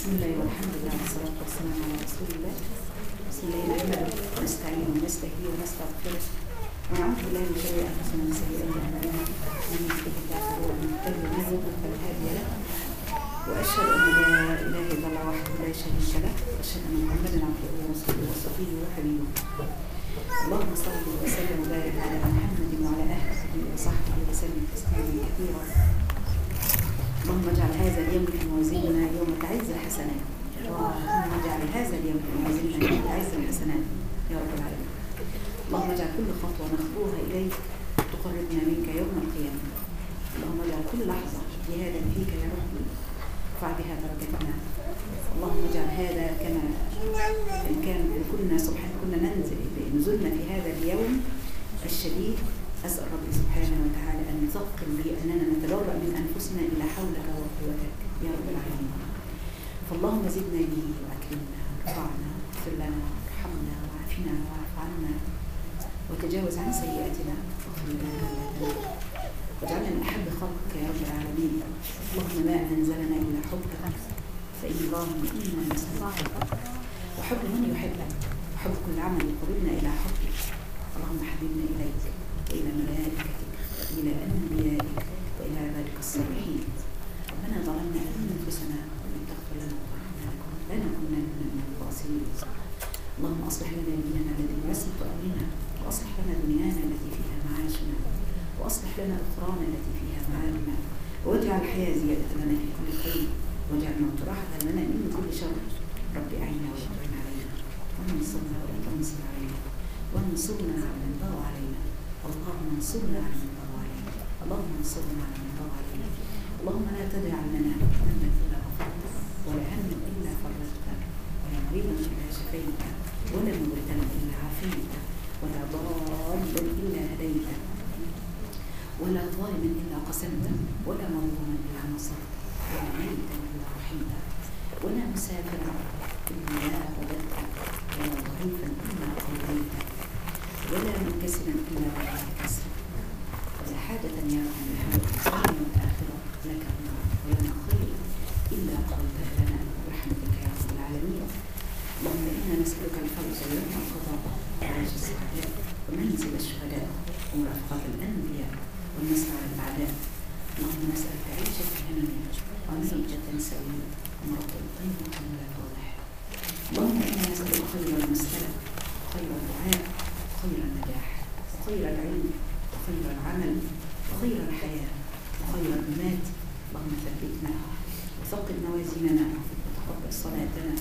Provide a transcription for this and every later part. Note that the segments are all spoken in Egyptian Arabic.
بسم الله والحمد لله والصلاة والسلام على رسول الله بسم الله نحمده ونستعين ونستهديه ونستغفره ونعوذ بالله من شرور أنفسنا ومن سيئات أعمالنا من يهده الله فهو المهتدي ومن يضلل فلا هادي له وأشهد أن لا إله إلا الله وحده لا شريك له وأشهد أن محمدا عبده ورسوله وصفيه وحبيبه اللهم صل وسلم وبارك على محمد وعلى آله وصحبه وسلم تسليما كثيرا اللهم اجعل هذا اليوم في موازيننا يوم تعز الحسنات اللهم اجعل هذا اليوم في موازيننا يوم تعز الحسنات يا رب العالمين اللهم اجعل كل خطوة نخطوها إليك تقربنا منك يوم القيامة اللهم اجعل كل لحظة جهادا فيك يا رب ارفع بها درجتنا اللهم اجعل هذا كما إن كان كنا سبحان كنا ننزل نزلنا في هذا اليوم الشديد أسأل ربي سبحانه وتعالى أن يثقل بي أننا نتبرأ من أنفسنا إلى حولك وقوتك يا رب العالمين فاللهم زدنا به وأكرمنا وارفعنا واغفر لنا وارحمنا وعافنا واعف عنا وتجاوز عن سيئاتنا واغفر لنا ذنوبنا واجعلنا من أحب خلقك يا رب العالمين اللهم ما أنزلنا إلا حبك فإن اللهم إنا نسألك وحب من يحبك وحب كل عمل يقربنا إلى حبك اللهم حببنا إليك وإلى ملائكتك وإلى أنبيائك وإلى عبادك الصالحين ربنا ظلمنا أنفسنا وإن تغفر لنا وترحمنا لنكونن من الخاسرين اللهم أصلح لنا ديننا الذي عصمة أمرنا وأصلح لنا دنيانا التي فيها معاشنا وأصلح لنا أخرانا التي فيها معادنا واجعل الحياة زيادة لنا في كل خير واجعل الموت راحة لنا من كل شر رب أعنا وأعن علينا وانصرنا ولا تنصر علينا وانصرنا على من بغى علينا اللهم انصرنا على من بغى علينا اللهم انصرنا على من بغى علينا اللهم لا تدع لنا ذنبا الا غفرته ولا هما الا فرجته ولا مريضا الا شفيته ولا مبتلا الا عافيته ولا ضالا الا هديته ولا ظالما الا قسمته ولا مظلوما الا نصرته ولا ميتا الا رحمته ولا مسافرا الا رددته ولا ضعيفا الا قويته ولا منكسرا الا بعد كسر ولا حاجة يا رب العالمين الدنيا والآخرة لك رضا ولنا خير إلا قضيتها لنا برحمتك يا رب العالمين اللهم إنا نسألك الفوز يوم القضاء وعيش السعداء ومنزل الشهداء ومرافقة الأنبياء والنصر على الأعداء اللهم نسألك عيشة هنية وميتة سوية ومرض طيبة لا توضح اللهم إنا نسألك خير المسألة وخير الدعاء وخير النجاح وخير العلم وخير العمل وخير الحياة وخير الممات اللهم ثبتنا وثقل موازيننا وتقبل صلاتنا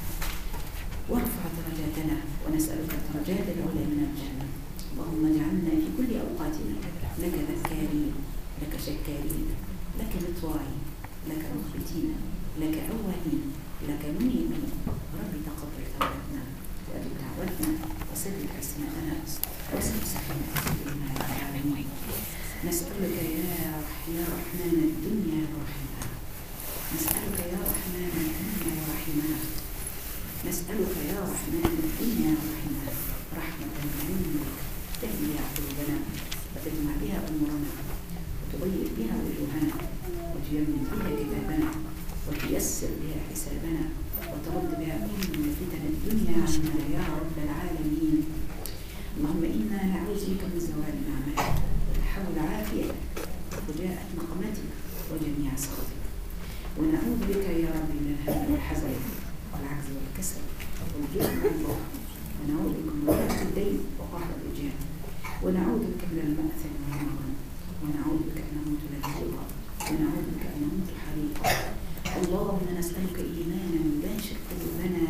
وارفع درجاتنا ونسألك الدرجات العلى من الجنة اللهم اجعلنا في كل أوقاتنا لك ذكارين لك شكارين لك مطواعين لك مخبتين لك أواهين لك منيبين ربي تقبل توبتنا وأجب دعوتنا وسدد أسماءنا واسم سكينة سيدنا يا العالمين نسألك يا يا رحمن الدنيا ورحمها نسألك يا رحمن الدنيا ورحمها نسألك يا رحمن الدنيا ورحمها رحمة منك تهدي قلوبنا وتجمع بها أمورنا وتضيق بها وجوهنا وتيمن بها كتابنا وتيسر بها حسابنا وترد بها كل فتن الدنيا عنا يا رب العالمين اللهم إنا نعوذ بك من زوال نعمتك وحول عافيتك وفجاءة نقمتك وجميع سخطك ونعوذ بك يا رب من الهم والحزن والعجز والكسل والجبن والبخل ونعوذ بك من ضيق الدين وقهر الرجال ونعوذ بك من المأثم والمغرم ونعوذ بك أن نموت لا تلقى ونعوذ بك أن نموت حريقا اللهم نسألك إيمانا يباشر قلوبنا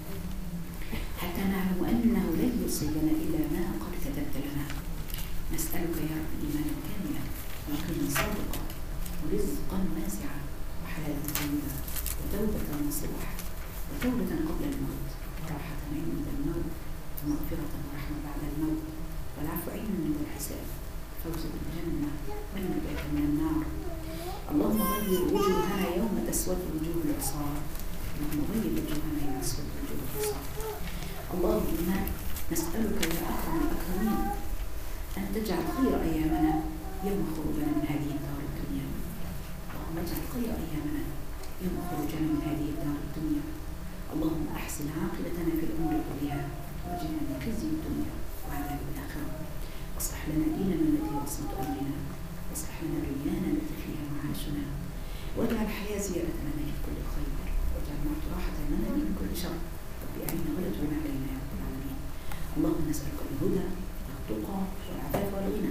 حتى نعلم أنه لن يصيبنا إلا ما قد كتبت لنا نسألك يا رب إيمانا كاملا ويقينا صادقا ورزقا واسعا وحلالا طيبا وتوبة نصوحا وتوبة قبل الموت وراحة عند الموت ومغفرة ورحمة بعد الموت والعفو عند الحساب فوز بالجنة والنجاة من النار اللهم غير وجوهنا يوم تسود وجوه العصاة اللهم غير وجوهنا يوم تسود وجوه العصاة اللهم نسألك يا أكرم الأكرمين أن تجعل خير أيامنا يوم خروجنا من هذه الدار الدنيا اللهم اجعل خير أيامنا يوم خروجنا من هذه الدار الدنيا اللهم أحسن عاقبتنا في الأمور كلها واجعلنا من خزي الدنيا وعذاب الآخرة واصلح لنا ديننا الذي هو عصمة أمرنا واصلح لنا دنيانا التي فيها معاشنا واجعل الحياة زيادة لنا في كل خير واجعل الموت راحة لنا من كل شر رب أعنا ولا تعن علينا يا رب العالمين اللهم نسألك الهدى والتقى والعفاف والغنى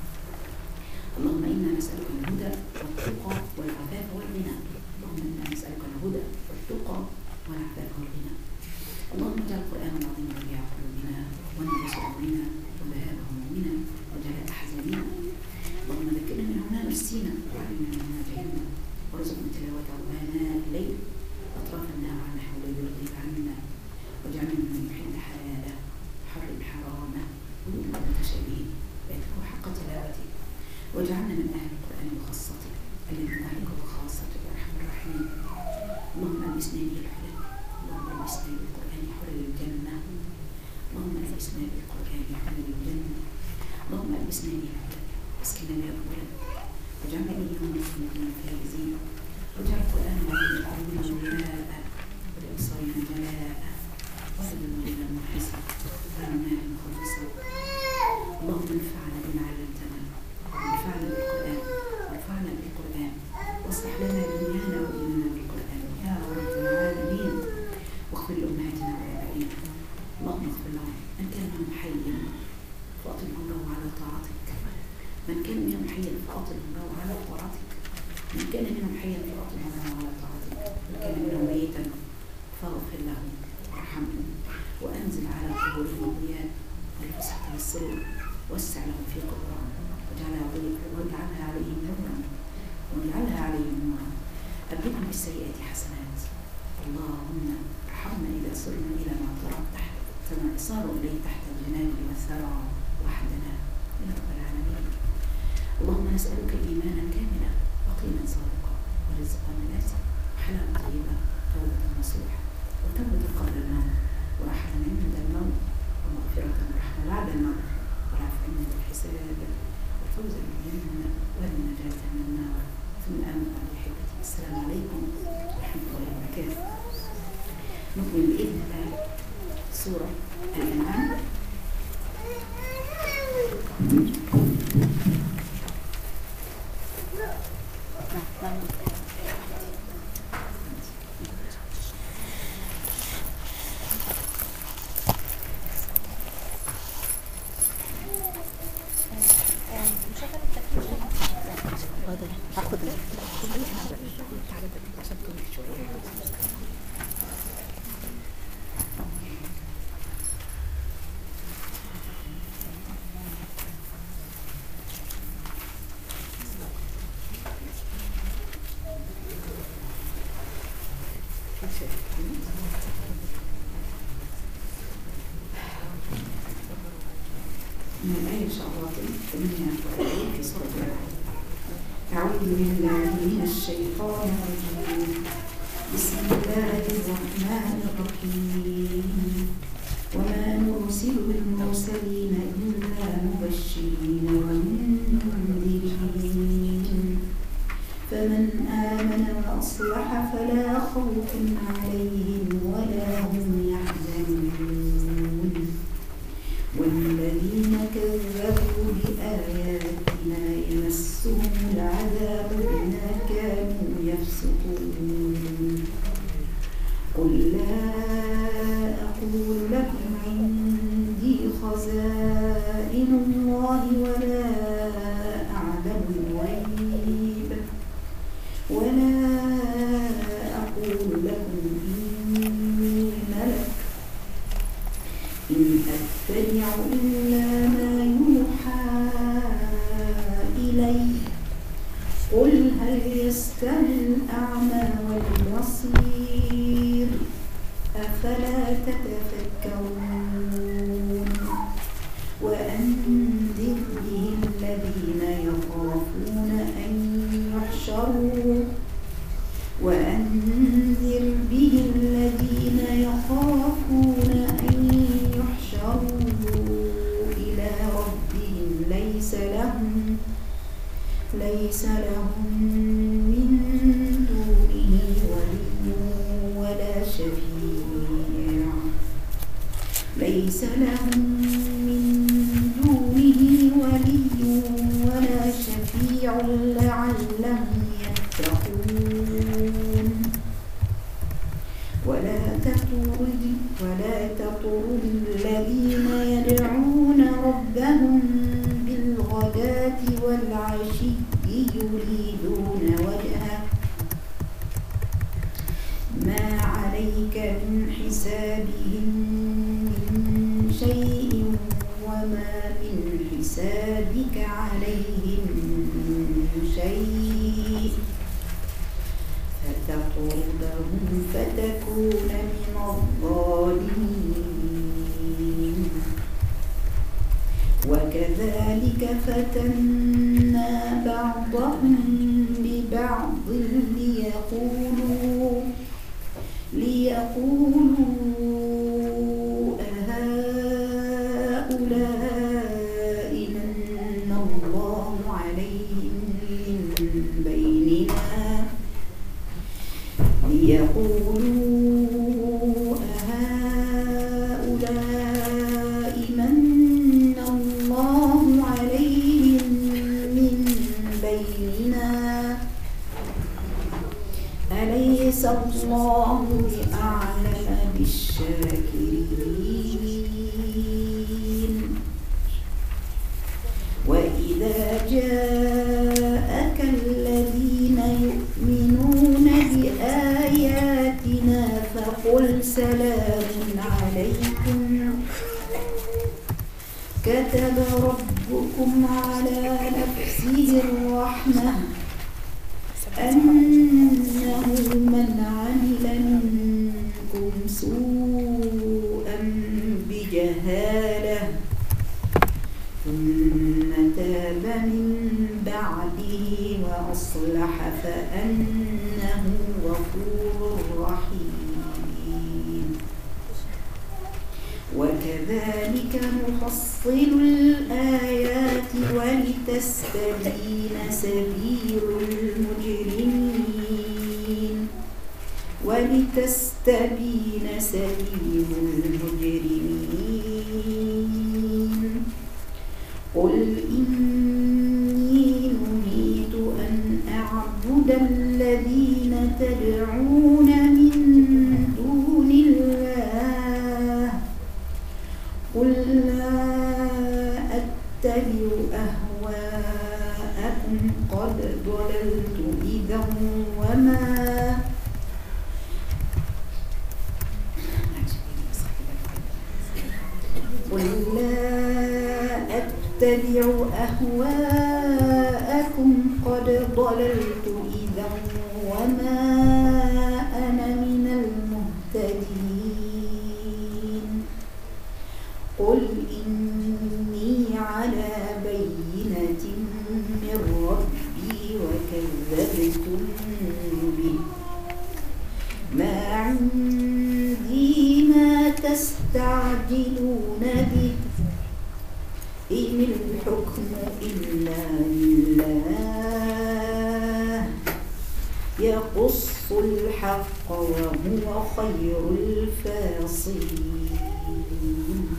اللهم إنا نسألك الهدى والتقى والعفاف والغنى اللهم إنا نسألك الهدى والتقى والعفاف والغنى اللهم اجعل القرآن العظيم ربيع قلوبنا ونور صدورنا وذهاب همومنا وجلاء أحزاننا اللهم ذكرنا منه ما نسينا وعلمنا منه ما جهلنا وارزقنا تلاوته آناء الليل أطراف النهار عن نحو لا يرضيك عنا واجعلنا ممن يحل حلاله حرم حرامه ويؤمن متشابهه ويتلو حق تلاوته واجعلنا من أهل القرآن وخاصته الذي أهلك وخاصتك يا أرحم الراحمين اللهم ألبسنا به الحلل اللهم ألبسنا بالقرآن حلل الجنة اللهم ألبسنا بالقرآن حلل الجنة اللهم ألبسنا به الحلل اسكنا يا الولد واجعلنا إياهم من الفائزين واجعل القرآن العظيم قلوبنا ضياء ولأبصارنا جلاء وسلمنا محسن وأعمال مخلصة اللهم انفعنا بما علمتنا وانفعنا بالقرآن وانفعنا بالقرآن واصلح لنا دنيانا وديننا بالقرآن يا رب العالمين واغفر لأمهاتنا وآبائنا اللهم اغفر لهم من كان منهم حيا فأطل عمره على طاعتك من كان منهم حيا فأطل عمره على طاعتك من كان منهم حيا فأطل عمره على طاعتك من كان منهم ميتا فاغفر له وارحمه وأنزل على قبورهم الضياء والفسحة والسرور وسع لهم في قبورهم واجعلها عليهم واجعلها عليهم نورا واجعلها عليهم نورا أبدلهم بالسيئات حسنات اللهم ارحمنا إذا صرنا إلى ما ترى تحت صاروا إليه تحت الجنان والثرى وحدنا يا رب العالمين اللهم نسألك إيمانا كاملا وقيما صادقا ورزقا ناسا وحلاوة طيبة توبة نصوحة وتوبة قبل الموت وراحة عند الموت ومغفرة ورحمة بعد الموت والعفو عند الحساب وفوزا بالجنة والنجاة من النار ثم أما بعد أحبتي السلام عليكم ورحمة الله وبركاته نكمل بإذن الله سورة الأنعام هاخد من الآية إن شاء الله 48 في سورة الأنعام أعوذ بالله من الشيطان الرجيم بسم الله الرحمن الرحيم وما نرسل بالمرسلين إلا مبشرين ومنذرين فمن آمن وأصلح فلا خوف عليهم ولا هم يحزنون والذين كذبوا بآياتنا يمسهم العذاب بما كانوا يفسقون قل لا أقول لكم عندي خزائن الله ولا أعلم الغيب ولا أقول لكم إني ملك إن أتبع إلا ما يوحى إلي قل هل يستوي الأعمى والبصير أفلا تتفكرون وأنذر به الذين يخافون أن يحشروا وأنذر به الذين يخافون أن يحشروا إلى ربهم ليس لهم ليس لهم من دونه ليس لهم من دونه ولي ولا شفيع لعلهم يتقون ولا تطرد ولا تطرد الذين يدعون ربهم بالغداة والعشي يريدون وجهه ما عليك من حسابهم من شيء وما من حسابك عليهم من شيء فتطردهم فتكون من الظالمين وكذلك فتنا بعضهم ببعض ليقولوا ليقولوا أهؤلاء من الله عليهم من بيننا ليقولوا أهؤلاء من الله عليهم من بيننا أليس الله بأعلم بالشاكرين وإذا جاءك الذين يؤمنون بآياتنا فقل سلام عليكم كتب ربكم على نفسه الرحمة أنه من عمل منكم سوءا بجهالة ثم تاب من بعده وأصلح فأنه غفور رحيم وكذلك نفصل الآيات ولتستبين سبيل المجرمين ولتستبين سبيل المجرمين قل إني نهيت أن أعبد الذين تدعون من دون الله قل لا أتبع أهواءكم قد ضللت إذا وما قل لا أتبع أهواءكم قد ضللت إذا وما أنا من المهتدين قل إني على بينة من ربي وكذبتم به ما عندي ما تستعجلون به إن الحكم إلا لله يقص الحق وهو خير الفاصلين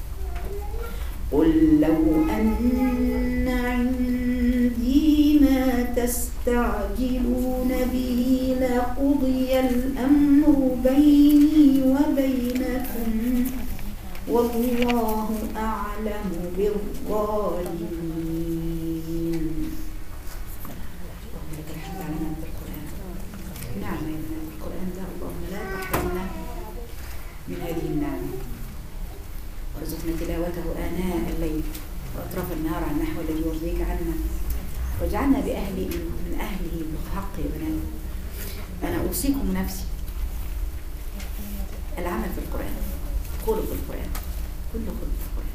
قل لو أن عندي ما تستعجلون به لقضي الأمر بيني وبينكم والله أعلم بالظالمين اللهم لك الحمد على نعمة القرآن نعم يا ابناء القرآن ده اللهم لا تحرمنا من هذه النعمة وارزقنا تلاوته آناء الليل وأطراف النهار على النحو الذي يرضيك عنا واجعلنا بأهل من أهله بحق يا بنات أنا أوصيكم نفسي العمل في القرآن خلق القرآن كل خلق القرآن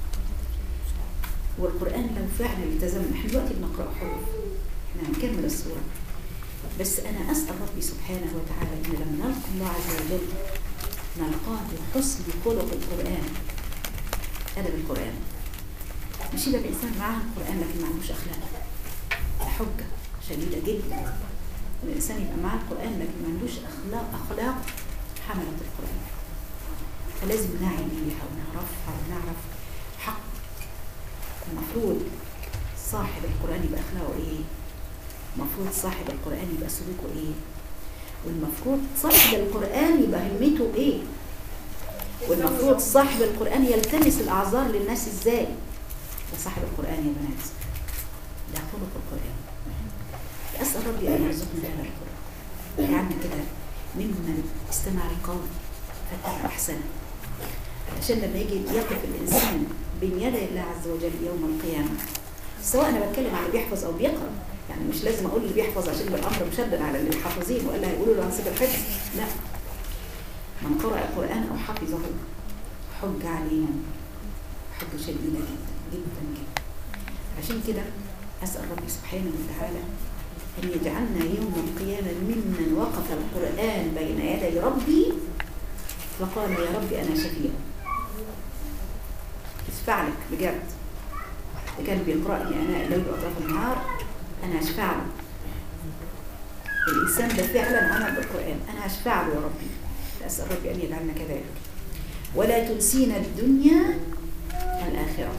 والقرآن لو فعلا التزمنا احنا دلوقتي بنقرأ حروف احنا هنكمل السورة بس أنا أسأل ربي سبحانه وتعالى إن لما نلقى الله عز وجل نلقاه بحسن خلق القرآن أدب القرآن مش يبقى الإنسان معاه القرآن لكن ما عندوش أخلاق ده حجة شديدة جدا الإنسان يبقى معاه القرآن لكن ما عندوش أخلاق أخلاق حملة القرآن فلازم نعي بيها ونعرفها ونعرف حق المفروض صاحب القرآن يبقى أخلاقه إيه المفروض صاحب القرآن يبقى سلوكه إيه والمفروض صاحب القرآن يبقى همته إيه والمفروض صاحب القرآن يلتمس الأعذار للناس إزاي ده صاحب القرآن يا بنات ده خلق القرآن أسأل ربي أن يرزقنا هذا القرآن يعني كده ممن استمع القول فاتبع أحسنه عشان لما يجي يقف الإنسان بين يدي الله عز وجل يوم القيامة سواء أنا بتكلم عن اللي بيحفظ أو بيقرأ يعني مش لازم أقول اللي بيحفظ عشان يبقى الأمر مشدد على اللي حافظين وإلا هيقولوا له هنسيب الحفظ لا من قرأ القرآن أو حفظه حج علينا حج شديدة جدا جدا جدا عشان كده أسأل ربي سبحانه وتعالى أن يجعلنا يوم القيامة ممن وقف القرآن بين يدي ربي فقال يا ربي أنا شفيع اشفع لك بجد اللي كان بيقرأني أنا الليل وأطراف النهار أنا أشفع له الإنسان ده فعلا عمل بالقرآن أنا أشفع له يا ربي أسأل ربي أن يجعلنا كذلك ولا تنسينا الدنيا والآخرة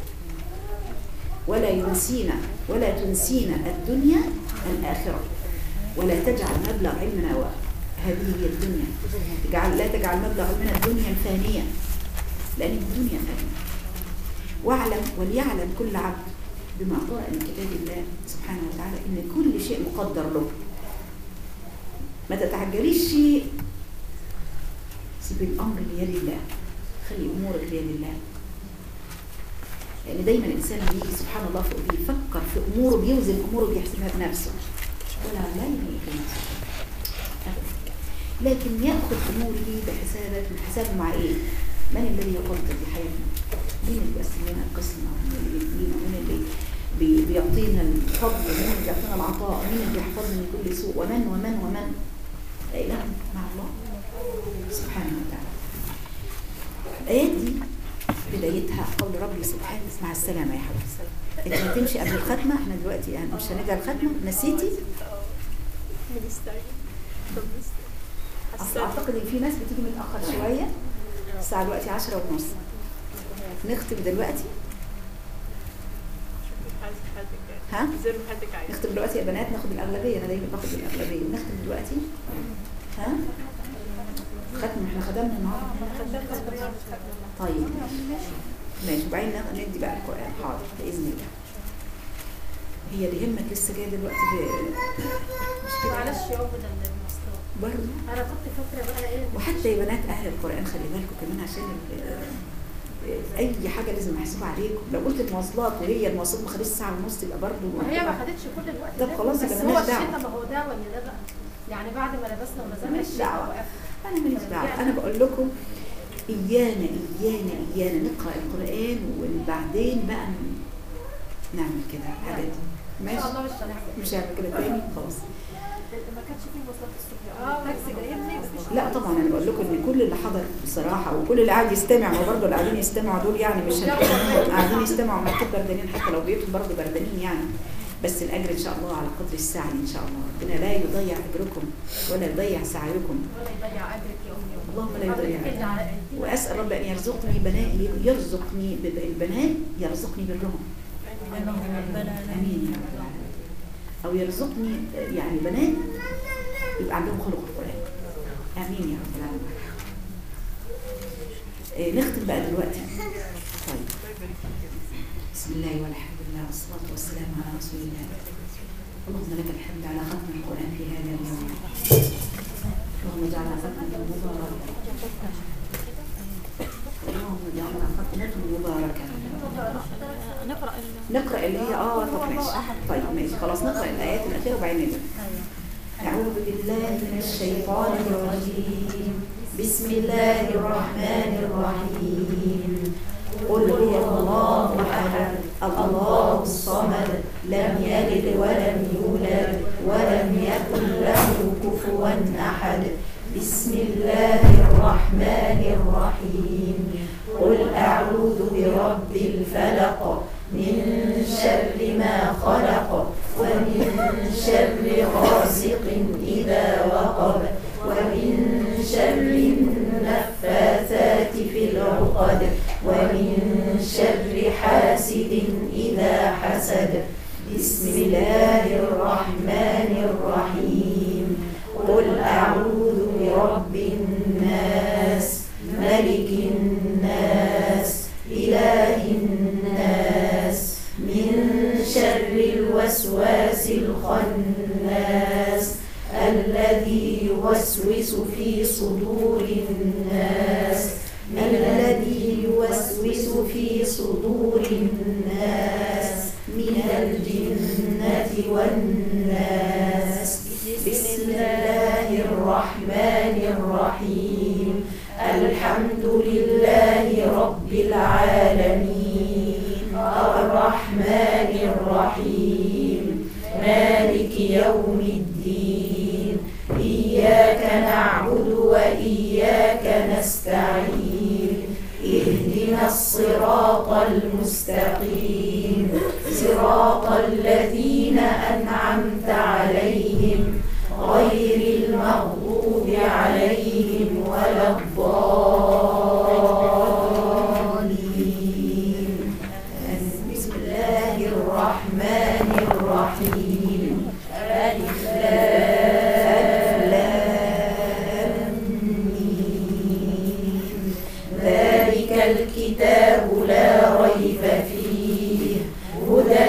ولا ينسينا ولا تنسينا الدنيا الآخرة ولا تجعل مبلغ علمنا و- هذه هي الدنيا تجعل لا تجعل مبلغ علمنا الدنيا الفانية لأن الدنيا فانية واعلم وليعلم كل عبد بما قرأ من كتاب الله سبحانه وتعالى إن كل شيء مقدر له ما تتعجليش شيء سيب الأمر بيد الله خلي أمورك بيد الله لأن دايما الإنسان بيجي سبحان الله فوق بيفكر في أموره بيوزن أموره بيحسبها بنفسه ولا لا يملك نفسه أبدا لكن يأخذ أموره بحسابات حسابه مع إيه؟ من الذي يقدر بحياتنا؟ مين اللي بيقسم لنا القسمة؟ مين اللي بيدينا؟ مين اللي بي- بيعطينا الفضل؟ مين اللي بيعطينا العطاء؟ مين اللي بيحفظنا من كل سوء؟ ومن ومن ومن؟ لا إله مع الله سبحانه وتعالى الآيات دي بدايتها قول ربي سبحانه مع السلامة يا حبيبي انت هتمشي قبل الختمة احنا دلوقتي يعني مش هنرجع الختمة نسيتي اصل اعتقد ان في ناس بتيجي متأخر شوية الساعة دلوقتي عشرة ونص نختم دلوقتي ها؟ زي ما حضرتك عايز نختم دلوقتي يا بنات ناخد الأغلبية أنا دايما باخد الأغلبية نختم دلوقتي ها؟ ختم احنا خدمنا النهارده طيب ماشي وبعدين ناخد- ندي بقى القرآن حاضر بإذن الله هي اللي يهمك لسه جايه دلوقتي ب- مش كده معلش يا عبد المواصلات برضه انا كنت فاكره بقى ايه وحتى يا بنات اهل القران خلي بالكم كمان عشان ال- اي حاجه لازم محسوبه عليكم لو قلت المواصلات وهي المواصلات ما خدتش ساعه ونص يبقى برضه ما هي ما خدتش كل الوقت طب ده خلاص يبقى بس مالناش هو دعوة. الشتا ما هو ده ولا ده بقى يعني بعد ما لبسنا ونزلنا مالناش الشتا دعوة. وقفنا. انا ماليش دعوه انا بقول لكم ايانا ايانا ايانا نقرا القران وبعدين بقى ن- نعمل كده الحاجات دي ان شاء ماشي الله مش هنعمل مش هعمل كده تاني خلاص ما كانش فيه مواصلات الصبح اه تاكسي جايبني مفيش لا طبعا انا بقول لكم ان كل اللي حضر بصراحه وكل اللي قاعد يستمع ما برضه اللي قاعدين يستمعوا دول يعني مش هنقول قاعدين يستمعوا مكتوب بردانين حتى لو بيتهم برضه بردانين يعني بس الاجر ان شاء الله على قدر السعي ان شاء الله ربنا لا يضيع اجركم ولا يضيع سعيكم ولا يضيع اجرك يا امي اللهم لا يضيع حضرتك اللي على أجرك. قلبي. واسال رب ان يرزقني بنات يرزقني ب- البنات يرزقني برهم امين يا رب العالمين او يرزقني يعني بنات يبقى عندهم خلق القران امين يا رب العالمين إيه، نختم بقى دلوقتي طيب بسم الله والحمد لله والصلاه والسلام على رسول الله اللهم لك الحمد على ختم القران في هذا اليوم اللهم اجعل ختمه مباركا اللهم اجعل ختمته مباركا نقرأ نقرأ اللي هي اه طب ماشي طيب ماشي خلاص نقرأ الآيات الأخيرة وبعدين نبدأ أعوذ بالله من الشيطان الرجيم بسم الله الرحمن الرحيم قل هو الله أحد الله الصمد لم يلد ولم يولد ولم يكن له كفوا أحد بسم الله الرحمن الرحيم قل أعوذ برب الفلق من شر ما خلق ومن شر غاسق إذا وقب ومن شر النفاثات العقد ومن شر حاسد إذا حسد بسم الله الرحمن الرحيم قل أعوذ برب الناس ملك الناس إله الناس من شر الوسواس الخناس الذي يوسوس في صدور الناس الذي يوسوس في صدور الناس من الجنة والناس بسم الله الرحمن الرحيم الحمد لله رب العالمين الرحمن الرحيم مالك يوم الدين إياك نعبد وإياك نستعين اهدنا الصراط المستقيم صراط الذين أنعمت عليهم غير المغضوب عليهم ولا الضالين بسم الله الرحمن الرحيم ألف لام ميم. ذلك الكتاب لا ريب فيه هدى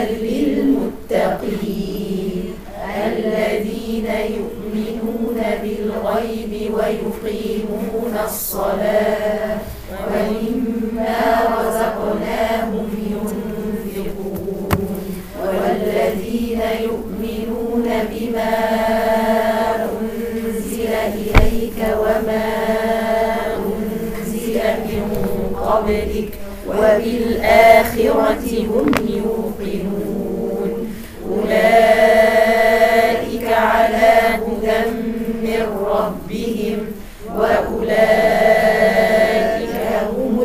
للمتقين الذين يؤمنون بالغيب ويقيمون الصلاة ومما رزقناهم ينفقون والذين يؤمنون بما أنزل إليك وما أنزل من قبلك وبالآخرة هم يوقنون أولئك على هدى من ربهم وأولئك هم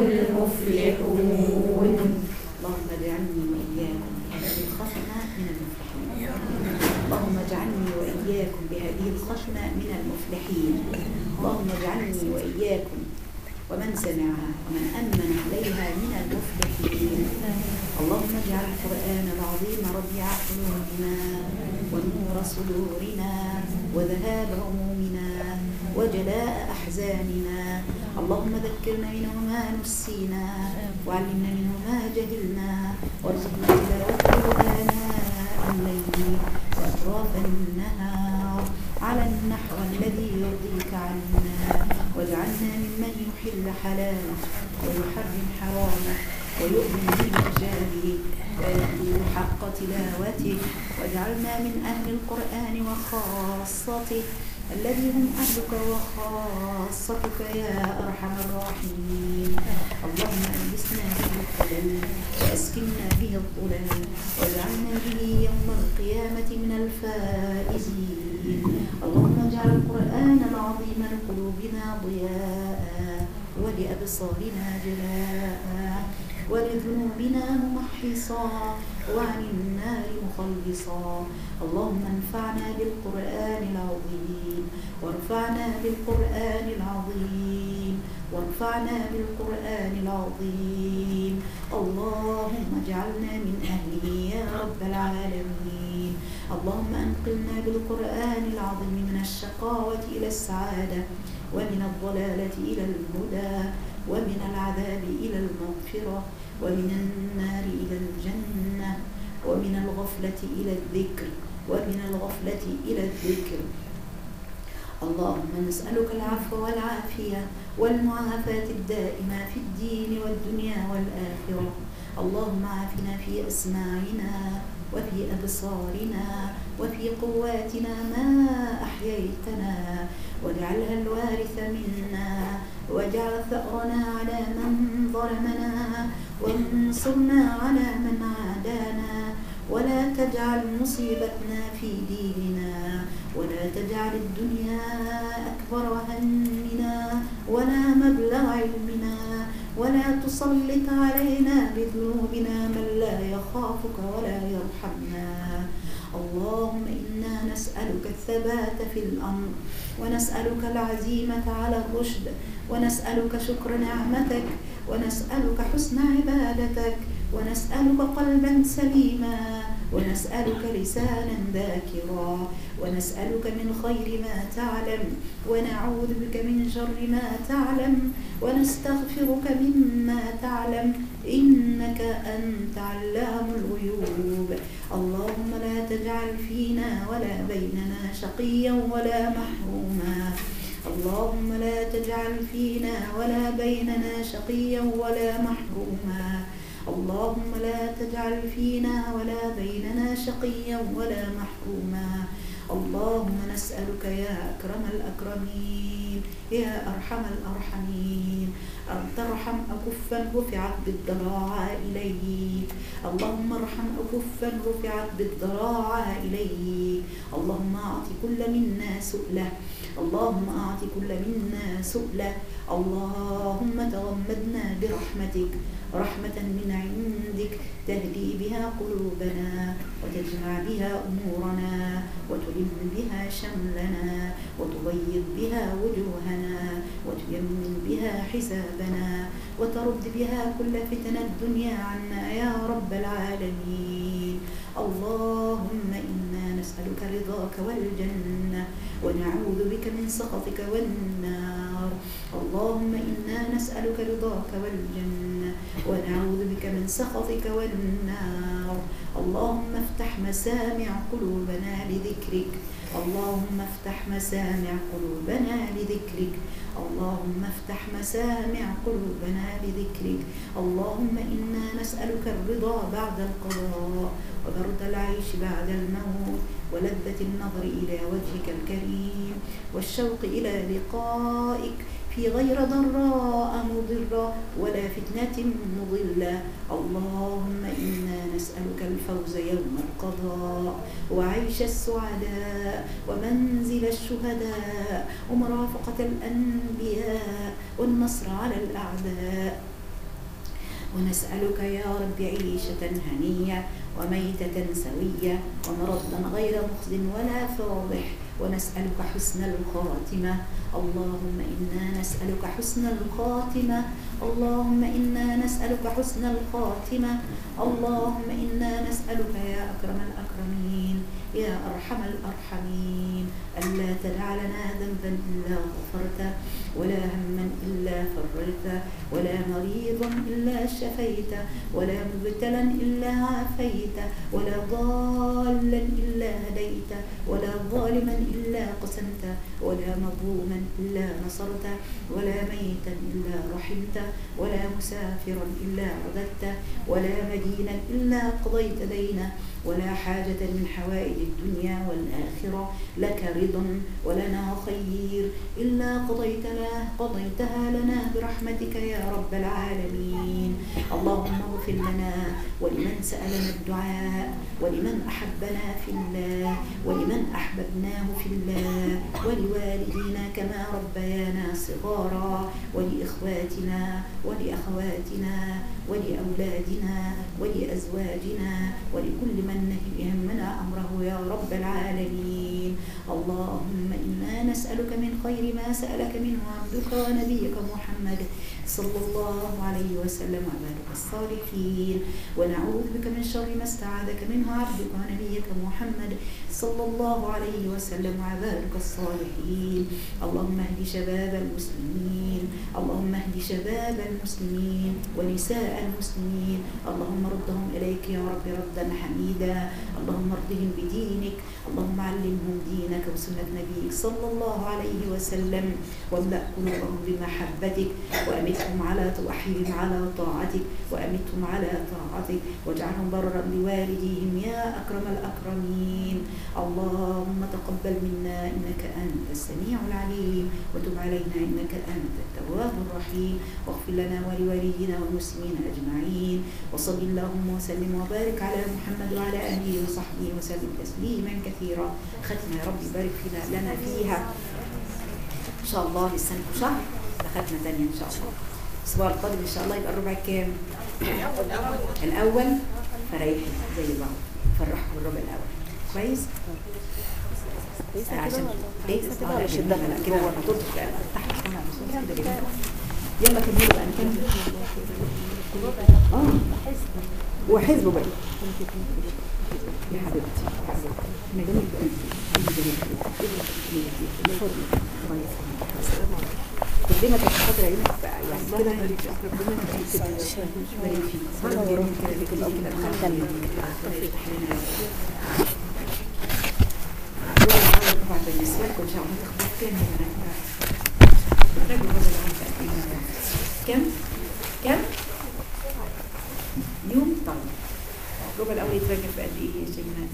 المفلحون اللهم اجعلني وإياكم بهذه الختمة من المفلحين اللهم اجعلني وإياكم بهذه الختمة من المفلحين اللهم اجعلني وإياكم ومن سمعها ومن أمن عليها من المفلحين اللهم اجعل القرآن العظيم ربيع قلوبنا ونور صدورنا وذهاب همومنا وجلاء أحزاننا اللهم ذكرنا منه ما نسينا وعلمنا منه ما جهلنا وارزقنا تلاوته آناء الليل وأطراف النهار على النحو الذي يرضيك عنا واجعلنا ممن يحل حلاله ويحرم حرامه ويؤمن بإيجابه ويتلو حق تلاوته واجعلنا من أهل القرآن وخاصته الذي هم أهلك وخاصتك يا أرحم الراحمين اللهم ألبسنا به الخلل وأسكننا به الظلل واجعلنا به يوم القيامة من الفائزين اللهم اجعل القرآن العظيم لقلوبنا ضياء ولأبصارنا جلاء ولذنوبنا ممحصا وعن النار مخلصا اللهم انفعنا بالقرآن العظيم وارفعنا بالقرآن العظيم وارفعنا بالقرآن العظيم اللهم اجعلنا من أهله يا رب العالمين اللهم أنقلنا بالقرآن العظيم من الشقاوة إلى السعادة ومن الضلالة إلى الهدى ومن العذاب إلى المغفرة ومن النار إلى الجنة ومن الغفلة إلى الذكر ومن الغفلة إلى الذكر اللهم نسألك العفو والعافية والمعافاة الدائمة في الدين والدنيا والآخرة اللهم عافنا في أسماعنا وفي أبصارنا وفي قواتنا ما أحييتنا واجعلها الوارث منا واجعل ثأرنا على من ظلمنا وانصرنا على من عادانا ولا تجعل مصيبتنا في ديننا ولا تجعل الدنيا أكبر همنا ولا مبلغ علمنا ولا تسلط علينا بذنوبنا من لا يخافك ولا يرحمنا اللهم إنا نسألك الثبات في الأمر ونسألك العزيمة على الرشد ونسألك شكر نعمتك ونسألك حسن عبادتك ونسألك قلبا سليما ونسألك لسانا ذاكرا ونسألك من خير ما تعلم ونعوذ بك من شر ما تعلم ونستغفرك مما تعلم إنك أنت علام الغيوب اللهم لا تجعل فينا ولا بيننا شقيا ولا محروما اللهم لا تجعل فينا ولا بيننا شقيا ولا محروما اللهم لا تجعل فينا ولا بيننا شقيا ولا محروما اللهم نسألك يا أكرم الأكرمين يا أرحم الأرحمين أن ترحم أكفا رفعت بالضراعة إليه اللهم ارحم أكفا رفعت بالضراعة إليه اللهم أعط كل منا سؤله اللهم أعط كل منا سؤله اللهم تغمدنا برحمتك رحمة من عندك تهدي بها قلوبنا وتجمع بها أمورنا وتلم بها شملنا وتبيض بها وجوهنا وتيمن بها حسابنا وترد بها كل فتن الدنيا عنا يا رب العالمين اللهم إنا نسألك رضاك والجنة ونعوذ بك من سخطك والنار اللهم إنا نسألك رضاك والجنة ونعوذ بك من سخطك والنار اللهم افتح مسامع قلوبنا لذكرك اللهم افتح مسامع قلوبنا لذكرك اللهم افتح مسامع قلوبنا لذكرك اللهم إنا نسألك الرضا بعد القضاء وبرد العيش بعد الموت ولذة النظر إلى وجهك الكريم والشوق إلى لقائك في غير ضراء مضرة ولا فتنة مضلة اللهم إنا نسألك الفوز يوم القضاء وعيش السعداء ومنزل الشهداء ومرافقة الأنبياء والنصر على الأعداء ونسألك يا رب عيشة هنية وميتة سوية ومرضا غير مخز ولا فاضح ونسألك حسن الخاتمة اللهم إنا نسألك حسن الخاتمة اللهم إنا نسألك حسن الخاتمة اللهم إنا نسألك يا أكرم الأكرمين يا أرحم الأرحمين ألا تدع لنا ذنبا إلا غفرته ولا هما إلا فرجته ولا مريضا إلا شفيته ولا مبتلا إلا عافيته ولا ضالا إلا هديته ولا ظالما إلا قسمته ولا مظلوما إلا نصرته ولا ميتا إلا رحمته ولا مسافرا إلا عددته ولا مدينا إلا قضيت دينه ولا حاجة من حوائج الدنيا والآخرة لك رضا ولنا خير إلا قضيت له قضيتها لنا برحمتك يا رب العالمين اللهم اغفر لنا ولمن سألنا الدعاء ولمن أحبنا في الله ولمن أحببناه في الله ولوالدينا كما ربيانا صغارا ولإخواتنا ولأخواتنا ولأولادنا ولأزواجنا ولكل من يهمنا أمره يا رب العالمين اللهم إنا نسألك من خير ما سألك منه عبدك ونبيك محمد صلى الله عليه وسلم وعبادك الصالحين ونعوذ بك من شر ما استعاذك منه عبدك ونبيك محمد صلى الله عليه وسلم وعبادك الصالحين اللهم اهد شباب المسلمين اللهم اهد شباب المسلمين ونساء المسلمين اللهم ردهم إليك يا رب ردا حميدا اللهم ارضهم بدينك اللهم علمهم دينك وسنة نبيك صلى الله عليه وسلم واملأ قلوبهم بمحبتك وأمتهم على توحيدهم على طاعتك وأمتهم على طاعتك واجعلهم برا بوالديهم يا أكرم الأكرمين اللهم تقبل منا إنك أنت السميع العليم وتب علينا إنك أنت التواب الرحيم واغفر لنا ولوالدينا والمسلمين أجمعين وصل اللهم وسلم وبارك على محمد وعلى آله وصحبه وسلم تسليما كثيرا ختم يا رب بارك فينا لنا فيها إن شاء الله لسنة شهر ختمة تانية إن شاء الله الأسبوع القادم إن شاء الله يبقى الربع كام؟ الأول فريحي زي بعض فرحوا بالربع الأول كويس؟ عشان ايه اه لا شدها لا كده هتطلق تحت هنا بس كده كده. يلا كملوا بقى نكمل اه وحزبه بقى يا حبيبتي يا حبيبتي قدمة الحضرة عيونك بقى يعني كده ربنا يبارك فيك صلوا وراهم كده بيك الله كده نكمل ربنا يفتح لنا طبعا بالنسبة لكم ان شاء الله تاخدوا كام الرجل هذا اللي عم تأكيد كم؟ كم؟ يوم طيب الربع الأول يترجم في قد إيه يا شيماء؟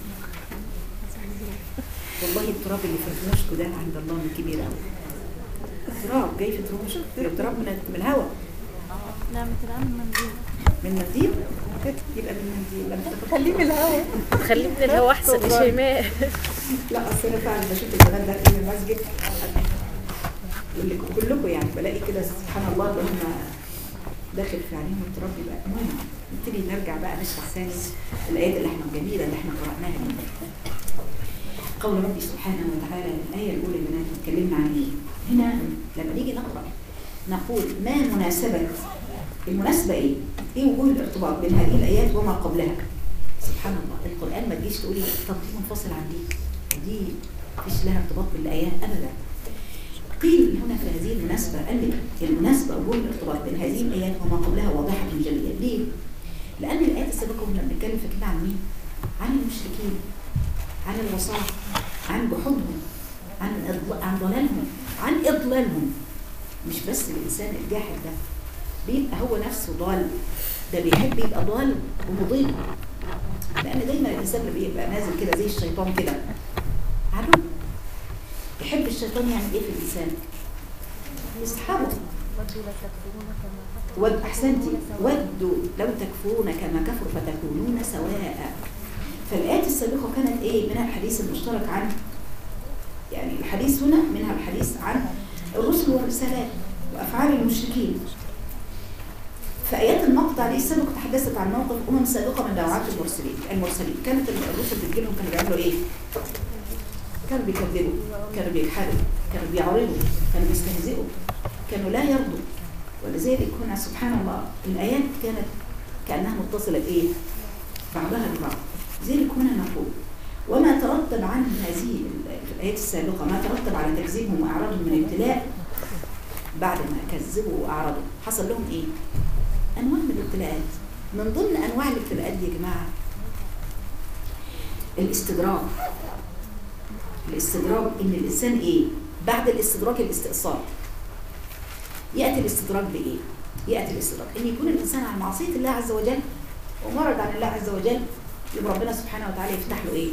والله التراب اللي في رموشكوا ده عند الله من كبير قوي تراب جاي في رموشك تراب من من الهواء نعمة العام منزل من منديل يبقى من منديل لما تاخد خليه من الهوا خليه من الهوا احسن يا شيماء لا اصل انا فعلا بشوف البنات داخلين المسجد يقول لك كلكم يعني بلاقي كده سبحان الله اللي هم داخل في عينيهم التراب يبقى المهم نبتدي نرجع بقى نشرح ثاني الايات اللي احنا الجميله اللي احنا قراناها دي قول ربي سبحانه وتعالى الايه الاولى اللي احنا اتكلمنا عن ايه هنا لما نيجي نقرا نقول ما مناسبه المناسبه ايه؟ ايه وجوه الارتباط بين هذه الايات وما قبلها سبحان الله القرآن ما تجيش تقولي طب دي منفصل عن دي دي مفيش لها ارتباط بالآيات أبدا قيل هنا في هذه المناسبة قال لك المناسبة وجود الارتباط بين هذه الآيات وما قبلها واضحة جلية ليه؟ لأن الآيات السابقة كنا بنتكلم في كده عن مين؟ عن المشركين عن الوصاة عن جحودهم عن إضل- عن ضلالهم عن إضلالهم مش بس الإنسان الجاحد ده بيبقى هو نفسه ضال ده بيحب يبقى ضال ومضل لان دايما الانسان اللي بيبقى نازل كده زي الشيطان كده عدو يحب الشيطان يعمل ايه في الانسان يسحبه ود احسنتي ودوا لو تكفرون كما كفروا فتكونون سواء فالايات السابقه كانت ايه منها الحديث المشترك عن يعني الحديث هنا منها الحديث عن الرسل والرسالات وافعال المشركين فآيات المقطع دي السابق تحدثت عن موقف أمم سابقة من دعوات المرسلين المرسلين كانت الرسل بتجيلهم كانوا بيعملوا إيه؟ كانوا بيكذبوا كانوا بيجحدوا كانوا بيعرضوا كانوا بيستهزئوا كانوا لا يرضوا ولذلك هنا سبحان الله الآيات كانت كأنها متصلة بإيه؟ بعضها ببعض لذلك هنا نقول وما ترتب عن هذه ال- في الآيات السابقة ما ترتب على تكذيبهم وإعراضهم من ابتلاء بعد ما كذبوا وأعرضوا حصل لهم إيه؟ انواع من الابتلاءات من ضمن انواع الابتلاءات دي يا جماعه الاستدراج الاستدراج ان الانسان ايه بعد الاستدراج الاستئصال ياتي الاستدراج بايه ياتي الاستدراج ان يكون الانسان على معصيه الله عز وجل ومرض عن الله عز وجل يبقى ربنا سبحانه وتعالى يفتح له ايه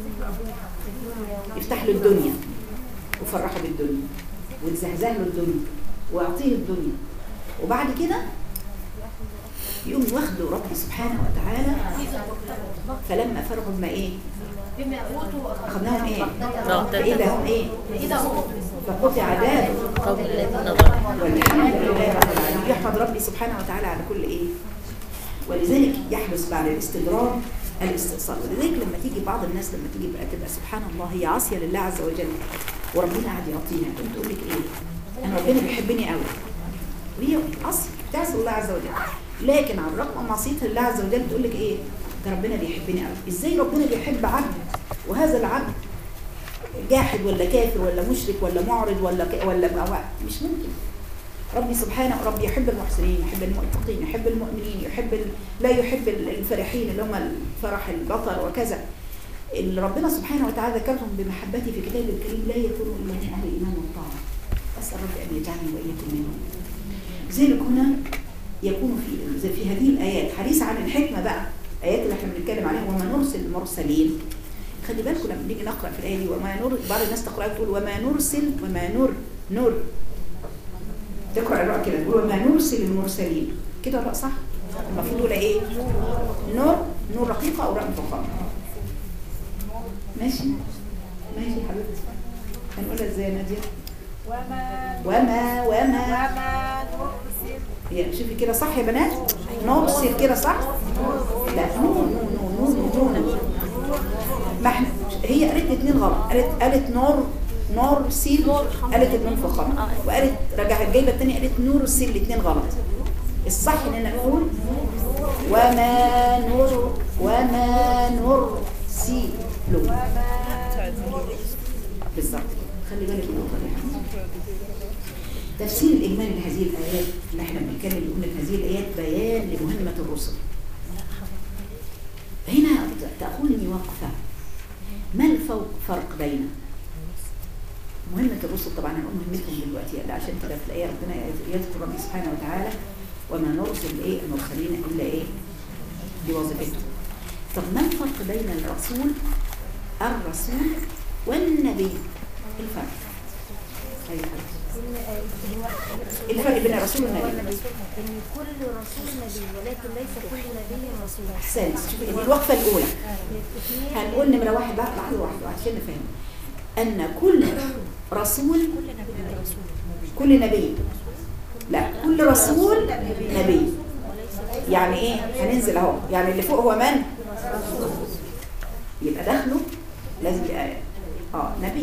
يفتح له الدنيا ويفرحه بالدنيا ويزهزه له الدنيا ويعطيه الدنيا وبعد كده يقوم واخده ربي سبحانه وتعالى فلما فرغوا ما ايه اخذناهم ايه فاذا هم ايه فقطع دابر قول الذين ظلموا والحمد لله رب العالمين يحمد ربي سبحانه وتعالى على كل ايه ولذلك يحدث بعد الاستدراج الاستئصال ولذلك لما تيجي بعض الناس لما تيجي بقى تبقى سبحان الله هي عاصيه لله عز وجل وربنا قاعد يعطيها تقوم تقول لك ايه انا ربنا بيحبني قوي وهي عاصيه بتعصي الله عز وجل لكن على الرغم من معصيتها لله عز وجل تقول لك ايه ده ربنا بيحبني قوي ازاي ربنا بيحب عبد وهذا العبد جاحد ولا كافر ولا مشرك ولا معرض ولا ك... ولا بقى مش ممكن ربي سبحانه ربي يحب المحسنين يحب المتقين يحب المؤمنين يحب ال... لا يحب ال- الفرحين اللي هم الفرح البطر وكذا اللي ربنا سبحانه وتعالى ذكرهم بمحبته في كتابه الكريم لا يكونوا الا من اهل الايمان والطاعه اسال ربي ان يجعلني واياكم منهم لذلك هنا يكون في زي في هذه الايات حديث عن الحكمه بقى ايات اللي احنا بنتكلم عليها وما نرسل المرسلين خلي بالكم لما نيجي نقرا في الايه دي وما نور بعض الناس تقرا تقول وما نرسل وما نور نور تقرا الراء كده تقول وما نرسل المرسلين كده الراء صح المفروض ولا ايه نور نور رقيقه او راء مفخمه ماشي ماشي يا حبيبتي هنقولها ازاي يا ناديه وما وما وما وما نرسل يعني شوفي كده صح يا بنات نرسل كده صح لا نون نون نون نون نون ما احنا هي قالت اتنين غلط قالت قالت نور نور سين قالت اتنين فخامة وقالت رجعت جايبه التانية قالت نور السين الاتنين غلط الصح ان انا اقول وما نور وما نرسل بالظبط خلي بالك من النقطه دي تفسير الاجمالي لهذه الايات اللي احنا بنتكلم بنقول ان هذه الايات بيان لمهمه الرسل هنا تأخذني وقفة ما الفوق فرق بين مهمة الرسل طبعا هنقول مهمتهم دلوقتي لا عشان كده في الآية ربنا يذكر ربي سبحانه وتعالى وما نرسل إيه المرسلين إلا إيه بوظيفتهم طب ما الفرق بين الرسول الرسول والنبي الفرق أي فرق الفرق بين الرسول والنبي ان كل رسول نبي ولكن ليس كل نبي رسول احسنت شوفي دي الوقفة الأولى هنقول نمرة واحد بقى لحظة واحدة عشان نفهم أن كل رسول كل نبي لا كل رسول نبي يعني ايه هننزل اهو يعني اللي فوق هو من يبقى داخله لازم يبقى اه نبي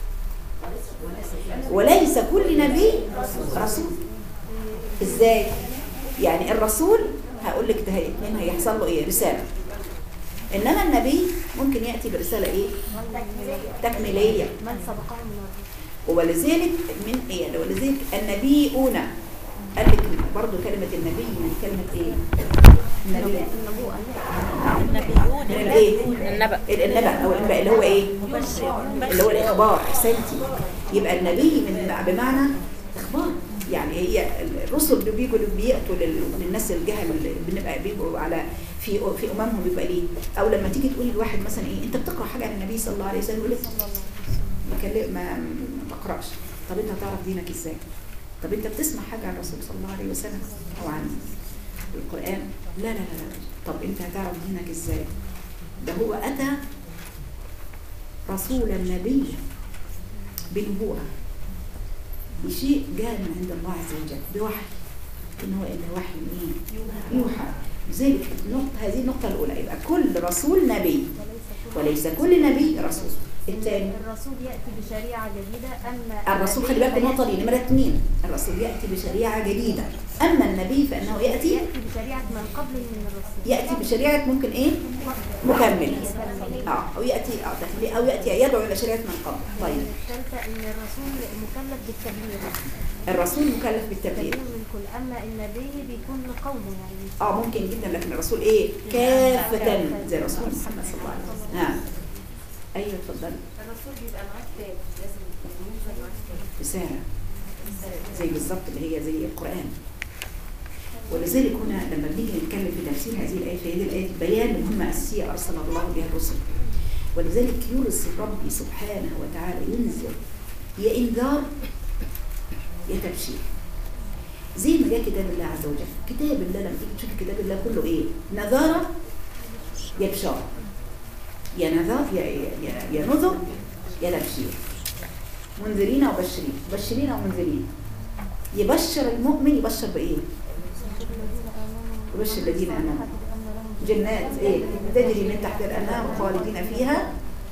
وليس كل نبي رسول ازاي يعني الرسول هقول لك ده اتنين هيحصل له ايه رساله انما النبي ممكن ياتي برساله ايه تكميليه من سبقه من الرسل ولذلك من ايه ولذلك النبيون قال لك برضه كلمه النبي من كلمه ايه النبي النبيون من الايه النبأ النبأ او النبأ اللي هو ايه مبشر اللي هو الاخبار احسنتي يبقى النبي من بمعنى اخبار يعني هي الرسل اللي بيجوا اللي بياتوا لل- للناس الجهل اللي بنبقى بيبقوا على في في اممهم بيبقى ليه او لما تيجي تقولي لواحد مثلا ايه انت بتقرا حاجه عن النبي صلى الله عليه وسلم يقول لك ما كلم- ما ما بقراش طب انت هتعرف دينك ازاي طب انت بتسمع حاجه عن الرسول صلى الله عليه وسلم او عن القران لا لا لا لا طب انت هتعرف دينك ازاي ده هو اتى رسولا نبيا بنبوءة بشيء جاء من عند الله عز وجل بوحي إن هو إلا وحي من إيه؟ يوحى لذلك النقطة هذه النقطة الأولى يبقى كل رسول نبي وليس كل نبي رسول الثاني الرسول ياتي بشريعه جديده اما الرسول خلي بالك من النقطة دي نمرة اثنين الرسول يأتي بشريعة جديدة أما النبي فإنه يأتي ياتي بشريعه من قبل من الرسول يأتي بشريعة ممكن إيه؟ مكمل اه او ياتي اه تخلي- او ياتي يدعو الى شريعه من قبل طيب الثالثه ان الرسول مكلف بالتبليغ الرسول مكلف بالتبليغ التبليغ من كل اما النبي بيكون لقومه يعني اه ممكن جدا لكن الرسول ايه كافة زي رسول محمد صلى الله عليه وسلم ها ايوه اتفضلي الرسول بيبقى معاه كتاب لازم ينزل معاه كتاب رسالة زي بالظبط اللي هي زي القرآن ولذلك هنا لما بنيجي نتكلم في تفسير هذه الآية في هذه الآية بيان لمهمة أساسية أرسل الله بها الرسل ولذلك يرسل ربي سبحانه وتعالى ينزل يا إنذار يا تبشير زي ما جاء كتاب الله عز وجل كتاب الله لما تيجي تشوف كتاب الله كله ايه نذارة يا بشارة يا نذار يا يا يا نذر يا تبشير منذرين وبشرين مبشرين ومنذرين يبشر المؤمن يبشر بايه يبشر الذين امنوا جنات ايه تجري من تحت الانهار خالدين فيها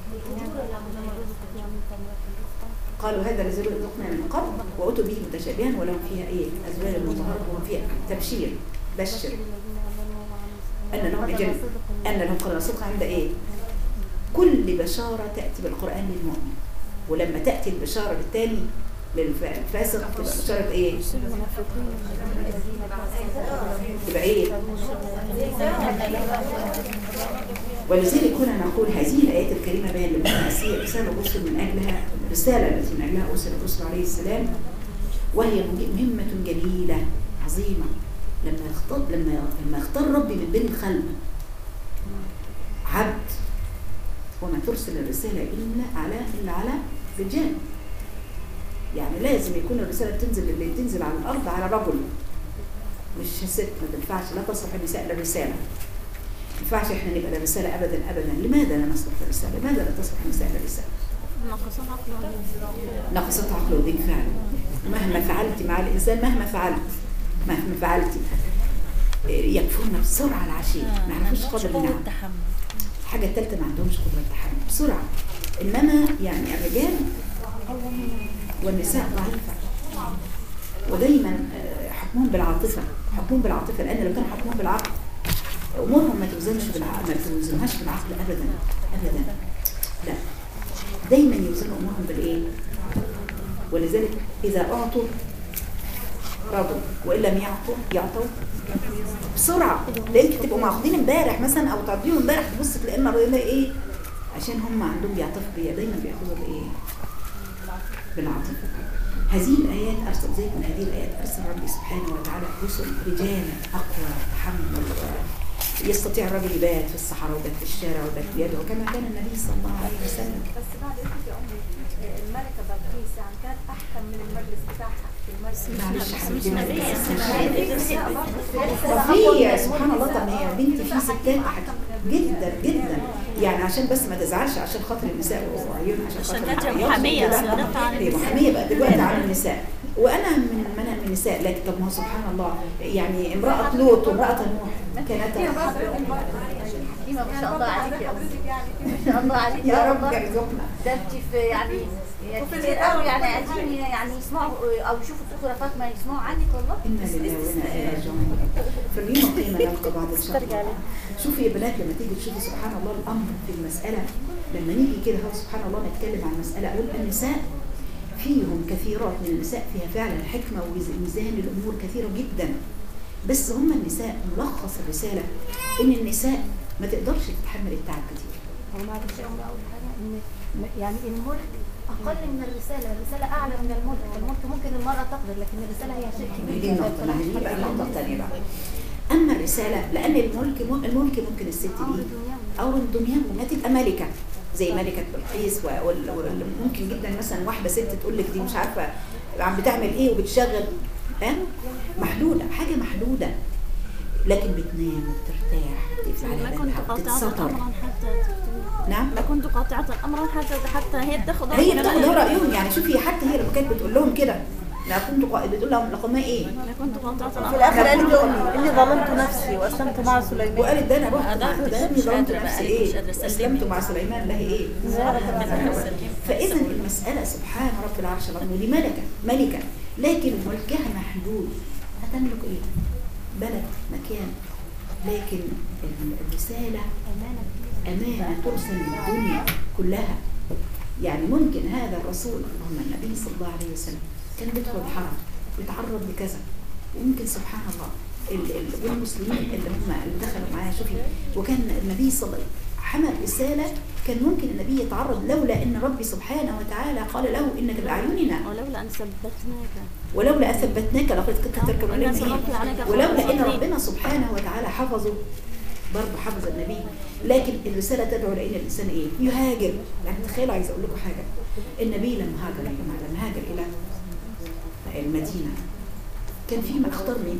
قالوا هذا الذي رزقنا من قبل واتوا به متشابها ولهم فيها ايه ازواج مطهره وهم فيها تبشير بشر ان لهم جنة ان لهم قدر صدق عند ايه كل بشاره تاتي بالقران للمؤمن ولما تاتي البشاره للتاني للفاسق تبقى بشاره ايه تبقى ايه ولذلك هنا نقول هذه الآيات الكريمة بيان لمهمة أساسية رسالة الرسل من أجلها الرسالة التي من أجلها أرسل الرسل عليه السلام وهي مهمة جليلة عظيمة لما اختار لما لما اختار ربي من بين الخلق عبد وما ترسل الرسالة إلا على إلا على رجال يعني لازم يكون الرسالة تنزل اللي تنزل على الأرض على رجل مش ست ما تنفعش لا تصلح النساء للرسالة ما ينفعش احنا نبقى للرسالة أبدا أبدا لماذا لا نصلح للرسالة لماذا لا تصلح النساء للرسالة نقصان عقله نقصت عقله ودين فعلا مهما فعلت مع الإنسان مهما فعلت مهما فعلت يكفرنا بسرعة العشية ما يعرفوش قدر قوة النعم تحمل الحاجة الثالثة ما عندهمش قدرة تحمل بسرعة انما يعني الرجال والنساء ضعيفه ودايما آه، حكمهم بالعاطفه حكمهم بالعاطفه لان لو كان حكمهم بالعقل امورهم ما توزنش بالعقل ما توزنهاش بالعقل ابدا ابدا لا دايما يوزنوا امورهم بالايه ولذلك اذا اعطوا رضوا وان لم يعطوا يعطوا بسرعه لان يمكن تبقوا ماخدين امبارح مثلا او تعطيهم امبارح تبص تلاقي المره دي ايه عشان هم عندهم بيعطفوا بيها دايما بياخدوا بايه بالعاطفه هذه الايات ارسل زي من هذه الايات ارسل ربي سبحانه وتعالى رسل رجالا اقوى تحمل يستطيع الرجل يبات في الصحراء ويبات في الشارع ويبات بيده وكما كان النبي صلى الله عليه وسلم بس بعد اذنك يا امي الملكه بلقيس يعني كانت احكم من المجلس بتاعها في المجلس معلش مش نبية صفية سبحان الله طب ما هي بنتي في ستات جدا جدا يعني عشان بس ما تزعلش عشان خاطر النساء وعيون عشان خاطر عشان كانت العياط محامية، وكده. صدقت عن هي النساء. محامية بقى دلوقتي عن النساء وانا من من من النساء لكن طب ما هو سبحان الله يعني امرأة لوط وامرأة نوح كانتا حكيمه ما شاء الله عليك يا امي ما شاء الله عليك يا رب والله. يرزقنا ده انت في يعني يعني كتير قوي يعني عايزين يعني يسمعوا او يشوفوا الدكتوره فاطمه يسمعوا عنك والله إنا لله وإنا إليه راجعون في اليوم القيامة نلقى بعض إن شاء الله شوفي يا بنات لما تيجي تشوفي سبحان الله الأمر في المسألة لما نيجي كده هو سبحان الله نتكلم عن المسألة أقول النساء فيهم كثيرات من النساء فيها فعلا حكمة وميزان الأمور كثيرة جدا بس هم النساء ملخص الرسالة إن النساء ما تقدرش تتحمل التعب كتير هو معلش يا أم اول حاجه ان م- يعني الملك اقل من الرساله الرساله اعلى من الملك الملك ممكن المراه تقدر لكن الرساله هي شيء دي كبير النقطة ما هي دي بقى النقطة الثانية بقى أما الرسالة لأن الملك الملك ممكن الست أمر دي دنيوي. أو الدنيا ممكن تبقى ملكة زي ملكة بلقيس و- وال- وال- ممكن جدا مثلا واحدة ست تقول لك دي مش عارفة عم بتعمل إيه وبتشغل ها محدودة حاجة محدودة لكن بتنام وبترتاح بتقفل على ما كنت بالها قاطعة بتتستر أمرا حتى تفتني. نعم ما كنت قاطعة أمرا حتى حتى هي بتاخد هي رأيي. بتاخد رأيهم يعني شوفي حتى هي لما كانت بتقول لهم كده لا كنت قا- بتقول لهم لقمة إيه أنا كنت قاطعة في أمرا الاخر قالت له اني ظلمت نفسي واسلمت مع سليمان وقالت ده انا رحت أنا مع- ده مش اني ظلمت قادرة بقى، نفسي مش ايه قادرة أسلمك. اسلمت مع سليمان له ايه فاذا المساله سبحان رب العرش العظيم ودي ملكه ملكه لكن ملكها محدود هتملك ايه بلد مكان لكن الرساله امانه ترسل للدنيا كلها يعني ممكن هذا الرسول اللهم النبي صلى الله عليه وسلم كان بيدخل الحرم يتعرض لكذا وممكن سبحان الله ال- ال- والمسلمين اللي هم اللي دخلوا معاه شوفي وكان النبي صلى الله عليه وسلم حمل رسالة كان ممكن النبي يتعرض لولا ان ربي سبحانه وتعالى قال له انك باعيننا ولولا أن ثبتناك ولولا ان ثبتناك لقد كنت تركب وإن عليهم صرفت عنك إيه؟ ولولا ان خير ربنا سبحانه وتعالى حفظه برضه حفظ النبي لكن الرسالة تدعو لان الانسان ايه يهاجر يعني تخيلوا عايز اقول لكم حاجة النبي لما هاجر لما هاجر الى المدينة كان في من اختار مين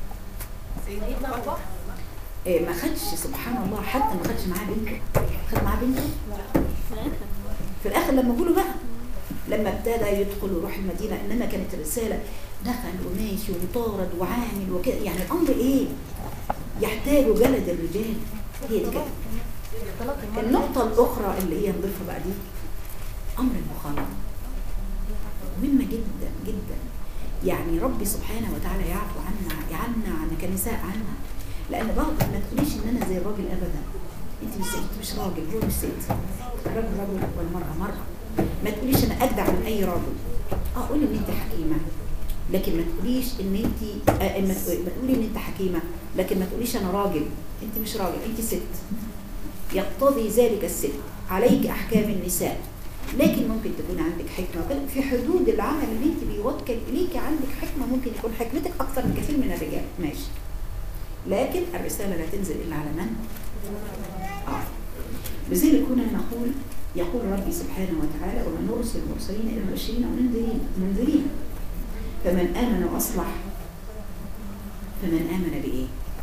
إيه ما خدش سبحان الله حتى ما خدش معاه بنته خد معاه بنته في الآخر في الاخر لما قولوا بقى لما ابتدى يدخل ويروح المدينه انما كانت الرساله دخل وماشي ومطارد وعامل وكده يعني الامر ايه يحتاج جلد الرجال هي دي كده النقطه الاخرى اللي هي نضيفها بقى دي امر المخالطه مهمه جدا جدا يعني ربي سبحانه وتعالى يعفو عنا يعنا عنا كنساء عنا لان بعض ما تقوليش ان انا زي الراجل ابدا انت مش انت مش راجل هو مش ست الراجل رجل والمراه مراه ما تقوليش انا اجدع من اي راجل اه قولي ان انت حكيمه لكن ما تقوليش ان انت آه ما تقولي ما تقولي ان انت حكيمه لكن ما تقوليش انا راجل انت مش راجل انت ست يقتضي ذلك الست عليك احكام النساء لكن ممكن تكون عندك حكمه وكده في حدود العمل اللي انت بيوكل اليك عندك حكمه ممكن يكون حكمتك اكثر من كثير من الرجال ماشي لكن الرساله لا تنزل الا على من آه. لذلك هنا نقول يقول ربي سبحانه وتعالى ومن نرسل المرسلين الى مبشرين ومنذرين منذرين فمن امن واصلح فمن امن بايه؟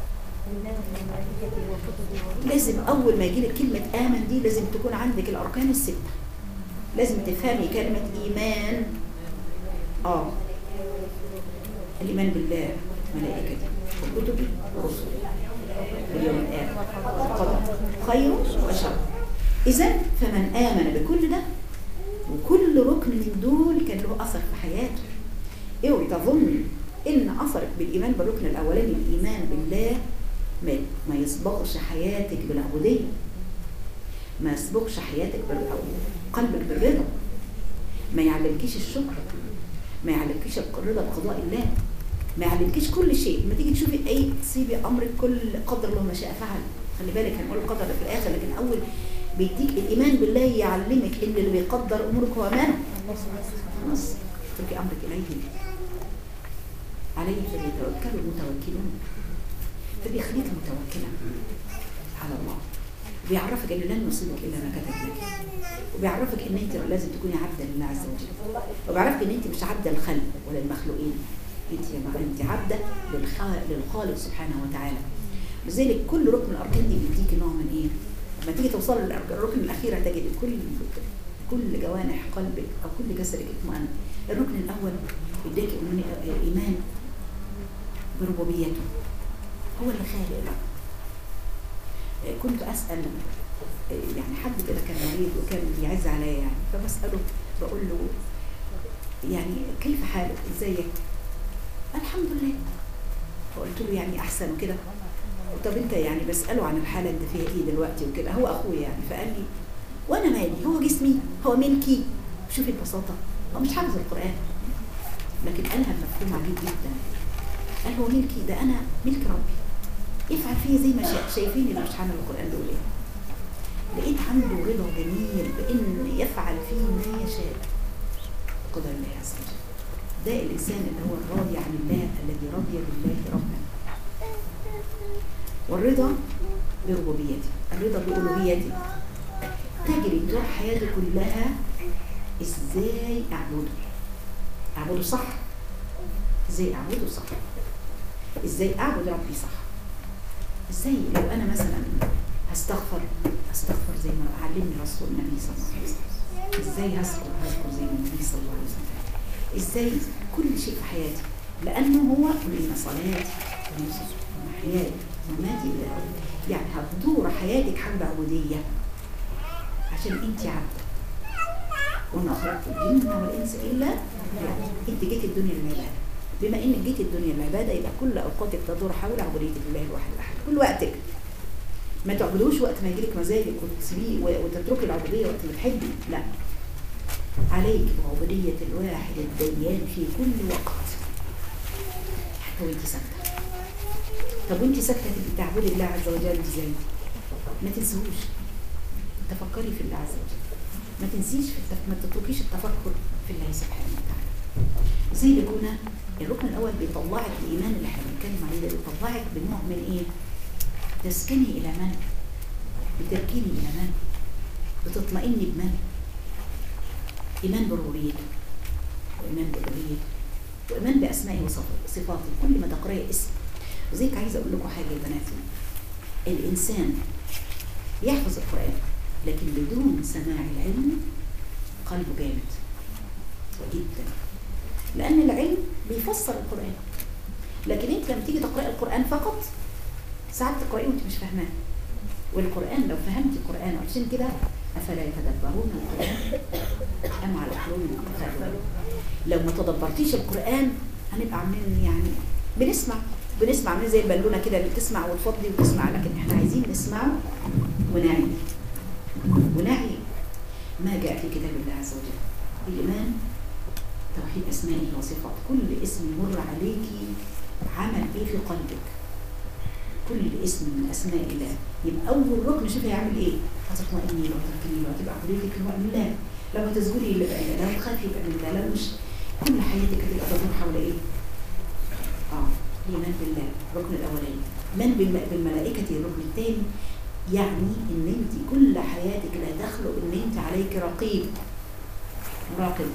لازم اول ما يجيلك كلمه امن دي لازم تكون عندك الاركان السته لازم تفهمي كلمه ايمان اه الايمان بالله ملائكته وكتبه ورسله واليوم الاخر قدر خير وشر إذا فمن آمن بكل ده وكل ركن من دول كان له أثر في حياته اوعي تظني إن أثرك بالإيمان بالركن الأولاني الإيمان بالله ما, ما يسبقش حياتك بالعبودية ما يسبقش حياتك بالعبودية قلبك بالرضا ما يعلمكيش الشكر ما يعلمكيش الرضا بقضاء الله ما يعلمكيش كل شيء لما تيجي تشوفي اي تصيبي امرك كل قدر الله ما شاء فعل خلي بالك هنقول القدر ده في الاخر لكن اول بيديك الايمان بالله يعلمك ان اللي بيقدر امورك هو امانه خلاص اتركي امرك اليه عليه فليتوكل المتوكلون فبيخليك متوكله على الله وبيعرفك ان لن يصيبك الا ما كتب لك وبيعرفك ان انت لازم تكوني عبده لله عز وجل وبيعرفك ان انت مش عبده الخلق ولا المخلوقين انت يا ما انت عبده للخالق, للخالق سبحانه وتعالى لذلك كل ركن من الاركان دي بيديكي نوع من ايه لما تيجي توصل للركن الاخير هتجد كل كل جوانح قلبك او كل جسدك اطمئن الركن الاول يديك ايمان بربوبيته هو اللي خالق لك كنت اسال يعني حد كده كان مريض وكان بيعز عليا يعني فبساله بقول له يعني كيف حالك ازيك الحمد لله فقلت له يعني احسن وكده طب انت يعني بساله عن الحاله انت فيها ايه دلوقتي وكده هو اخويا يعني فقال لي وانا مالي هو جسمي هو ملكي شوفي البساطه هو مش حافظ القران لكن قالها بمفهوم عجيب جدا قال هو ملكي ده انا ملك ربي يفعل فيه زي ما شاء شايفين اللي مش حامل القران دول ايه لقيت عنده رضا جميل بان يفعل فيه ما يشاء قدر الله عز وجل ده الإنسان اللي هو الراضي عن الله الذي رضي بالله ربا والرضا بربوبيته الرضا بألوهيته تجري طول حياته كلها ازاي اعبده اعبده صح ازاي اعبده صح ازاي اعبد ربي صح ازاي لو انا مثلا هستغفر استغفر زي ما علمني رسول النبي صلى الله عليه وسلم ازاي هذكر هذكر زي ما النبي صلى الله عليه وسلم ازاي كل شيء في حياتي لانه هو ان صلاتي ونسكي ومحياي ومماتي لله يعني هتدور حياتك حول عبوديه عشان انت عبده وما خلقت الجن والانس الا ليعبدون. انت جيت الدنيا للعباده بما انك جيت الدنيا للعباده يبقى كل اوقاتك تدور حول عبوديه الله الواحد الاحد كل وقتك ما تعبدوش وقت ما يجيلك مزاجك وتسيبيه وتتركي العبوديه وقت ما تحبي لا عليك بعبودية الواحد الديان في كل وقت حتى وانت ساكتة طب وانت ساكتة تبقي تعبدي الله عز وجل ازاي؟ ما تنسوش تفكري في الله عز وجل ما تنسيش في التف... ما تتركيش التفكر في الله سبحانه وتعالى زي ما كنا الركن الاول بيطلعك الايمان اللي احنا بنتكلم عليه ده بيطلعك بنوع من ايه؟ تسكني الى من؟ بتركيني الى من؟ بتطمئني بمن؟ إيمان بربوبيته وإيمان بألوهيته وإيمان بأسمائه وصفاته كل ما تقرأي اسم وزيك عايزة أقول لكم حاجة يا بناتي الإنسان يحفظ القرآن لكن بدون سماع العلم قلبه جامد جدا لأن العلم بيفسر القرآن لكن أنت لما تيجي تقرأي القرآن فقط ساعات تقرأيه وأنت مش فاهماه والقرآن لو فهمتي القرآن عشان كده أفلا يتدبرون القرآن أم على قلوب أقفالهم لو ما تدبرتيش القرآن هنبقى عاملين يعني بنسمع بنسمع عاملين زي البالونه كده اللي بتسمع وتفضي وتسمع لكن احنا عايزين نسمع ونعي ونعي ما جاء في كتاب الله عز وجل الإيمان توحيد أسمائه وصفاته كل اسم يمر عليكي عمل إيه في قلبك كل اسم من أسماء الله يبقى أول ركن شوفي هيعمل إيه هتطمئني له وتركني له وتبقى عبوديتك له لله لو هتسجدي يبقى لله لو تخافي يبقى لله لو مش كل حياتك هتبقى تدور حول إيه؟ آه الإيمان بالله الركن الأولاني من بالم- بالملائكة الركن الثاني يعني ان انت كل حياتك لا تخلو ان انت عليك رقيب مراقب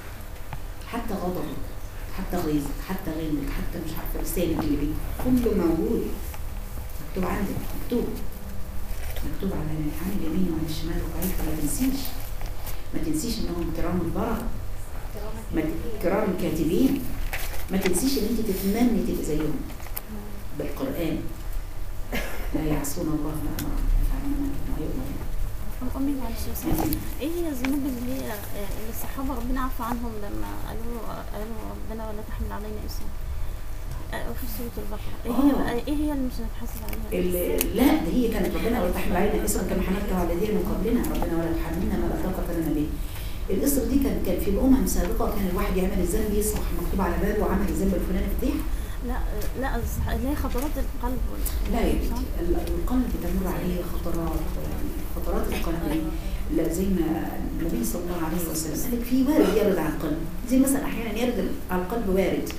حتى غضبك حتى غيظك حتى غيظك حتى مش عارفه لسانك اللي بيه كله موجود مكتوب عندك مكتوب مكتوب على عن اليمين وعن الشمال وعليك ما تنسيش ما تنسيش انهم كرام البرر ما ت- كرام الكاتبين ما تنسيش ان انت تتمني تبقى زيهم بالقران لا يعصون الله ما امرهم يفعلون ما يؤمرون أمي معلش يا أستاذ إيه هي الذنوب اللي هي آه، اللي الصحابة ربنا عفى عنهم لما قالوا قالوا ربنا ولا تحمل علينا إسرا آه، في سورة البقرة إيه هي آه. بقى إيه هي اللي مش هنتحاسب عليها؟ ال- لا ده هي كانت ربنا ولا تحمل علينا اسرا كما حملته على الذين من قبلنا ربنا ولا تحملنا ما لا طاقه لنا به الاسر دي كان كان في الامم السابقه كان الواحد يعمل الذنب يصبح مكتوب على باله وعمل الذنب الفلاني فضيحه لا آه، لا الصح- اللي هي خطرات القلب وال- لا يا صح؟ بنتي ال- القلب تمر عليه خطرات خطرات القلب دي لا زي ما النبي صلى الله عليه وسلم قال لك في وارد يرد على القلب زي مثلا احيانا يرد على القلب وارد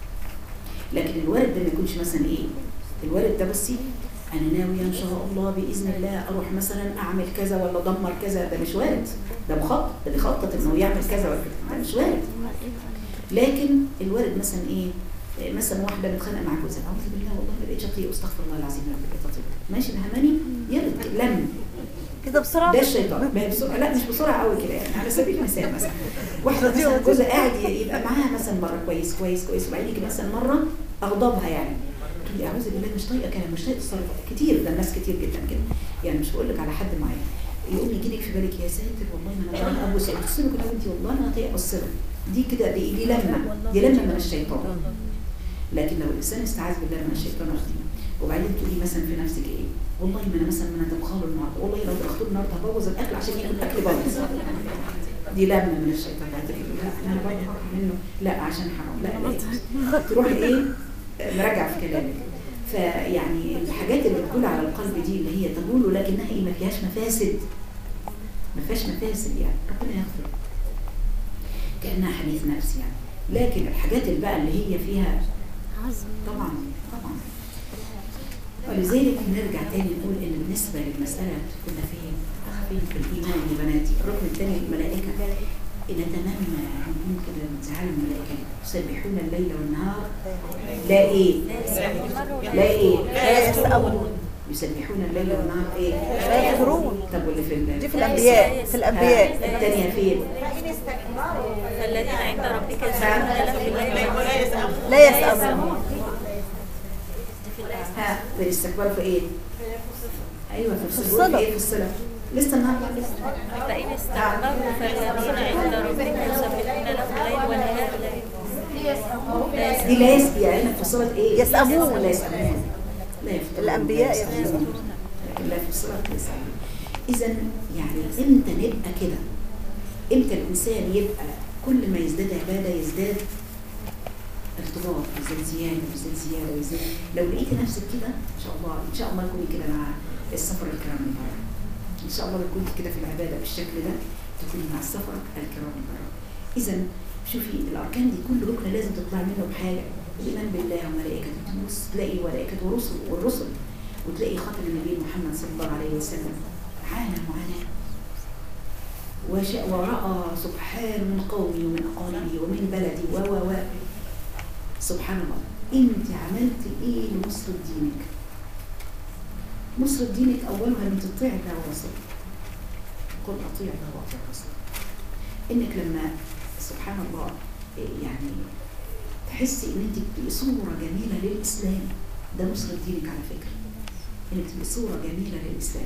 لكن الوارد ده ما يكونش مثلا ايه الوارد ده بصي انا ناوي ان شاء الله باذن الله اروح مثلا اعمل كذا ولا ادمر كذا ده مش وارد ده مخطط ده بيخطط انه يعمل كذا ولا كذا ده مش وارد أمال إيه بقى؟ لكن الوارد مثلا ايه إيه مثلا واحده متخانقه مع جوزها اعوذ بالله والله ما بقتش اطيق استغفر الله العظيم يا رب بقيت اطيق ماشي نهماني يرد لم كده بسرعة ده الشيطان ما هي بسرعه لا مش بسرعه قوي كده يعني على سبيل المثال مثلا واحده مثلا جوزها قاعد يبقى معاها مثلا مره كويس كويس كويس وبعدين يجي مثلا مره اغضبها يعني تقول لي اعوذ بالله مش طايقه كلام مش طايقه تصرف كتير ده الناس كتير جدا كده يعني مش بقول لك على حد معين يقوم يجي لك في بالك يا ساتر والله ما انا طايقه ابوس تصير كده انت والله انا طايقه ابص دي كده دي, دي لمه دي لمه من الشيطان لكن لو الانسان استعاذ بالله من الشيطان الرجيم وبعدين تقولي مثلا في نفسك ايه والله ما انا مثلا ما انا طبخاله النهارده والله لو طبخته النهارده هبوظ الاكل عشان ياكل الاكل باظ دي لمه من الشيطان بعد كده لا انا بطبخ منه لا عشان حرام لا لا تروح ايه مراجع في كلامك فيعني الحاجات اللي بتقول على القلب دي اللي هي تقول لكنها ايه ما فيهاش مفاسد ما فيهاش مفاسد يعني ربنا يغفر كانها حديث نفس يعني لكن الحاجات اللي بقى اللي هي فيها عزم طبعا طبعا ولذلك نرجع تاني نقول ان بالنسبه للمساله كنا فين؟ فين في الايمان يا بناتي الركن الثاني الملائكه نتمنى نكون كده نزعل الملائكه يسبحون الليل والنهار لا ايه؟ لا ايه؟ لا يسأمون يسبحون الليل والنهار ايه؟ لا يكفرون طب واللي في ال- دي في الأنبياء في الأنبياء ها، الثانيه فين؟ فالذين عند ربك يسبحون له بالليل لا يسأمون ها بالاستكبار في ايه؟ ايوه في في الصلاه الصلاة. ايه في الصلاه؟ لسه النهارده لسه فإن استكبروا فالذين عند ربك يسبحون له الليل والنهار لا دي لا يس يعني في صلاه ايه؟ يسأمون. لا يسأمون لا يفترون الأنبياء لا يسأمون. لكن لا في صلاه يسأمون اذا يعني امتى نبقى كده؟ امتى الانسان يبقى كل ما يزداد عباده يزداد ارتباط يزداد زياده يزداد زياده ويزداد لو لقيتي نفسك كده ان شاء الله ان شاء الله تكوني كده مع السفر الكرام البرره ان شاء الله تكوني كده في العباده بالشكل ده تكوني مع السفر الكرام البرره اذا شوفي الاركان دي كل ركن لازم تطلع منه بحاجه الايمان بالله وملائكته تبص تلاقي ملائكه ورسل والرسل وتلاقي خاتم النبي محمد صلى الله عليه وسلم عانى معاناه وشاء ورأى سبحان من قومي ومن أقاربي ومن بلدي و و و سبحان الله انت عملت ايه لنصرة دينك نصرة دينك اولها ان تطيع الله ورسوله قل اطيع الله واطيع الرسول انك لما سبحان الله إيه يعني تحسي ان انت بتبقي صورة جميلة للاسلام ده نصرة دينك على فكرة انك تبقي صورة جميلة للاسلام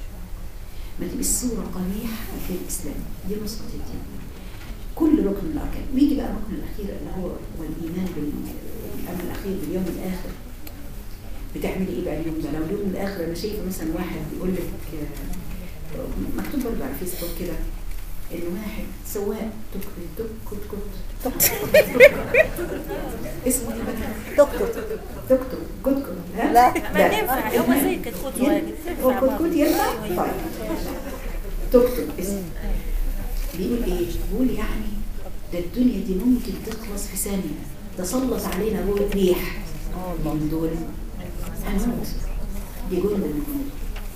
ما تبقيش صورة قبيحة للاسلام دي نصرة الدين كل ركن من الاركان ويجي بقى الركن الاخير اللي هو والايمان بالامر الاخير باليوم الاخر بتعملي ايه بقى اليوم ده لو اليوم الاخر انا شايفه مثلا واحد بيقول لك آه، مكتوب برضه على فيسبوك كده ان واحد سواق توك توك توك توك اسمه ايه بقى؟ دكتور دكتور كتكوت ها؟ لا. ما تنفع هو زي كتكوت واجد هو تنفع كتكوت ينفع؟ طيب دكتور اسم بيقول ايه؟ بيقول يعني ده الدنيا دي ممكن تخلص في ثانية تسلط علينا روح ريح من دول هنموت دي جند من الجنود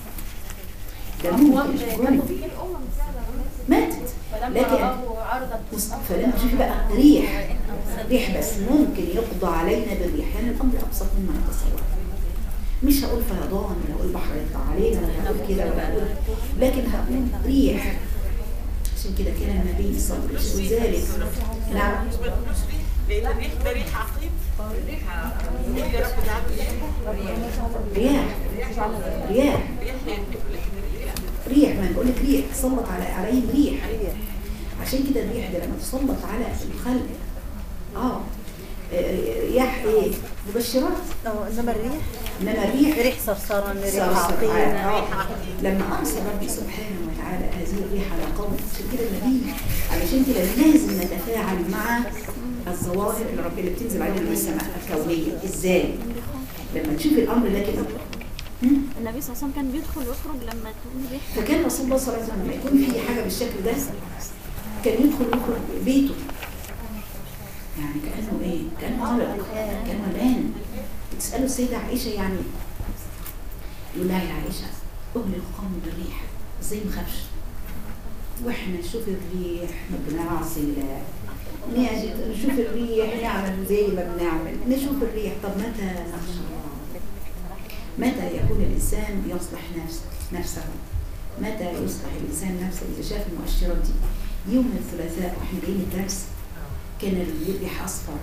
ده ممكن جند ماتت لكن فلما تشوفي بقى ريح ريح بس ممكن يقضى علينا بالريح يعني الامر ابسط مما نتصور مش هقول فيضان ولا هقول بحر يطلع علينا ولا هقول كده ولا هقول لكن هقول ريح عشان كده كان النبي صلى الله عليه وسلم وذلك نعم لان الريح ده ريح عقيم ريح قول يا رب اجعله رياح رياح ريح ريح ما أنا بقول لك ريح سلط على عليهم ريح عشان كده الريح ده لما تسلط على الخلق اه آه، رياح ايه مبشرات اه انما الريح انما الريح ريح صرصرا ريح صرصر عقيم آه. لما ارسل ربي سبحانه وتعالى هذه الريح على قوم عشان كده النبي علشان كده لازم نتفاعل مع الظواهر اللي ربنا اللي بتنزل علينا من السماء الكونيه ازاي؟ لما تشوف الامر ده كده هم؟ النبي صلى الله عليه وسلم كان بيدخل ويخرج لما تقوم ريح فكان رسول الله صلى الله عليه وسلم لما يكون في حاجه بالشكل ده كان يدخل يخرج بيته يعني كانه ايه؟ كانه قلق كانه قلقان تساله السيده عائشه يعني يقول لها يا عائشه اهل القوم بالريح ازاي ما خافش؟ واحنا نشوف الريح ما بنعصي الله نجي نشوف الريح نعمل زي ما بنعمل نشوف الريح طب متى نخشى الله متى يكون الإنسان يصلح نفسه نفسه متى يصلح الإنسان نفسه إذا شاف المؤشرات دي يوم الثلاثاء وإحنا جايين الدرس كان الريح أصفر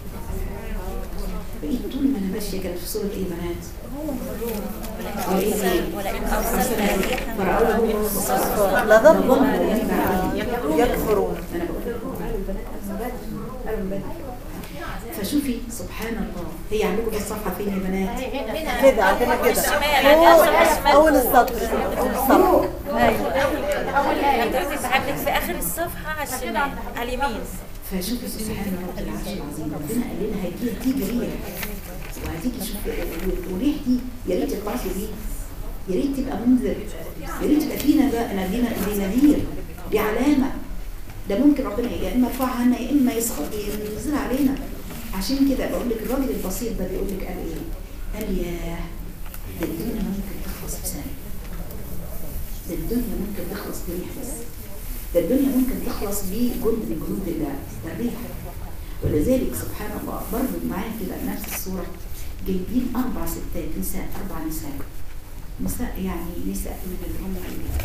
بقيت طول ما أنا ماشية كانت في صورة إيه بنات؟ ولئن ولئن أرسلنا ريحا فرأوه صرصر لظنوا لظنوا أنه يكفرون أنا بقول لكم قالوا البنات قالوا البنات فشوفي سبحان الله هي عندكم في الصفحة فين يا بنات؟ كده عندنا كده فوق اول السطر اول السطر حضرتك عندك في آخر الصفحة على الشمال على اليمين فشوفي سبحان رب العرش العظيم ربنا قال لنا هتيجي تيجي ريح وهتيجي شوف والريح دي يا ريت تطلعي بيه يا ريت تبقى منذر يا ريت تبقى فينا بقى نادينا دي نذير دي علامه ده ممكن ربنا يا اما يرفعها لنا يا اما يسقط ينزل علينا عشان كده بقول لك الراجل البسيط ده بيقول لك قال ايه؟ قال يا ده الدنيا ممكن تخلص في سنه ده الدنيا ممكن تخلص بريح بس ده الدنيا ممكن تخلص بجند من جنود الله ده الريح ولذلك سبحان الله برضه معايا كده نفس الصورة جايبين أربع ستات نساء أربع نساء نساء يعني نساء من اللي هم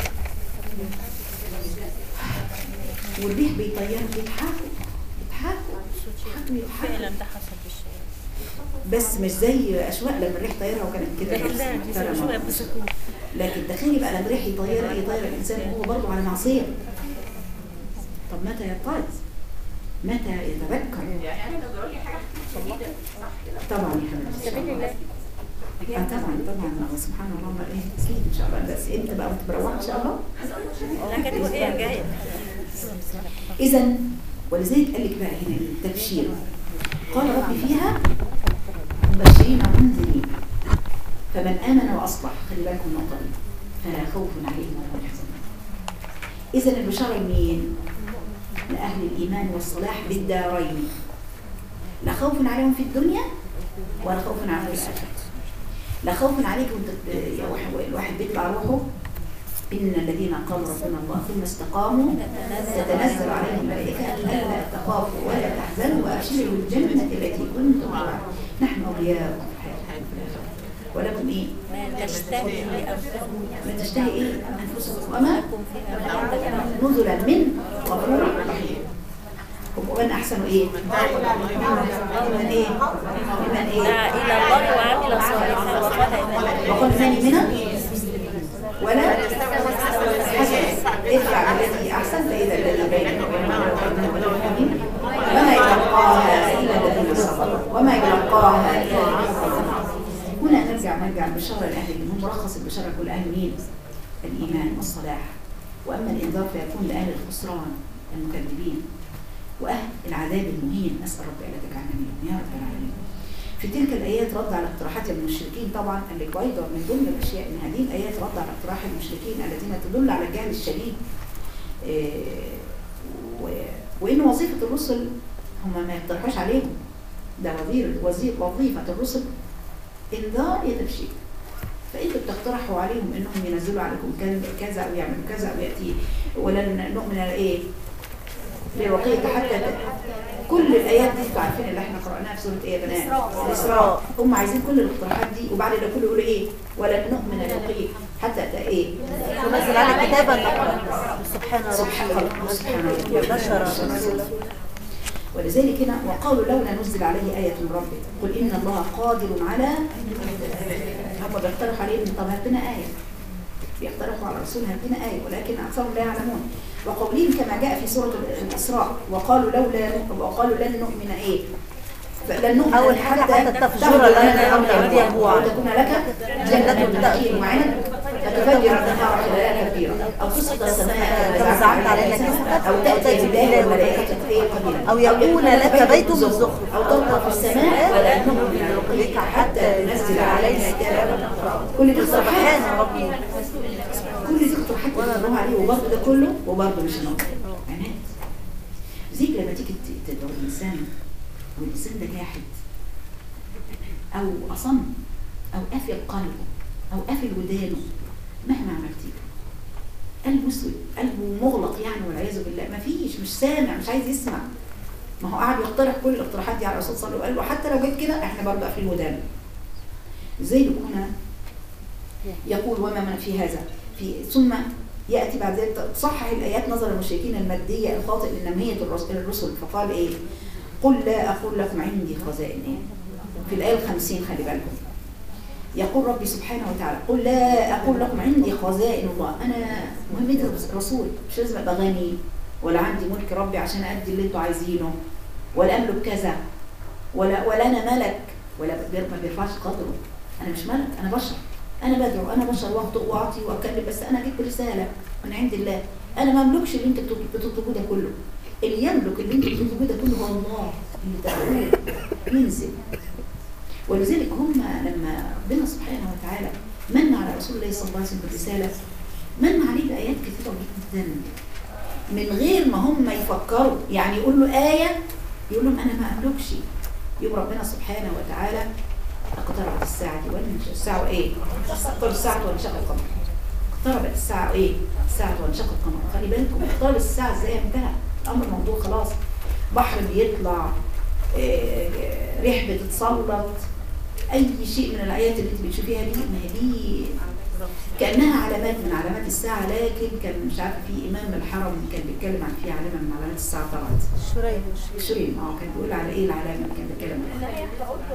ال- والريح بيطيروا بيضحكوا بيضحكوا بيضحكوا فعلا يضحكوا ده حصل بالشيء بس مش زي أشواق لما الريح طيرها وكانت كده لا بس لا دي محترمة. شوية بسكون لكن تخيلي بقى لما ريح يطير يطير الانسان وهو برضه على معصيه طب متى يتعظ متى يتذكر يعني لو جرالي حاجه طبعا يا حبيبتي اه طبعا طبعا هو سبحان الله ما ايه اكيد ان شاء الله بس انت بقى بتروح ان شاء الله لا كانت وهي جاية اذا ولذلك قال لك بقى هنا ايه التبشير قال ربي فيها مبشرين ومنذرين فمن امن واصلح خلي بالكم من النقطه دي فلا خوف عليهم ولا هم يحزنون اذا البشاره لمين؟ لاهل الايمان والصلاح بالدارين لا خوف عليهم في الدنيا ولا خوف عليهم في الاخره لا خوف عليك وانت ب- يا واحد الواحد بيطلع روحه ان الذين قالوا ربنا الله ثم استقاموا تتنزل عليهم الملائكه الا تخافوا ولا تحزنوا وابشروا بالجنه التي كنتم توعدون نحن اولياؤكم في الحياه الدنيا ولكم ايه؟ ما تشتهي أنفسهم ما تشتهي ايه؟ انفسكم وما لكم فيها من عند الله نزلا من غفور رحيم ومن احسن ايه؟ من ايه؟ من ايه؟ دعا إلى الله وعمل صالحا وقال إنني وقل ثاني منها ولا حسن ادفع بالذي احسن فاذا الذي بينك وبينه عداوة وما يلقاها الا الذين صبروا وما يلقاها الا الذين صبروا هنا نرجع نرجع البشاره لاهل الايمان ملخص البشاره كل اهل مين؟ الايمان والصلاح واما الانذار فيكون لاهل الخسران المكذبين واهل العذاب المهين نسال ربي الا تجعلنا منهم يا رب العالمين في تلك الآيات رد على اقتراحات المشركين طبعا قال لك أيضا من ضمن الأشياء أن هذه الآيات رد على اقتراح المشركين الذين تدل على الجهل الشديد إيه، و- وإن وظيفة الرسل هم ما يقترحوش عليهم ده وظيفة وظيفة وظيفة الرسل إنذار يا تبشير فأنتوا بتقترحوا عليهم إنهم ينزلوا عليكم كذا- كذا أو يعملوا كذا أو يأتي ولن نؤمن إيه للوقية حتى كل الايات دي انتوا عارفين اللي احنا قراناها في سوره ايه يا بنات الاسراء هم عايزين كل الاقتراحات دي وبعد ده كله يقولوا ايه ولن نؤمن للوقية حتى تا ايه ونزل على كتابا نقرأ سبحان سبحان ربي الله سبحان الله بشر رسولا ولذلك هنا وقالوا لولا نزل عليه آية من ربه قل إن الله قادر على هم بيقترحوا عليه إن طب هات لنا آية بيقترحوا على الرسول هدينا آية ولكن أكثرهم لا يعلمون وقولهم كما جاء في سورة الإسراء وقالوا لولا وقالوا لن نؤمن إيه لن نؤمن أول حاجة حتى تفجر لنا أرضا أو ينبوعا تكون لك جنة من نخيل وعنب فتفجر النهار خلالها تفجيرا أو تسقط السماء كما زعمت علينا كسفا أو تأتي بالله والملائكة قبيلا أو يكون لك بيت من زخرف أو ترقى في السماء ولا نؤمن لرقيك حتى تنزل علينا كتابا نقرأه كل دي اقتراحات سبحان ربي كل دي اقتراحات بتقولوها عليه وبرضه ده كله وبرضه مش ناقص عناد زيك لما تيجي ت- تدعو الإنسان والإنسان ده جاحد أو أصم أو قافل قلبه أو قافل ودانه مهما عملتي قلبه اسود قلبه مغلق يعني والعياذ بالله ما فيش مش سامع مش عايز يسمع ما هو قاعد يقترح كل الاقتراحات دي على الرسول صلى الله عليه وسلم وقال له حتى لو جيت كده احنا برضه قافلين ودانا زي هنا يقول وما من في هذا في ثم يأتي بعد ذلك تصحح الآيات نظر المشركين المادية الخاطئ لنمية الرس- الرسل فقال إيه قل لا أقول لكم عندي خزائن إيه في الآية الخمسين خلي بالكم يقول ربي سبحانه وتعالى قل لا أقول لكم عندي خزائن الله أنا مهمتي رسول مش لازم أبقى غني ولا عندي ملك ربي عشان أدي اللي أنتوا عايزينه ولا أملك كذا ولا ولا أنا ملك ولا بير- ما بيرفعش قدره أنا مش ملك أنا بشر أنا بدعو أنا بشر وأخطئ وأعطي وأتكلم بس أنا جيت برسالة من عند الله أنا ما أملكش اللي أنت بتطلب- بتطلبوه ده كله اللي يملك اللي أنت بتطلبوه ده كله هو الله اللي تدعوه ينزل ولذلك هم لما ربنا سبحانه وتعالى من على رسول الله صلى الله عليه وسلم بالرسالة من عليه بآيات كثيرة جدا من غير ما هم يفكروا يعني يقول له آية يقول لهم أنا ما أملكش يقول ربنا سبحانه وتعالى اقتربت الساعة دي وانشق الساعة ايه؟ اقتربت الساعة وانشق القمر اقتربت الساعة ايه؟ الساعة وانشق القمر خلي بالكم اقترب الساعة ازاي انتهى الأمر موضوع خلاص بحر بيطلع آه، آه، ريح بتتسلط أي شيء من الآيات اللي انت بتشوفيها دي ما هي دي كأنها علامات من علامات الساعة لكن كان مش عارفة في إمام الحرم كان بيتكلم عن في علامة من علامات الساعة طلعت شريم شيرين اه كان بيقول على ايه العلامة اللي كان بيتكلم عنها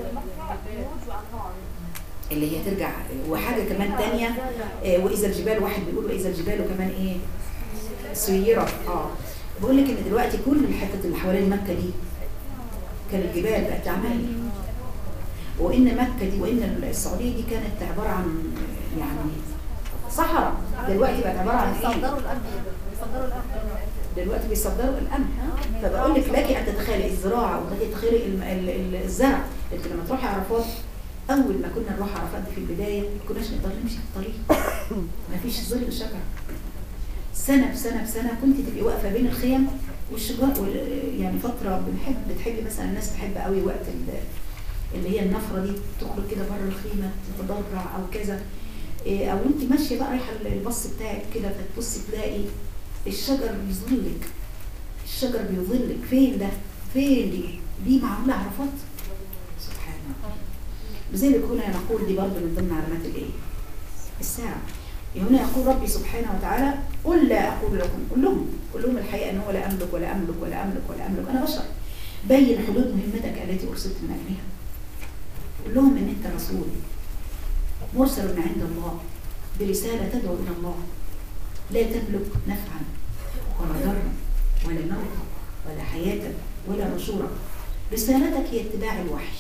اللي هي ترجع وحاجة كمان تانية آه، وإذا الجبال واحد بيقول وإذا الجبال كمان إيه سيرة اه بقول لك إن دلوقتي كل الحتة اللي حوالين مكة دي كان الجبال بقت عمايل وإن مكة دي وإن السعودية دي كانت عبارة عن يعني صحراء دلوقتي بقت عبارة عن إيه؟ بيصدروا القمح بيصدروا القمح دلوقتي بيصدروا القمح فبقول لك لك ان تتخيلي الزراعه ولك تتخيلي الم- ال- ال- الزرع انت لما تروحي عرفات اول ما كنا نروح عرفات دي في البدايه ما كناش نقدر نمشي في الطريق ما فيش ظل شجر سنه بسنه بسنه كنت تبقي واقفه بين الخيم والشجار وال- يعني فتره بنحب بتحبي مثلا الناس تحب قوي وقت ال- اللي هي النفره دي تخرج كده بره الخيمه تتضرع او كذا إيه، او انت ماشيه بقى رايحه البص بتاعك كده فتبصي تلاقي الشجر بيظلك الشجر بيظلك فين ده فين دي دي معموله عرفات سبحان الله لذلك هنا نقول دي برضه من ضمن علامات الايه الساعه هنا يقول ربي سبحانه وتعالى قل لا اقول لكم قل لهم قل لهم الحقيقه انه لا املك ولا املك ولا املك ولا املك انا بشر بين حدود مهمتك التي ارسلت من اجلها قل لهم ان انت رسول مرسل من عند الله برساله تدعو الى الله لا تملك نفعا ولا ضرا ولا موتا ولا حياة ولا نشورا رسالتك هي اتباع الوحي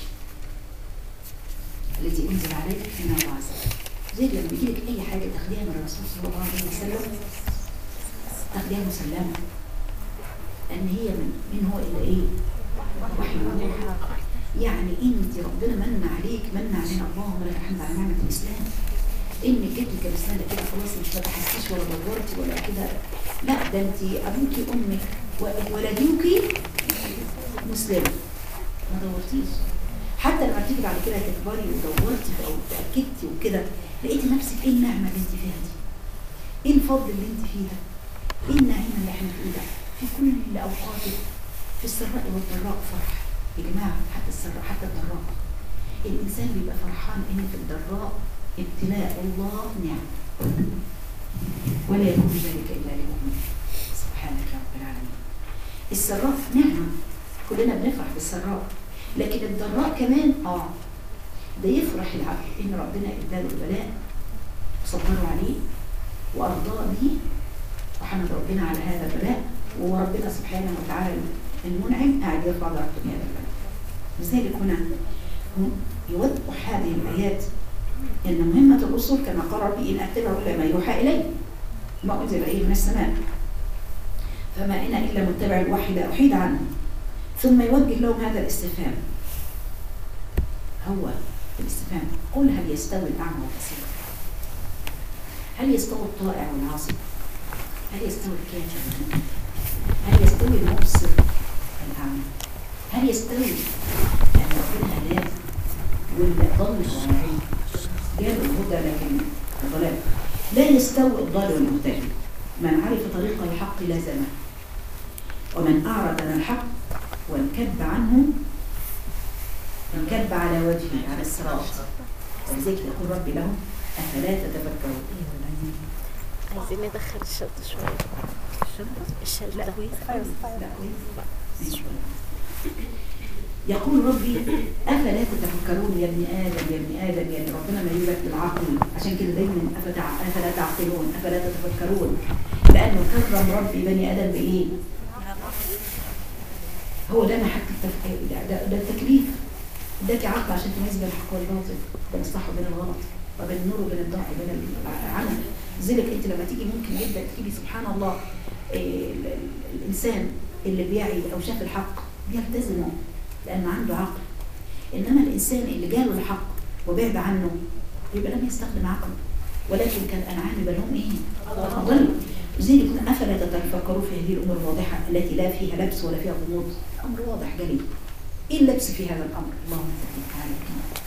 الذي أنزل عليك من الله عز وجل زي لما بيجيلك أي حاجة تاخديها من الرسول صلى الله عليه وسلم تاخديها مسلمة لأن هي من من هو إلا إيه؟ وحي يوحى يعني أنت ربنا من عليك من علينا اللهم لك الحمد على نعمة الإسلام انك انت كرسالة كده خلاص مش ما تحسيش ولا دورتي ولا كده لا ده انت ابوكي امك وولدوكي مسلمة ما دورتيش حتى لما بتيجي بعد كده تكبري ودورتي او تاكدتي وكده لقيتي نفسك ايه النعمه اللي انت فيها دي؟ ايه الفضل اللي انت فيها؟ ايه النعيم اللي احنا فيه ده؟ في كل اوقاتك في السراء والضراء فرح يا جماعه حتى السراء حتى الضراء الانسان بيبقى فرحان ان في الضراء ابتلاء الله نعم ولا يكون ذلك الا للمؤمن سبحانك يا رب العالمين السراء نعمه كلنا بنفرح بالسراء لكن الضراء كمان اه ده يفرح العبد ان ربنا اداله البلاء صبروا عليه وأرضاه به وحمد ربنا على هذا البلاء وربنا سبحانه وتعالى المنعم قاعد يرفع درجته بهذا البلاء لذلك هنا هم يوضح هذه الآيات أن مهمة الرسل كما قال ربي إن أتبع إلا ما يوحى إلي ما أنزل إليه من السماء فما أنا إلا متبع الوحي لا أحيد عنه ثم يوجه لهم هذا الاستفهام هو الاستفهام قل هل يستوي الأعمى والبصير هل يستوي الطائع والعاصي هل يستوي الكافر والمؤمن هل يستوي المبصر الأعمى هل يستوي يعني ربنا هداه واللي ضل الضالين جاله الهدى لكن الضلال لا يستوي الضال والمهتدي من عرف طريق الحق لزمه ومن أعرض عن الحق وانكب عنه انكب على وجهه على الصراط ولذلك يقول ربي لهم أفلا تتفكرون عايزين ندخل الشط شوية الشط لا ده كويس لا كويس ماشي. يقول ربي أفلا تتفكرون يا ابن آدم يا ابن آدم يعني ربنا ما يجيبك بالعقل عشان كده دايما أفتع- أفلا تعقلون أفلا تتفكرون لأنه كرم ربي بني آدم بإيه؟ هو ده محك التفكير ده, ده, ده التكليف اداك عقل عشان تميز بين الحق والباطل بين الصح وبين الغلط وبين النور وبين الضوء وبين العمل لذلك انت لما تيجي ممكن جدا تيجي سبحان الله إيه، ال- ال- الانسان اللي بيعي او شاف الحق بيلتزمه لانه عنده عقل انما الانسان اللي جاله الحق وبعد عنه يبقى لم يستخدم عقله ولكن كالانعام بل هم ايه؟ ضل لذلك افلا تتفكروا في هذه الامور الواضحه التي لا فيها لبس ولا فيها غموض امر واضح جلي ايه اللبس في هذا الامر؟ اللهم صل على محمد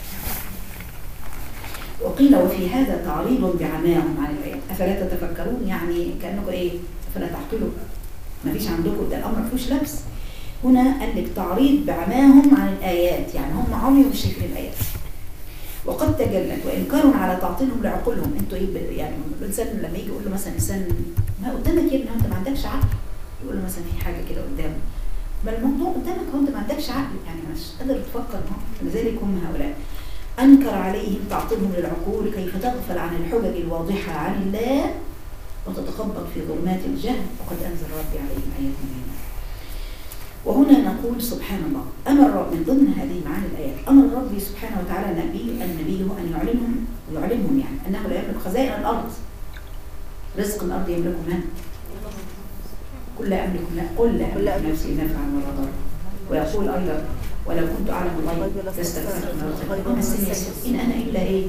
وقيل وفي هذا تعريض بعماهم عن الايات افلا تتفكرون يعني كانكم ايه افلا تعقلوا ما فيش عندكم ده الامر ما فيهوش لبس هنا قال لك تعريض بعماهم عن الايات يعني هم عمي ومش شايفين الايات وقد تجلت وانكار على تعطيلهم لعقولهم انتوا ايه ب- يعني الانسان لما يجي يقول له مثلا انسان ما قدامك يا ابني هو انت ما عندكش عقل يقول له مثلا في حاجه كده قدامه بل الموضوع قدامك هو انت ما عندكش عقل يعني مش قادر تفكر اهو لذلك هم هؤلاء انكر عليهم تعطيلهم للعقول كيف تغفل عن الحجج الواضحه عن الله وتتخبط في ظلمات الجهل وقد انزل ربي عليهم ايات بينات وهنا نقول سبحان الله امر من ضمن هذه معاني الايات امر ربي سبحانه وتعالى نبي النبي ان يعلمهم ويعلمهم يعني انه لا يملك خزائن الارض رزق الارض يملكه من؟ قل لا املك قل لا املك نفسي نفعا ولا ضرا ويقول ايضا ولو كنت اعلم الله لاستكثرت من الخير وما مسني السوء. ان انا الا ايه؟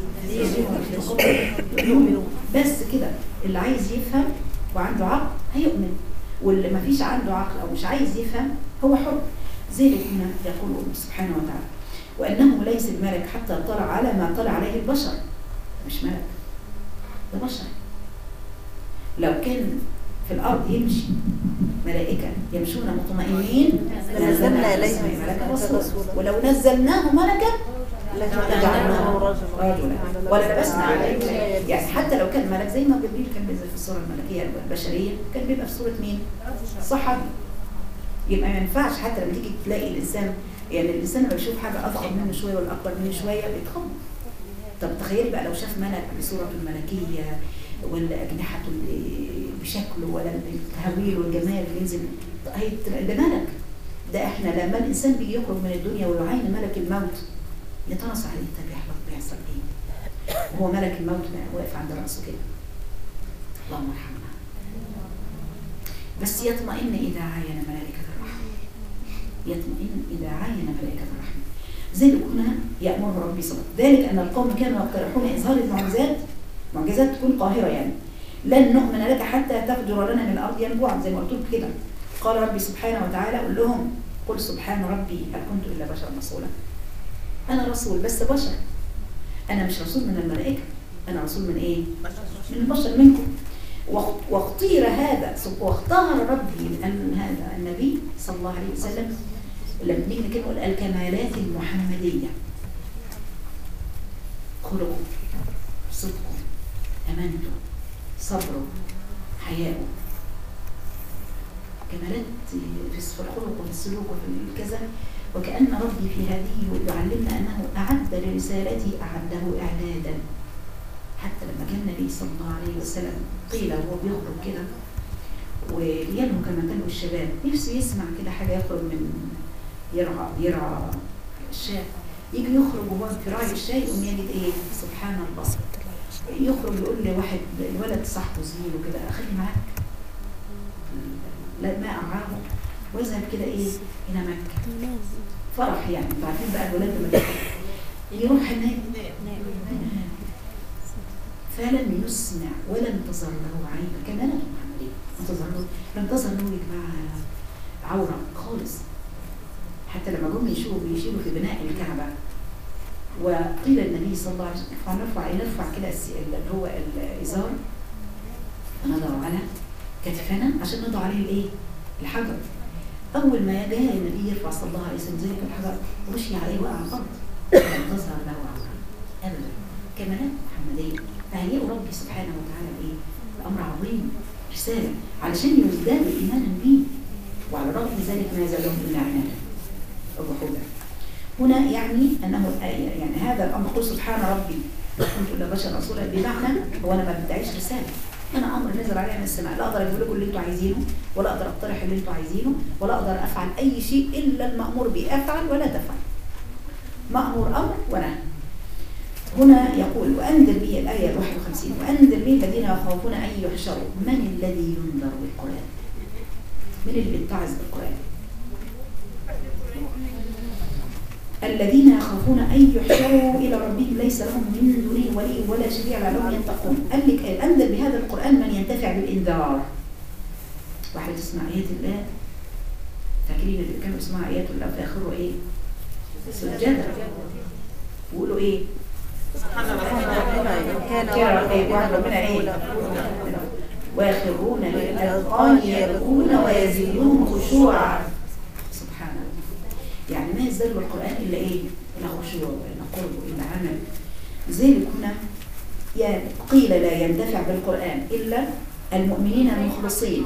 يؤمن بس كده اللي عايز يفهم وعنده عقل هيؤمن واللي ما فيش عنده عقل او مش عايز يفهم هو حر زي اللي كنا يقول سبحانه وتعالى وانه ليس الملك حتى اطلع على ما اطلع عليه البشر مش ملك ده بشر لو كان في الارض يمشي ملائكه يمشون مطمئنين لنزلنا إليهم ملكا رسولا. رسولا ولو نزلناه ملكا لجعلناه رجلا رجلا ولا لبسنا عليه يعني حتى لو كان ملك زي ما جبريل كان بينزل في الصوره الملكيه البشريه كان بيبقى في صوره مين؟ صحابي يبقى ما ينفعش حتى لما تيجي تلاقي الانسان يعني الانسان لما يشوف حاجه اضخم منه شويه ولا اكبر منه شويه بيتخض طب تخيلي بقى لو شاف ملك بصورته الملكيه ولا اجنحته ال- بشكله ولا التهويل والجمال اللي ينزل هيت- ده ملك ده احنا لما الانسان بيجي يخرج من الدنيا ويعاين ملك الموت يتنص عليه طب يحبط بيحصل ايه؟ وهو ملك الموت بقى واقف عند راسه كده اللهم ارحمنا بس يطمئن اذا عاين ملائكه الرحمه يطمئن اذا عاين ملائكه الرحمه ذلك هنا يامر ربي صلى ذلك ان القوم كانوا يقترحون اظهار المعجزات معجزات تكون قاهره يعني لن نؤمن لك حتى تفجر لنا من الارض ينبوعا زي ما قلت لك كده قال ربي سبحانه وتعالى قل لهم قل سبحان ربي هل كنت الا بشرا رسولا انا رسول بس بشر انا مش رسول من الملائكه انا رسول من ايه من البشر منكم واخ- واختير هذا واختار ربي من هذا النبي صلى الله عليه وسلم لما نيجي كده نقول الكمالات المحمديه خلقه صدقه امانته صبره حياؤه كمالات في الخلق وفي السلوك وفي الكذا وكأن ربي في هذه يعلمنا أنه أعد لرسالته أعده إعدادا حتى لما كان النبي صلى الله عليه وسلم قيل وهو بيخرج كده وليانه كما كانوا الشباب نفسه يسمع كده حاجة يخرج من يرعى يرعى الشاة يجي يخرج وهو في راعي الشاي يقوم يجد ايه سبحان الله يخرج يقول لواحد الولد صاحبه زميله كده خلي معاك لا ما أرعاه ويذهب كده ايه الى مكة فرح يعني انتوا عارفين بقى الولاد لما بيخرجوا. يروح هناك فلم يسمع ولم تظهر له عيب كما انا محمد ما تظهر له لم تظهر له يا جماعه عوره خالص حتى لما جم يشوفوا يشيلوا في بناء الكعبه وقيل النبي صلى الله عليه وسلم فنرفع نرفع كده الس- اللي هو الازار نضع على كتفنا عشان نضع عليه الايه؟ الحجر اول ما جاء النبي يرفع صلى الله عليه وسلم ذلك الحجر مشي عليه وقع على الارض لم تظهر له عوره ابدا كمالات محمديه فهيئوا ربي سبحانه وتعالى بايه؟ بامر عظيم رساله علشان يزدادوا ايمانا به وعلى الرغم من ذلك ما يزالهم الا عنادا وجحودا هنا يعني انه الآية يعني هذا الامر قل سبحان ربي كنت الا بشر رسولا بمعنى هو انا ما بدعيش رساله انا امر نزل علي من السماء لا اقدر اقول لكم اللي انتوا عايزينه ولا اقدر اقترح اللي انتوا عايزينه ولا اقدر افعل اي شيء الا المامور به افعل ولا تفعل مامور امر ونهي هنا يقول وانذر به الايه 51 وانذر به الذين يخافون ان يحشروا من الذي ينذر بالقران من اللي بيتعظ بالقران الذين يخافون أن يحشروا إلى ربهم ليس لهم من دونه ولي ولا شفيع لعلهم يتقون قال لك إيه؟ أنزل بهذا القرآن من ينتفع بالإنذار واحد تسمع آيات الله فاكرين اللي كانوا يسمعوا آيات الله في آخره إيه؟ سجادة ويقولوا إيه؟ كان كان إيه؟ وعد ربنا إيه؟ واخرون للأذقان يبكون ويزيدون خشوعا سبحان الله يعني ما يزال القرآن إلا إيه؟ إلا خشوع وإلا قرب وإلا عمل لذلك هنا يعني قيل لا ينتفع بالقرآن إلا المؤمنين المخلصين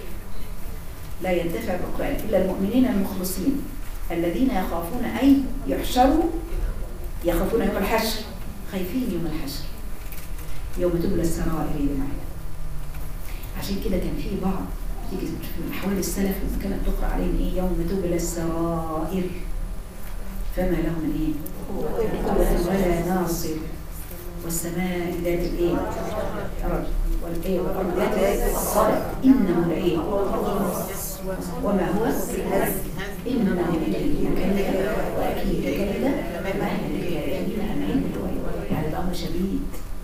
لا ينتفع بالقرآن إلا المؤمنين المخلصين الذين يخافون أن يحشروا يخافون يوم الحشر خايفين يوم الحشر يوم تبلى السرائر معنا عشان كده كان في بعض تيجي من أحوال السلف لما كانت تقرأ عليهم إيه يوم تبلى السرائر فما لهم من إيه قوة ولا ناصر والسماء ذات الإيه رجل والإيه والأرض ذات الصدق إنه لإيه وما هو إنه كيد وأكيد كيد مهل الكافرين أمين يعني الأمر شديد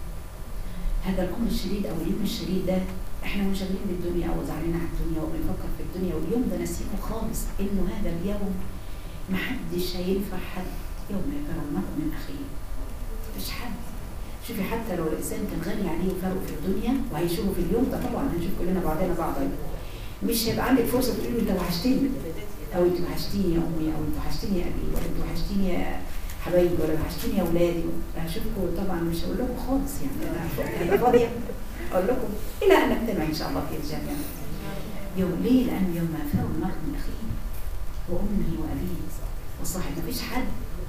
هذا الأمر الشديد أو اليوم الشديد ده احنا منشغلين بالدنيا او زعلانين على الدنيا وبنفكر في الدنيا واليوم ده نسيبه خالص انه هذا اليوم محدش هينفع حد يوم يفر المرء من اخيه مفيش حد شوفي حتى لو الانسان كان غني عليه وفرقه في الدنيا وهيشوفه في اليوم ده طبعا هنشوف كلنا بعضنا بعضا مش هيبقى عندك فرصه تقول له انت وحشتني او انت وحشتيني يا امي او انت وحشتني يا ابي ولا انت وحشتيني يا حبايبي ولا وحشتيني يا اولادي هشوفكم طبعا مش هقول لكم خالص يعني انا فاضيه اقول لكم الى ان نجتمع ان شاء الله في الجنه يوم ليه لان يوم ما فر المرء من اخيه وامه وابيه وصاحب مفيش حد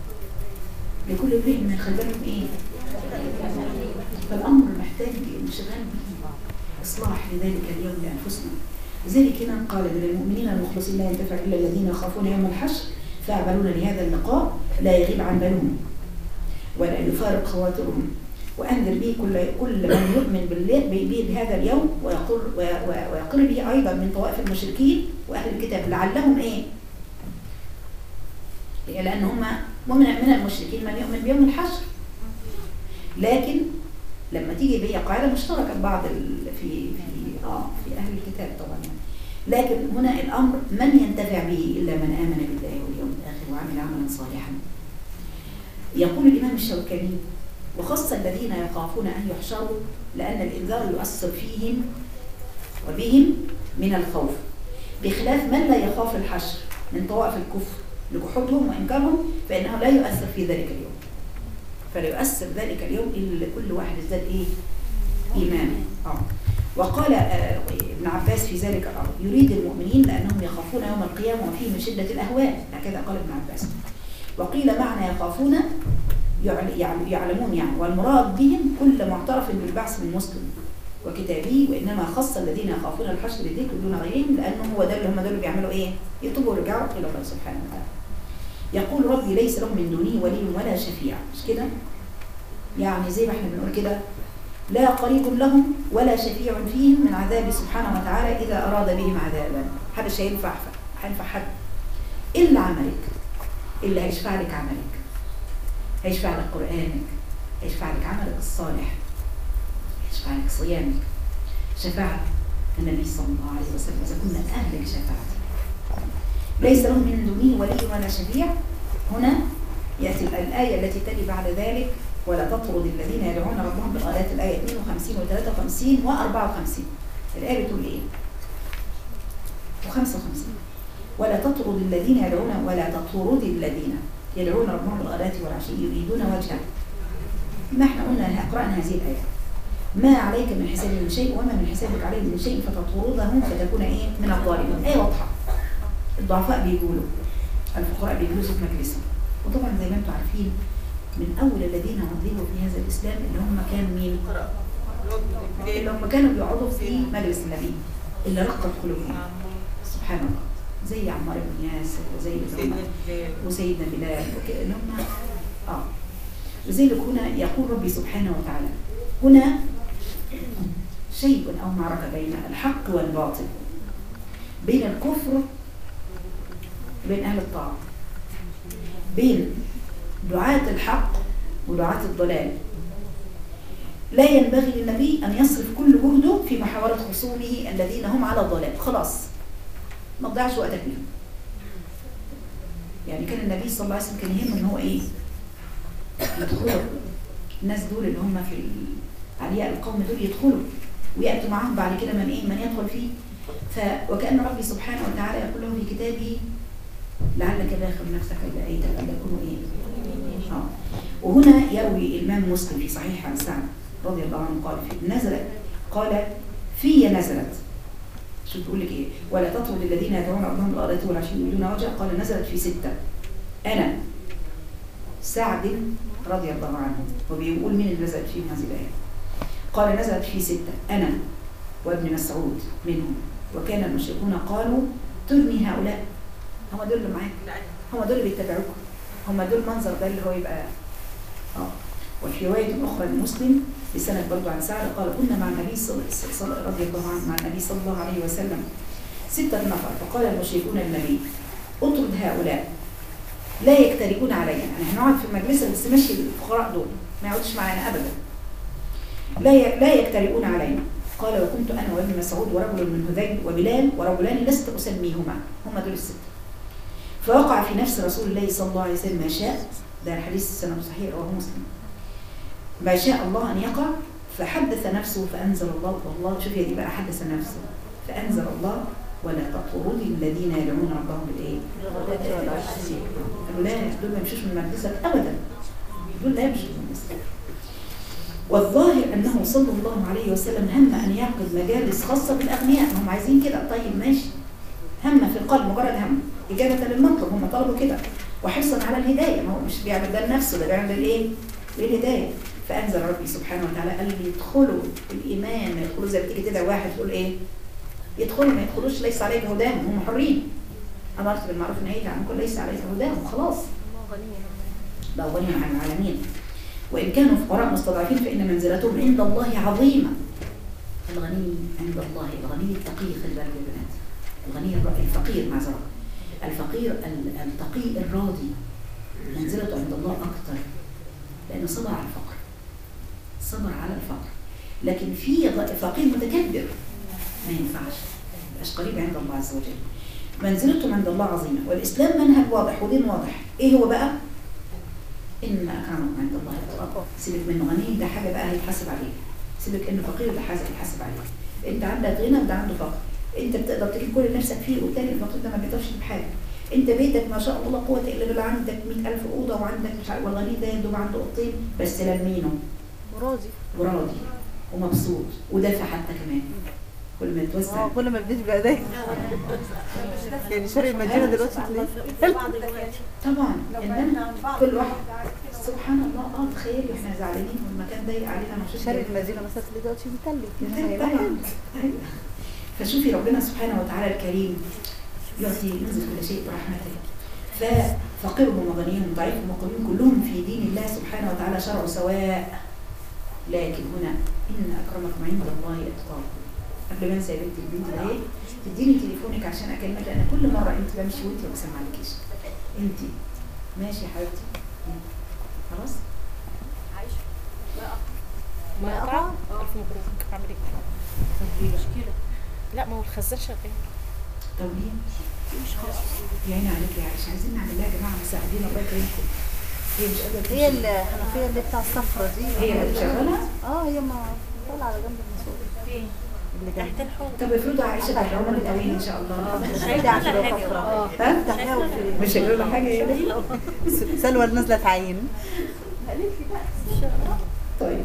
لكل امرئ من خلالهم ايه فالامر محتاج انشغال به اصلاح لذلك اليوم لانفسنا لذلك هنا قال للمؤمنين المخلصين لا ينتفع الا الذين يخافون يوم الحشر فيعملون لهذا اللقاء لا يغيب عن بالهم ولا يفارق خواطرهم وأنذر به كل كل من يؤمن بالله به بهذا اليوم ويقر ويقر به أيضا من طوائف المشركين وأهل الكتاب لعلهم إيه؟ لأن هم ومن من المشركين من يؤمن بيوم الحشر لكن لما تيجي بهي قاعدة مشتركة بعض في في اه في أهل الكتاب طبعا يعني. لكن هنا الأمر من ينتفع به إلا من آمن بالله واليوم الآخر وعمل عملا صالحا يقول الإمام الشوكاني وخص الذين يخافون أن يحشروا لأن الإنذار يؤثر فيهم وبهم من الخوف بخلاف من لا يخاف الحشر من طوائف الكفر لجحودهم وإنكارهم فإنه لا يؤثر في ذلك اليوم فلا يؤثر ذلك اليوم إلا كل واحد ازداد إيه؟ إيمانا آه. وقال آه ابن عباس في ذلك الأمر يريد المؤمنين لأنهم يخافون يوم القيامة وفيه من شدة الأهوال هكذا قال ابن عباس وقيل معنى يخافون يعل- يعل- يعلمون يعني والمراد بهم كل معترف بالبعث من مسلم وكتابه وانما خص الذين يخافون الحشر بالذكر دون غيرهم لانه هو ده اللي هم دول اللي بيعملوا ايه؟ يتوبوا ويرجعوا الى الله سبحانه وتعالى. يقول ربي ليس له من دونه ولي ولا شفيع مش كده؟ يعني زي ما احنا بنقول كده لا قريب لهم ولا شفيع فيهم من عذاب سبحانه وتعالى اذا اراد بهم عذابا، محدش هينفع هينفع حد الا عملك اللي هيشفع لك عملك هيشفع لك قرانك هيشفع لك عملك الصالح يشفع لك صيامك شفاعة النبي صلى الله عليه وسلم إذا كنا أهل شفاعته ليس لهم من دونه ولي ولا شفيع هنا يأتي الآية التي تلي بعد ذلك ولا تطرد الذين يدعون ربهم بالغداة الآية 52 و 53 و 54 الآية بتقول إيه؟ و 55 ولا تطرد الذين يدعون ولا تطرد الذين يدعون ربهم بالغداة والعشي يريدون وجهه ما احنا قلنا قرأنا هذه الآية ما عليك من حساب من شيء وما من حسابك عليه من شيء فتطردهم فتكون ايه من الظالمين ايه واضحه الضعفاء بيقولوا الفقراء بيجلسوا في مجلسهم وطبعا زي ما انتم عارفين من اول الذين عذبوا في هذا الاسلام اللي هم كانوا مين اللي هم كانوا بيقعدوا في مجلس النبي اللي رقت قلوبهم سبحان الله زي عمار بن ياسر وزي اللي هم سيدنا بلال وسيدنا بلال وك- اللي هم اه لذلك هنا يقول ربي سبحانه وتعالى هنا شيء او معركه بين الحق والباطل بين الكفر وبين اهل الطاعه بين دعاة الحق ودعاة الضلال لا ينبغي للنبي ان يصرف كل جهده في محاوله خصومه الذين هم على الضلال خلاص ما تضيعش وقتك بيهم يعني كان النبي صلى الله عليه وسلم كان يهمه ان هو ايه يدخلوا الناس دول اللي هم في ال- علياء القوم دول يدخلوا وياتوا معاهم بعد كده من ايه من يدخل فيه ف وكان ربي سبحانه وتعالى يقول له في كتابه لعلك باخر نفسك الا ايتك ان يكونوا ايه اه وهنا يروي الامام مسلم في صحيح عن سعد رضي الله عنه قال في نزلت قال في نزلت شو بتقول لك ايه ولا تطرد الذين يدعون ربهم بالغداة والعشي يريدون وجهه قال نزلت في ستة انا سعد رضي الله عنه وبيقول مين اللي نزلت فيهم هذه الايه قال نزلت في ستة انا وابن مسعود منهم وكان المشركون قالوا ترمي هؤلاء هم دول اللي معاك هم دول اللي بيتبعوك هم دول منظر ده اللي هو يبقى اه وفي رواية أخرى لمسلم بسند برضه عن سعد قال كنا مع النبي صلى صلى رضي الله عنه مع النبي صلى الله عليه وسلم ستة نفر فقال المشركون للنبي اطرد هؤلاء لا يكترثون علينا يعني هنقعد في المجلس بس ماشي الفقراء دول ما يقعدوش معانا ابدا لا ي... لا يكترئون علينا قال وكنت انا وابن مسعود ورجل من هذيل وبلال ورجلان لست اسميهما هم دول السته فوقع في نفس رسول الله صلى الله عليه وسلم ما شاء ده الحديث السنة صحيح رواه مسلم ما شاء الله ان يقع فحدث نفسه فانزل الله والله شوف يا دي بقى حدث نفسه فانزل الله ولا تطردي الذين يدعون ربهم بالايه؟ قالوا لا دول ما يمشوش من مجلسك ابدا دول لا يمشوا من مجلسك والظاهر انه صلى الله عليه وسلم هم ان يعقد مجالس خاصه بالاغنياء هم عايزين كده طيب ماشي هم في القلب مجرد هم اجابه للمطلب هم طلبوا كده وحرصا على الهدايه ما هو مش بيعمل ده لنفسه ده بيعمل الايه؟ للهدايه فانزل ربي سبحانه وتعالى قال لي يدخلوا الايمان ما يدخلوا زي ما تيجي كده واحد تقول ايه؟ يدخلوا ما يدخلوش ليس عليك هداهم هم حرين امرت بالمعروف نهيت عن كل ليس عليك هداهم خلاص لا غني عن العالمين وإن كانوا فقراء مستضعفين فإن منزلتهم عند الله عظيمة الغني عند الله الغني التقي خلي بالك يا بنات الغني الر- الفقير معذرة الفقير ال- التقي الراضي منزلته عند الله أكثر لأنه صبر على الفقر صبر على الفقر لكن في غ- فقير متكبر ما ينفعش ما يبقاش قريب عند الله عز وجل منزلتهم عند الله عظيمة والإسلام منهج واضح ودين واضح إيه هو بقى؟ إن أكرمكم عند الله أتقاكم سيبك منه غني ده حاجة بقى هيتحاسب عليه سيبك إنه فقير ده حاجة هيتحاسب عليه أنت عندك غنى وده عنده فقر أنت بتقدر تجيب كل نفسك فيه والتاني الفقير ده ما بيقدرش يجيب حاجة أنت بيتك ما شاء الله لا قوة إلا بالله عندك 100000 أوضة وعندك مش عارف والغني ده يا دوب عنده أوضتين بس لمينه وراضي وراضي ومبسوط ودافع حتى كمان كل ما يتوسع اه كل ما بديت بايديك يعني شارع المدينه دلوقتي تلاقيه طبعا انما كل واحد سبحان الله اه تخيلي احنا زعلانين والمكان ضيق علينا مش شارع المدينة مثلا تلاقي دلوقتي متلج طبعا أيوة. فشوفي ربنا سبحانه وتعالى الكريم يعطي ينزل كل شيء برحمته ففقيرهم وغنيهم ضعيفهم وقويهم كلهم في دين الله سبحانه وتعالى شرعوا سواء لكن هنا ان اكرمكم عند الله اتقاكم قبل ما انسى يا بنتي البنت ده ايه تديني تليفونك عشان اكلمك لان كل مره انت بمشي وانت ما بسمعلكيش انت ماشي يا حبيبتي خلاص ما قطع الف مبروك عامل ايه مشكله لا ما هو الخزان شغال طب ليه؟ يا عيني عليك يا عايشه عايزين نعمل لها يا جماعه مساعدين الله يكرمكم هي مش قادره هي تمشي. الحنفية اللي بتاع الصفرة دي هي اللي شغاله اه هي ما طالعة على جنب الماسورة اللي جنب تحت الحوض طب افرضوا عايشه تحرمنا متقوين ان شاء الله شايله عشان كل حاجه الصفرة. اه ها تحتها وفي مش هيقولوا لها حاجه يعني سلوى نازلة تعين طيب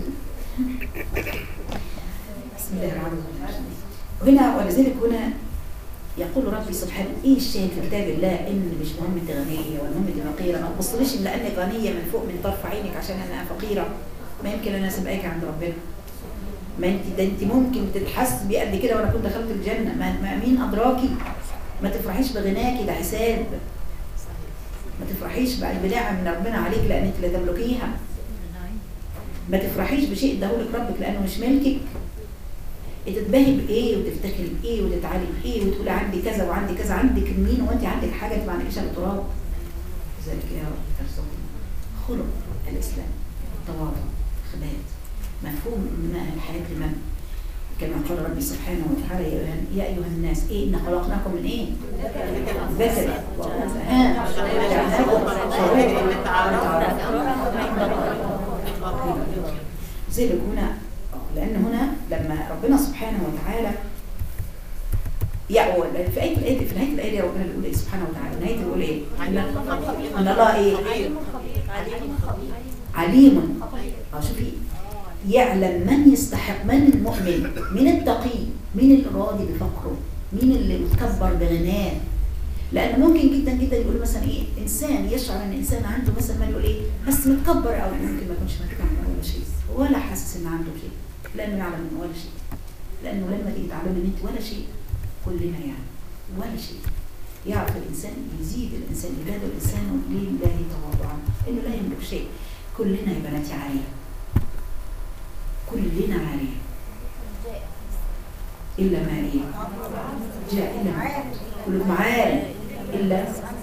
بسم الله الرحمن الرحيم هنا ولذلك هنا يقول ربي سبحانه ايه الشيء في كتاب الله ان مش مهم انت غنيه ولا مهم انت فقيره ما تبصليش ان لانك غنيه من فوق من طرف عينك عشان انا فقيره ما يمكن انا سبقاك عند ربنا ما انت ده انت ممكن تتحسبي قد كده وانا كنت دخلت الجنه ما, ما مين ادراكي ما تفرحيش بغناكي ده حساب ما تفرحيش بنعم من ربنا عليك لان انت لا تملكيها ما تفرحيش بشيء اداهولك ربك لانه مش ملكك تتباهي بايه وتفتخري بايه وتتعالي بايه وتقولي عندي كذا وعندي كذا عندك مين وانت عندك حاجه انت ما عندكش الا تراب لذلك يا رب ترزقنا خلق الاسلام التواضع الخبات مفهوم من الحياه لمن كما قال ربي سبحانه وتعالى يا أيها- يا ايها الناس ايه ان خلقناكم من ايه؟ ذكر وانثى ها جعلناكم شعوبا لذلك هنا لان هنا لما ربنا سبحانه وتعالى يعني في آية الآية في نهاية الآية دي ربنا بيقول إيه سبحانه وتعالى نهاية بيقول إيه؟ إن إن الله إيه؟ عليم اه شوفي يعلم من يستحق من المؤمن من التقي من الراضي بفقره مين اللي متكبر بغناه لان ممكن جدا جدا يقول مثلا ايه انسان يشعر ان انسان عنده مثلا ما يقول ايه بس متكبر قوي ممكن ما يكونش متكبر ولا شيء ولا حاسس ان عنده شيء لانه يعلم انه ولا شيء لانه لما تيجي تعلم ان انت ولا شيء كلنا يعني ولا شيء يعرف الانسان يزيد الانسان يزداد الانسان لله تواضعا انه لا يملك شيء كلنا يا بناتي عاليه كلنا عاليه الا ما ايه جاء الا ما كلكم عالي الا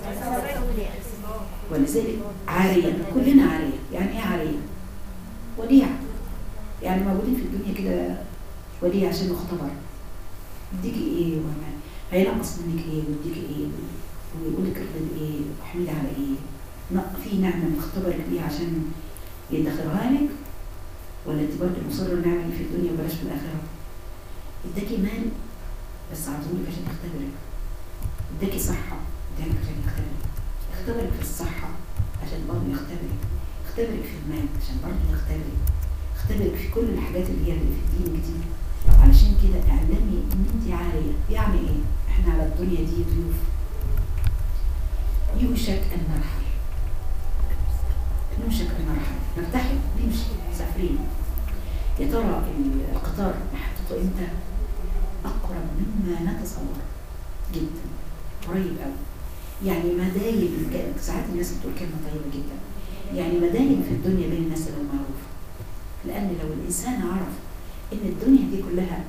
ولذلك عارية كلنا عارية يعني ايه عارية وديع يعني موجودين في الدنيا كده وديع عشان نختبر يديكي ايه وما هينقص منك ايه ويديكي ايه ويقول لك ارضي بايه واحمدي على ايه ن- في نعمة مختبرك بيها عشان يدخرها لك ولا انت برضه مصر النعمة اللي في الدنيا وبلاش في الآخرة اداكي مال بس عطولك عشان يختبرك اداكي صحة اداك عشان يختبرك اختبرك في الصحة عشان برضه يختبرك اختبرك في المال عشان برضه يختبرك اختبرك في كل الحاجات اللي هي اللي في دينك دي علشان كده اعلمي ان انت عالية يعني ايه احنا على الدنيا دي ضيوف يوشك ان نرحل يوشك ان نرحل نرتحل نمشي مسافرين يا ترى القطار محطته امتى اقرب مما نتصور جدا قريب قوي يعني مدايم الك- ساعات الناس بتقول كلمه طيبه جدا يعني مدايم في الدنيا بين الناس اللي معروفه لان لو الانسان عرف ان الدنيا دي كلها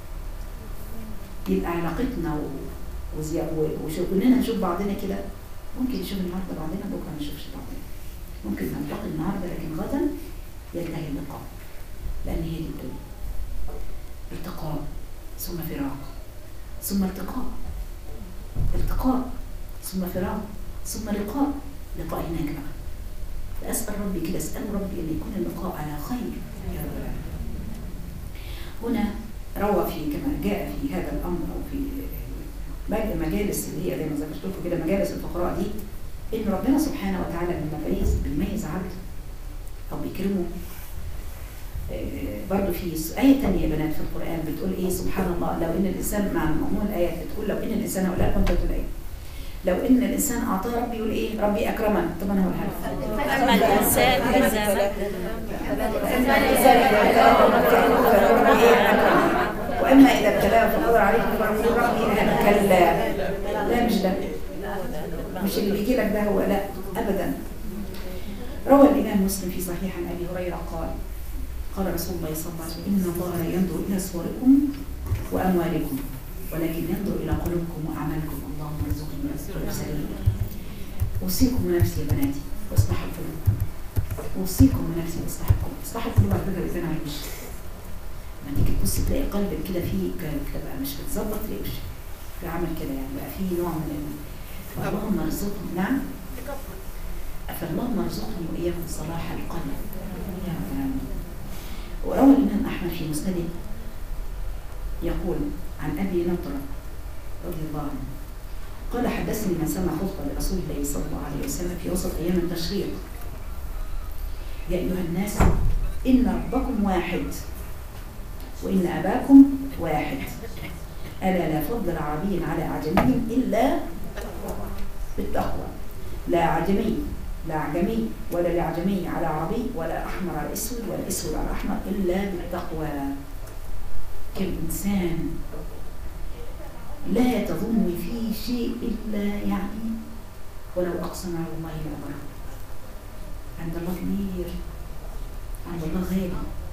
يبقى علاقتنا و- وزي- و- وشغلنا نشوف بعضنا كده ممكن نشوف النهارده بعضنا بكره ما نشوفش بعضنا ممكن نلتقي النهارده لكن غدا ينتهي اللقاء لان هي دي الدنيا التقاء ثم فراق ثم التقاء التقاء ثم فراق ثم لقاء لقاء هناك بقى فأسأل ربي كده أسأل ربي أن يكون اللقاء على خير يا رب العالمين. هنا روى في كما جاء في هذا الأمر أو في باقي المجالس اللي هي زي ما ذكرت لكم كده مجالس الفقراء دي إن ربنا سبحانه وتعالى لما بيميز بيميز عبد أو بيكرمه آه، برضو في س- آية تانية يا بنات في القرآن بتقول إيه سبحان الله لو إن الإنسان مع مضمون الآيات بتقول لو إن الإنسان ولا كنت الآية لو ان الانسان اعطاه ربي يقول ايه ربي اكرمن طب انا هقولها لك أما الإنسان إذا ما واما اذا ابتلاه فقدر عليه فيقول ربي انا كلا لا مش ده مش اللي بيجي لك ده هو لا ابدا روى الامام مسلم في صحيح عن ابي هريره قال قال رسول الله صلى الله عليه وسلم ان الله لا ينظر الى صوركم واموالكم ولكن ينظر الى قلوبكم واعمالكم اللهم ارزقني قلوب سليمه اوصيكم ونفسي يا بناتي واصلح القلوب اوصيكم ونفسي واصلح القلوب اصلاح القلوب على فكره الانسان عايش لما تيجي تبص تلاقي قلبك كده فيه ك- كده بقى مش متظبط تلاقيش في عمل كده يعني بقى فيه نوع من ال- اللهم ارزقني نعم فاللهم ارزقني واياكم صلاح القلب يا رب العالمين وروى الامام احمد في مسنده يقول عن ابي نضره رضي الله عنه قال حدثني من سمع خطبه لرسول الله صلى الله عليه وسلم في وسط ايام التشريق يا ايها الناس ان ربكم واحد وان اباكم واحد الا لا فضل عربي على اعجمي الا بالتقوى لا عجمي لا عجمي ولا لعجمي على عربي ولا احمر على اسود ولا اسود على احمر الا بالتقوى كم انسان لا تظن فيه شيء الا يعني ولو اقسم على الله لابره عند الله كبير عند الله غالي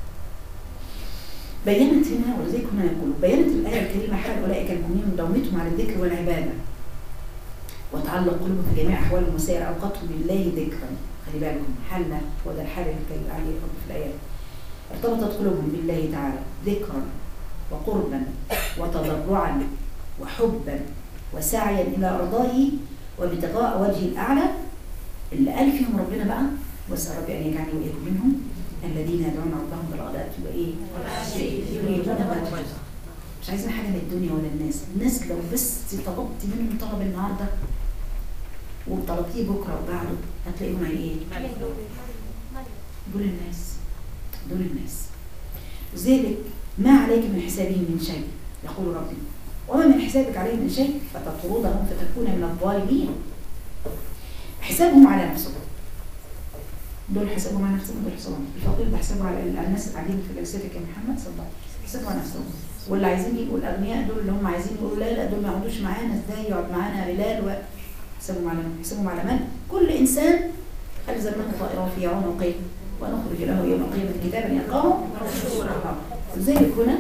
بينت هنا ولذلك هنا يقول بينت الآية الكريمة حال أولئك المؤمنين مداومتهم على الذكر والعبادة وتعلق قلوبهم في جميع أحوالهم وسائر أوقاتهم بالله ذكرا خلي بالكم حالنا وده الحال اللي كان عليه الرب في الآيات ارتبطت قلوبهم بالله تعالى ذكرا وقربا وتضرعا وحبا وسعيا إلى أرضائه وابتغاء وجه الأعلى اللي قال فيهم ربنا بقى واسأل ربي أن يجعلني وإياكم منهم الذين يدعون ربهم بالغداة وإيه؟ يريدون وجهه مش عايزين حاجة من الدنيا ولا الناس الناس لو بس طلبت منهم طلب النهاردة وطلبتيه بكرة وبعده هتلاقيهم هي ايه؟ دول الناس دول الناس لذلك ما عليك من حسابهم من شيء يقول ربي وما من حسابك عليهم من شيء فتطردهم فتكون من الظالمين حسابهم على نفسهم دول حسابهم على نفسهم دول حسابهم الفقير ده حسابه على الناس اللي قاعدين في جلستك يا محمد صلى الله عليه وسلم حسابه على نفسهم واللي عايزين يبقوا الاغنياء دول اللي هم عايزين يقولوا لا لا دول ما يقعدوش معانا ازاي يقعد معانا بلال و حسابهم على من حسابهم على من كل انسان الزمناه طائره في عنقه ونخرج له يوم القيامه كتابا يلقاه منشورا لذلك هنا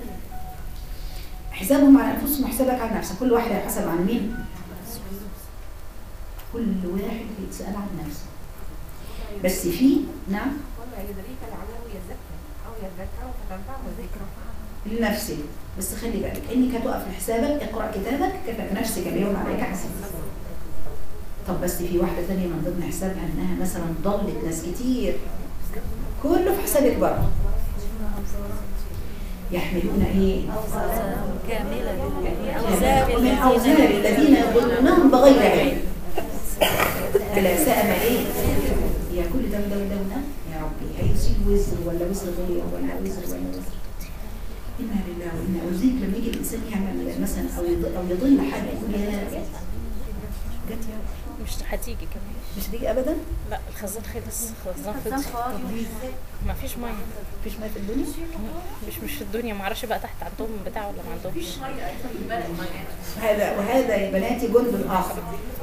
حسابهم على انفسهم وحسابك على نفسك كل واحد هيحاسب عن مين كل واحد هيتسال عن نفسه بس في نعم وما يدريك لعله يزكى او يذكر فتنفعه الذكرى لنفسك بس خلي بالك انك هتقف لحسابك اقرا كتابك كتب نفسك اليوم عليك حساب طب بس في واحده ثانيه من ضمن حسابها انها مثلا ضلت ناس كتير كله في حسابك برضه يحملون ايه كاملة من اوزار الذين يضلونهم بغير علم الا ساء ما ايه يا كل ده وده وده وده يا ربي هيشيل وزر ولا وزر غير ولا وزر ولا وزر انا لله وانا ولذلك لما يجي الانسان يعمل مثلا او يضل او يضل حاجه يقول يا جت يا رب مش هتيجي كمان مش هتيجي ابدا لا الخزان خلص الخزان فضي ما فيش ميه مفيش ميه في الدنيا مش مش في الدنيا ما اعرفش بقى تحت عندهم بتاع ولا ما عندهمش هذا وهذا يا بناتي جند اخر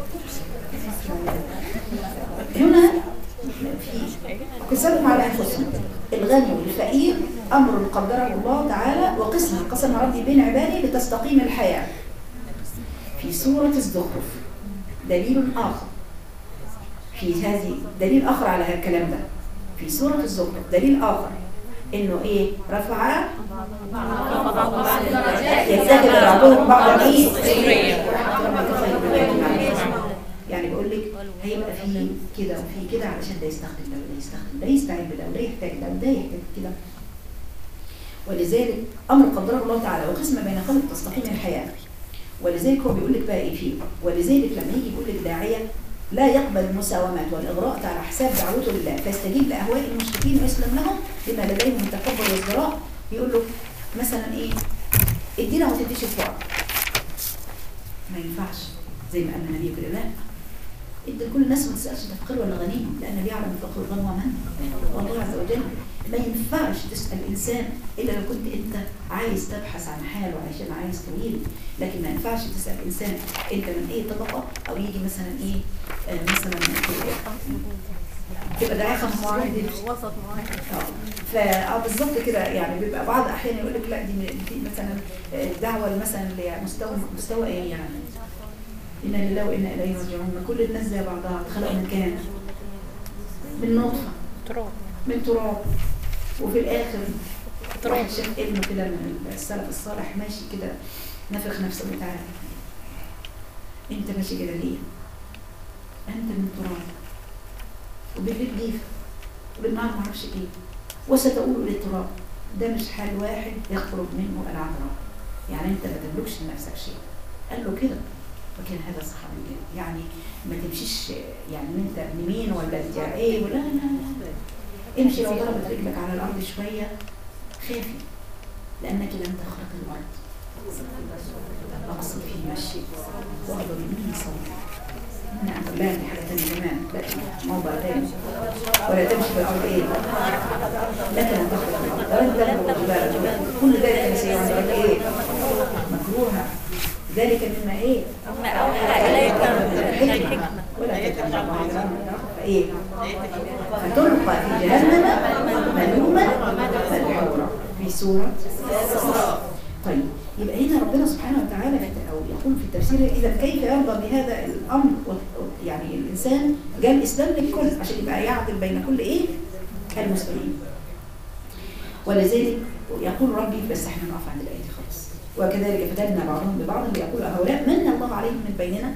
هنا في قسمهم على انفسهم الغني والفقير امر قدره الله تعالى وقسمه قسم ربي بين عباده لتستقيم الحياه في سوره الزخرف دليل اخر في هذه دليل اخر على هذا الكلام ده في سوره الزخرف دليل اخر انه ايه رفع يتخذ بعضهم بعضا ايه ربك خير مما يجمعون. يعني بقول لك هيبقى في كده وفي كده علشان ده يستخدم ده وده يستخدم ده يستعين بده وده يحتاج ده وده يحتاج كده ولذلك امر قدره الله تعالى وقسم بين خلق تستقيم الحياه ولذلك هو بيقول لك بقى ايه فيه ولذلك لما يجي يقول لك داعيه لا يقبل المساومات والاغراء على حساب دعوته لله فيستجيب لاهواء المشركين ويسلم لهم بما لديهم من تكبر وازدراء يقول له مثلا ايه ادينا وما تديش الفقراء ما ينفعش زي ما قال النبي كده لا ادي لكل الناس ما تسالش انت فقير ولا غني لان النبي يعلم الفقر والغنى من والله عز وجل ما ينفعش تسال انسان الا لو كنت انت عايز تبحث عن حاله عشان عايز طويل لكن ما ينفعش تسال انسان انت من اي طبقه او يجي مثلا ايه آه مثلا تبقى ده اخر معاهد وسط معاهد ف اه بالظبط كده يعني بيبقى بعض احيانا يقول لك لا دي دي مثلا الدعوه مثلا لمستوى مستوى ايه يعني انا لله وانا اليه راجعون ما كل الناس زي بعضها اتخلقوا من كام؟ من نطفه تراب من تراب وفي الاخر واحد شاف ابنه كده من السلف الصالح ماشي كده نفخ نفسه وتعالى انت ماشي كده ليه؟ انت من تراب وبالليل جيفه وبالنهار ما اعرفش ايه وستقول للتراب ده مش حال واحد يخرج منه العذراء يعني انت ما تملكش لنفسك شيء قال له كده وكان هذا صحابي كده يعني ما تمشيش يعني انت ابن مين ولا انت ايه ولا لا لا لا امشي لو ضربت رجلك على الارض شويه خافي لانك لن تخرق الارض اقصد في مشي واغضب مني صوتي نعم لا دي حاجه ثانيه كمان لا موضوع ثاني ولا تمشي في الارض ايه لك لن تخرق الارض ولن تبلغ الجبال كل ذلك كان سيعمل لك ايه مكروها ذلك مما ايه ما أوحى إليك من الحكمة الحكمة ولا تجعل الله عظيما فايه فتلقى في جهنم ملوما مدحورا في سورة طيب يبقى هنا ربنا سبحانه وتعالى في- او يقول في التفسير اذا كيف يرضى بهذا الامر و- يعني الانسان جاء الاسلام للكل عشان يبقى يعدل بين كل ايه المسلمين ولذلك يقول ربي بس احنا نقف عند الايه دي خلاص وكذلك فتنا بعضهم ببعض ليقول هؤلاء من الله عليهم من بيننا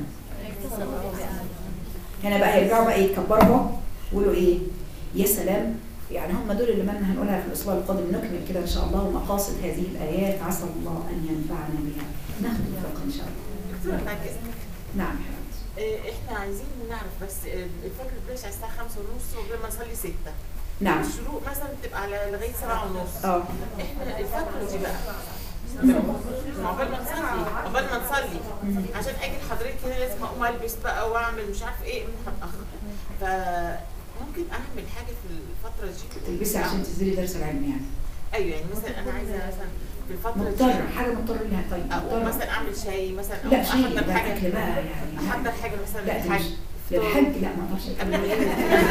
هنا بقى يرجعوا بقى يتكبروا ويقولوا ايه يا سلام يعني هم دول اللي مالنا هنقولها في الاسبوع القادم نكمل كده ان شاء الله ومقاصد هذه الايات عسى الله ان ينفعنا بها ناخد الفقه ان شاء الله دكتورة معاكي نعم يا حبيبتي آه، احنا عايزين نعرف بس آه، الفجر بيبقاش على الساعة خمسة ونص وقبل ما نصلي ستة نعم الشروق مثلا بتبقى على لغاية سبعة ونص اه احنا الفترة دي بقى عقبال ما نصلي عقبال ما نصلي عشان اجي لحضرتك هنا لازم اقوم البس بقى واعمل مش عارف ايه هتاخر فممكن اعمل حاجه في الفتره دي تلبسي عشان تنزلي درس العلم يعني ايوه يعني مثلا انا عايزه مثلا في الفتره دي مضطرة حاجة مضطرة لها طيب او مضطرة مثلا اعمل شاي مثلا او لا شيء احضر ده حاجه اكل بقى يعني احضر حاجه مثلا لا دي للحاج مش للحج لا ما اقدرش قبل أتكلم.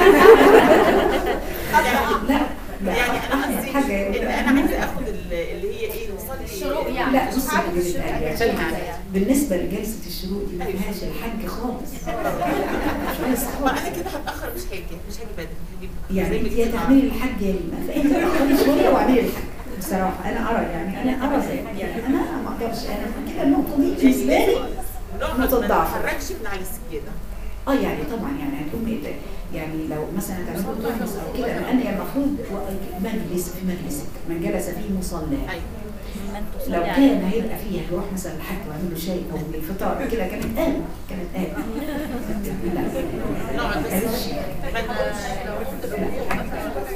يعني لا لا يعني انا قصدي حاجة ان انا عايزه اخد ال- اللي هي ايه نصلي الشروق لا بصي يا حبيبة قلبي عشان بالنسبة لجلسة الشروق دي ما فيهاش الحج خالص مش بس خالص بعد كده هتاخر مش هاجي مش هاجي بدري هاجي يعني زي ما انت يا جيت تعملي الحج يا ريما فانت تاخري شويه واعملي الحج بصراحه انا ارى يعني انا ارى زي يعني انا ما اقدرش انا كده النقطه دي بالنسبه لي نقعد نقطة ما ضعف. نتحركش من على السجاده اه يعني طبعا يعني هتقومي ت- يعني لو مثلا تعملوا ترمس او كده لان هي المفروض و- مجلس في مجلسك من جلس في مصلاه ايوه لو كان هيبقى فيها يروح مثلا الحاج ويعمل له شاي او الفطار كده كانت قال كانت قال لا نقعد بس معلش. ما نقولش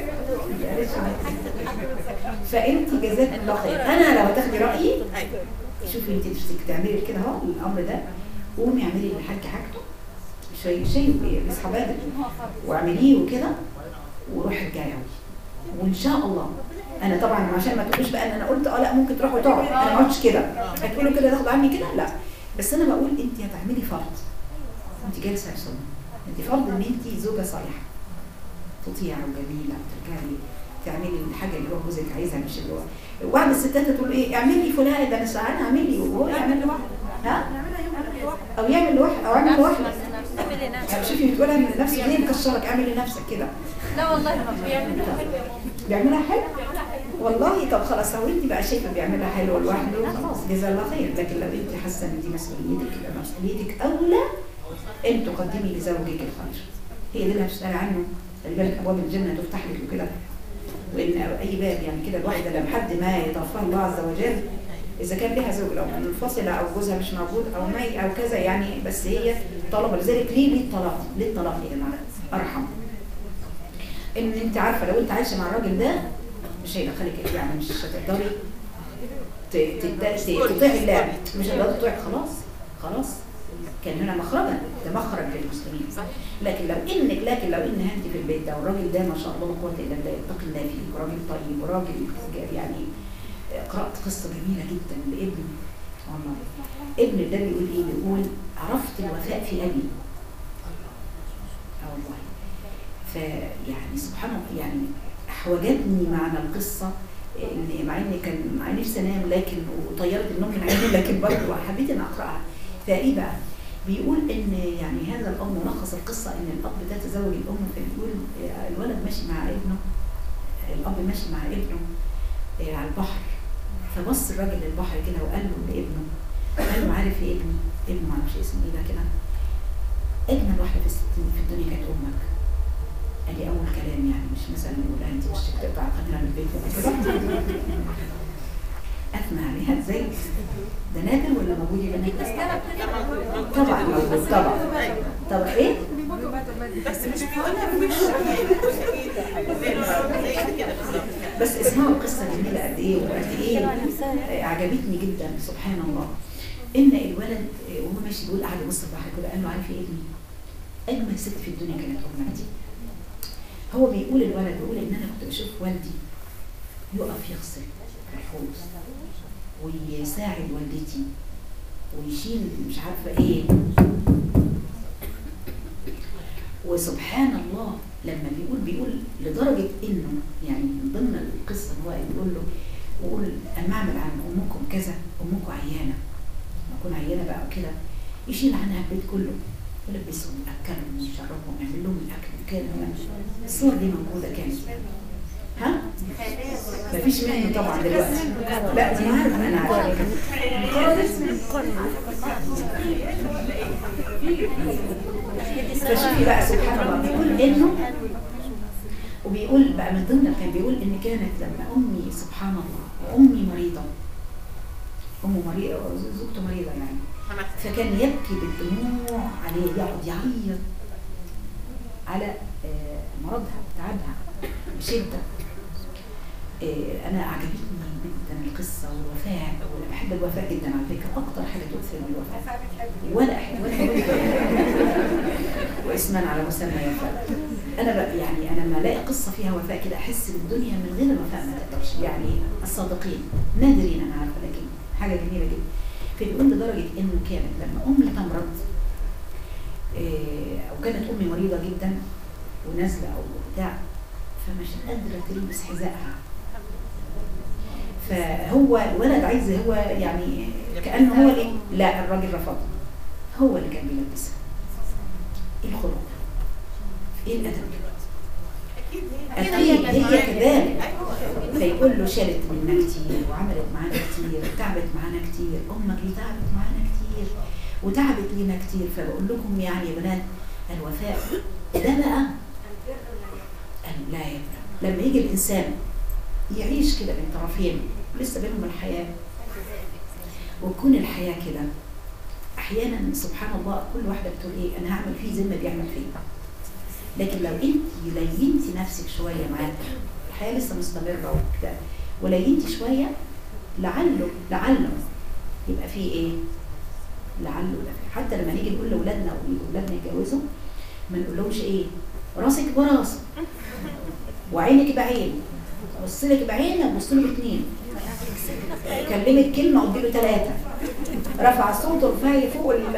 فانت جزاك الله خير انا لو هتاخدي رايي ايوه شوفي انت تمسك تعملي كده اهو الامر ده قومي اعملي للحاج حاجته شيء شيء بيصحى بدري واعمليه وكده وروحي ارجعي وان شاء الله انا طبعا عشان ما تقوليش بقى ان انا قلت اه لا ممكن تروح وتقعد انا ما قلتش كده هتقولوا كده تاخد عني كده لا بس انا بقول انت هتعملي فرض انت جالسه في سنه انت فرض ان انت زوجه صالحه تطيعه وجميله وترجعي تعملي الحاجه اللي هو جوزك عايزها مش اللي هو وبعض الستات تقول ايه اعملي فلان ده انا ساعات اعملي وهو يعمل لوحده ها او يعمل لوحده او يعمل لوحده يعني شوفي بتقولها من نفسك ليه مكشرك اعملي لنفسك كده لا والله ما بيعمل بيعملها حلو والله طب خلاص لو انت بقى شايفه بيعملها حلو لوحده خلاص جزاه الله خير لكن لو انت حاسه ان دي مسؤوليتك يبقى مسؤوليتك اولى ان تقدمي لزوجك الخير هي دي اللي هتسال عنه خلي بالك ابواب الجنه تفتح لك وكده وان اي باب يعني كده الواحده لما حد ما يتوفاه الله عز وجل اذا كان لها زوج لو منفصله او جوزها مش موجود او مي او كذا يعني بس هي طلبه لذلك ليه ليه الطلاق ليه الطلاق يا جماعه ارحم ان انت عارفه لو انت عايشه مع الراجل ده مش هيدخلك يعني مش هتقدري ت- ت- ت- تطيعي الله مش هتقدري تطيعي خلاص خلاص كان هنا مخرجا ده مخرج للمسلمين لكن لو انك لكن لو ان انت في البيت ده والراجل ده ما شاء الله لا قوه الا بالله يتقي الله فيك وراجل طيب وراجل يعني قرات قصه جميله جدا لابن والله ابن ده بيقول ايه بيقول عرفت الوفاء في ابي اه والله فيعني سبحان الله يعني احوجتني معنى القصه ان مع اني كان مع نفسي انام لكن وطيرت النوم من عيني لكن برضه حبيت ان اقراها فايه بقى؟ بيقول ان يعني هذا الاب ملخص القصه ان الاب ده تزوج الام فبيقول آه، الولد ماشي مع ابنه الاب ماشي مع ابنه آه، على البحر فبص الراجل للبحر كده وقال له لابنه قال له عارف ايه ابني؟ ابنه معرفش اسمه ايه ده كده اجمل واحده في الست- في الدنيا كانت امك قال لي اول كلام يعني مش مثلا يقول لها انت وشك تقطع قدرها من البيت ولا كده اثنى عليها ازاي ده نادر ولا موجود يا بنات طبعا موجود طبعا طب ايه بس مش بيقولها في وشه زي كده بالظبط بس اسمعوا القصه جميله قد ايه وقد ايه آه، عجبتني جدا سبحان الله ان الولد آه، وهو ماشي بيقول قاعد يبص البحر كده قال له عارف ايه ابني اجمل ست في الدنيا كانت امك دي هو بيقول الولد بيقول ان انا كنت بشوف والدي يقف يغسل الحوض ويساعد والدتي ويشيل مش عارفه ايه وسبحان الله لما بيقول بيقول لدرجه انه يعني من ضمن القصه إن هو يقول له يقول اما اعمل عن امكم كذا امكم عيانه لما اكون عيانه بقى وكده يشيل عنها البيت كله يلبسهم ياكلهم ويشربهم يعمل لهم الاكل كان الصور دي موجوده كانت ها؟ مفيش منه طبعا دلوقتي لا دي عارفه انا عارفه فشوفي بقى سبحان الله بيقول انه وبيقول بقى من ضمن كان بيقول ان كانت لما امي سبحان الله امي مريضه امه مريضه زوجته مريضه يعني فكان يبكي بالدموع عليه يقعد يعيط على آه، مرضها تعبها بشده آه، انا عجبتني جدا القصه والوفاء وانا بحب الوفاء جدا على فكره اكتر حاجه تؤثر من الوفاء ولا احب ولا أحب. واسما على مسمى وفاء انا بقى يعني انا لما الاقي قصه فيها وفاء كده احس بالدنيا من غير الوفاء ما تقدرش يعني الصادقين نادرين انا عارفه لكن حاجه جميله جدا فبيقول لدرجه انه كانت لما امي تمرض إيه، او كانت امي مريضه جدا ونازله او بتاع فمش قادره تلبس حذائها فهو الولد عايز هو يعني كانه هو اللي لا الراجل رفض هو اللي كان بيلبسها ايه الخلق ايه الادب اكيد اكيد هي كذلك فيقول له شالت منا كتير وعملت معانا كتير وتعبت معانا كتير امك دي تعبت معانا كتير وتعبت لينا كتير فبقول لكم يعني يا بنات الوفاء ده بقى لا يا ابني لما يجي الانسان يعيش كده بين طرفين لسه بينهم الحياه وتكون الحياه كده احيانا سبحان الله كل واحده بتقول ايه انا هعمل فيه زي ما بيعمل فيا لكن لو انت لينتي نفسك شويه معاه الحياه لسه مستمره وكده ولينتي شويه لعله لعله يبقى فيه ايه؟ لعله ده فيه. حتى لما نيجي نقول لاولادنا واولادنا يتجوزوا ما نقولهمش ايه؟ راسك براسه وعينك بعين بص لك بعين ابص له باثنين كلمك كلمه قلت له ثلاثه رفع صوته رفعي فوق ال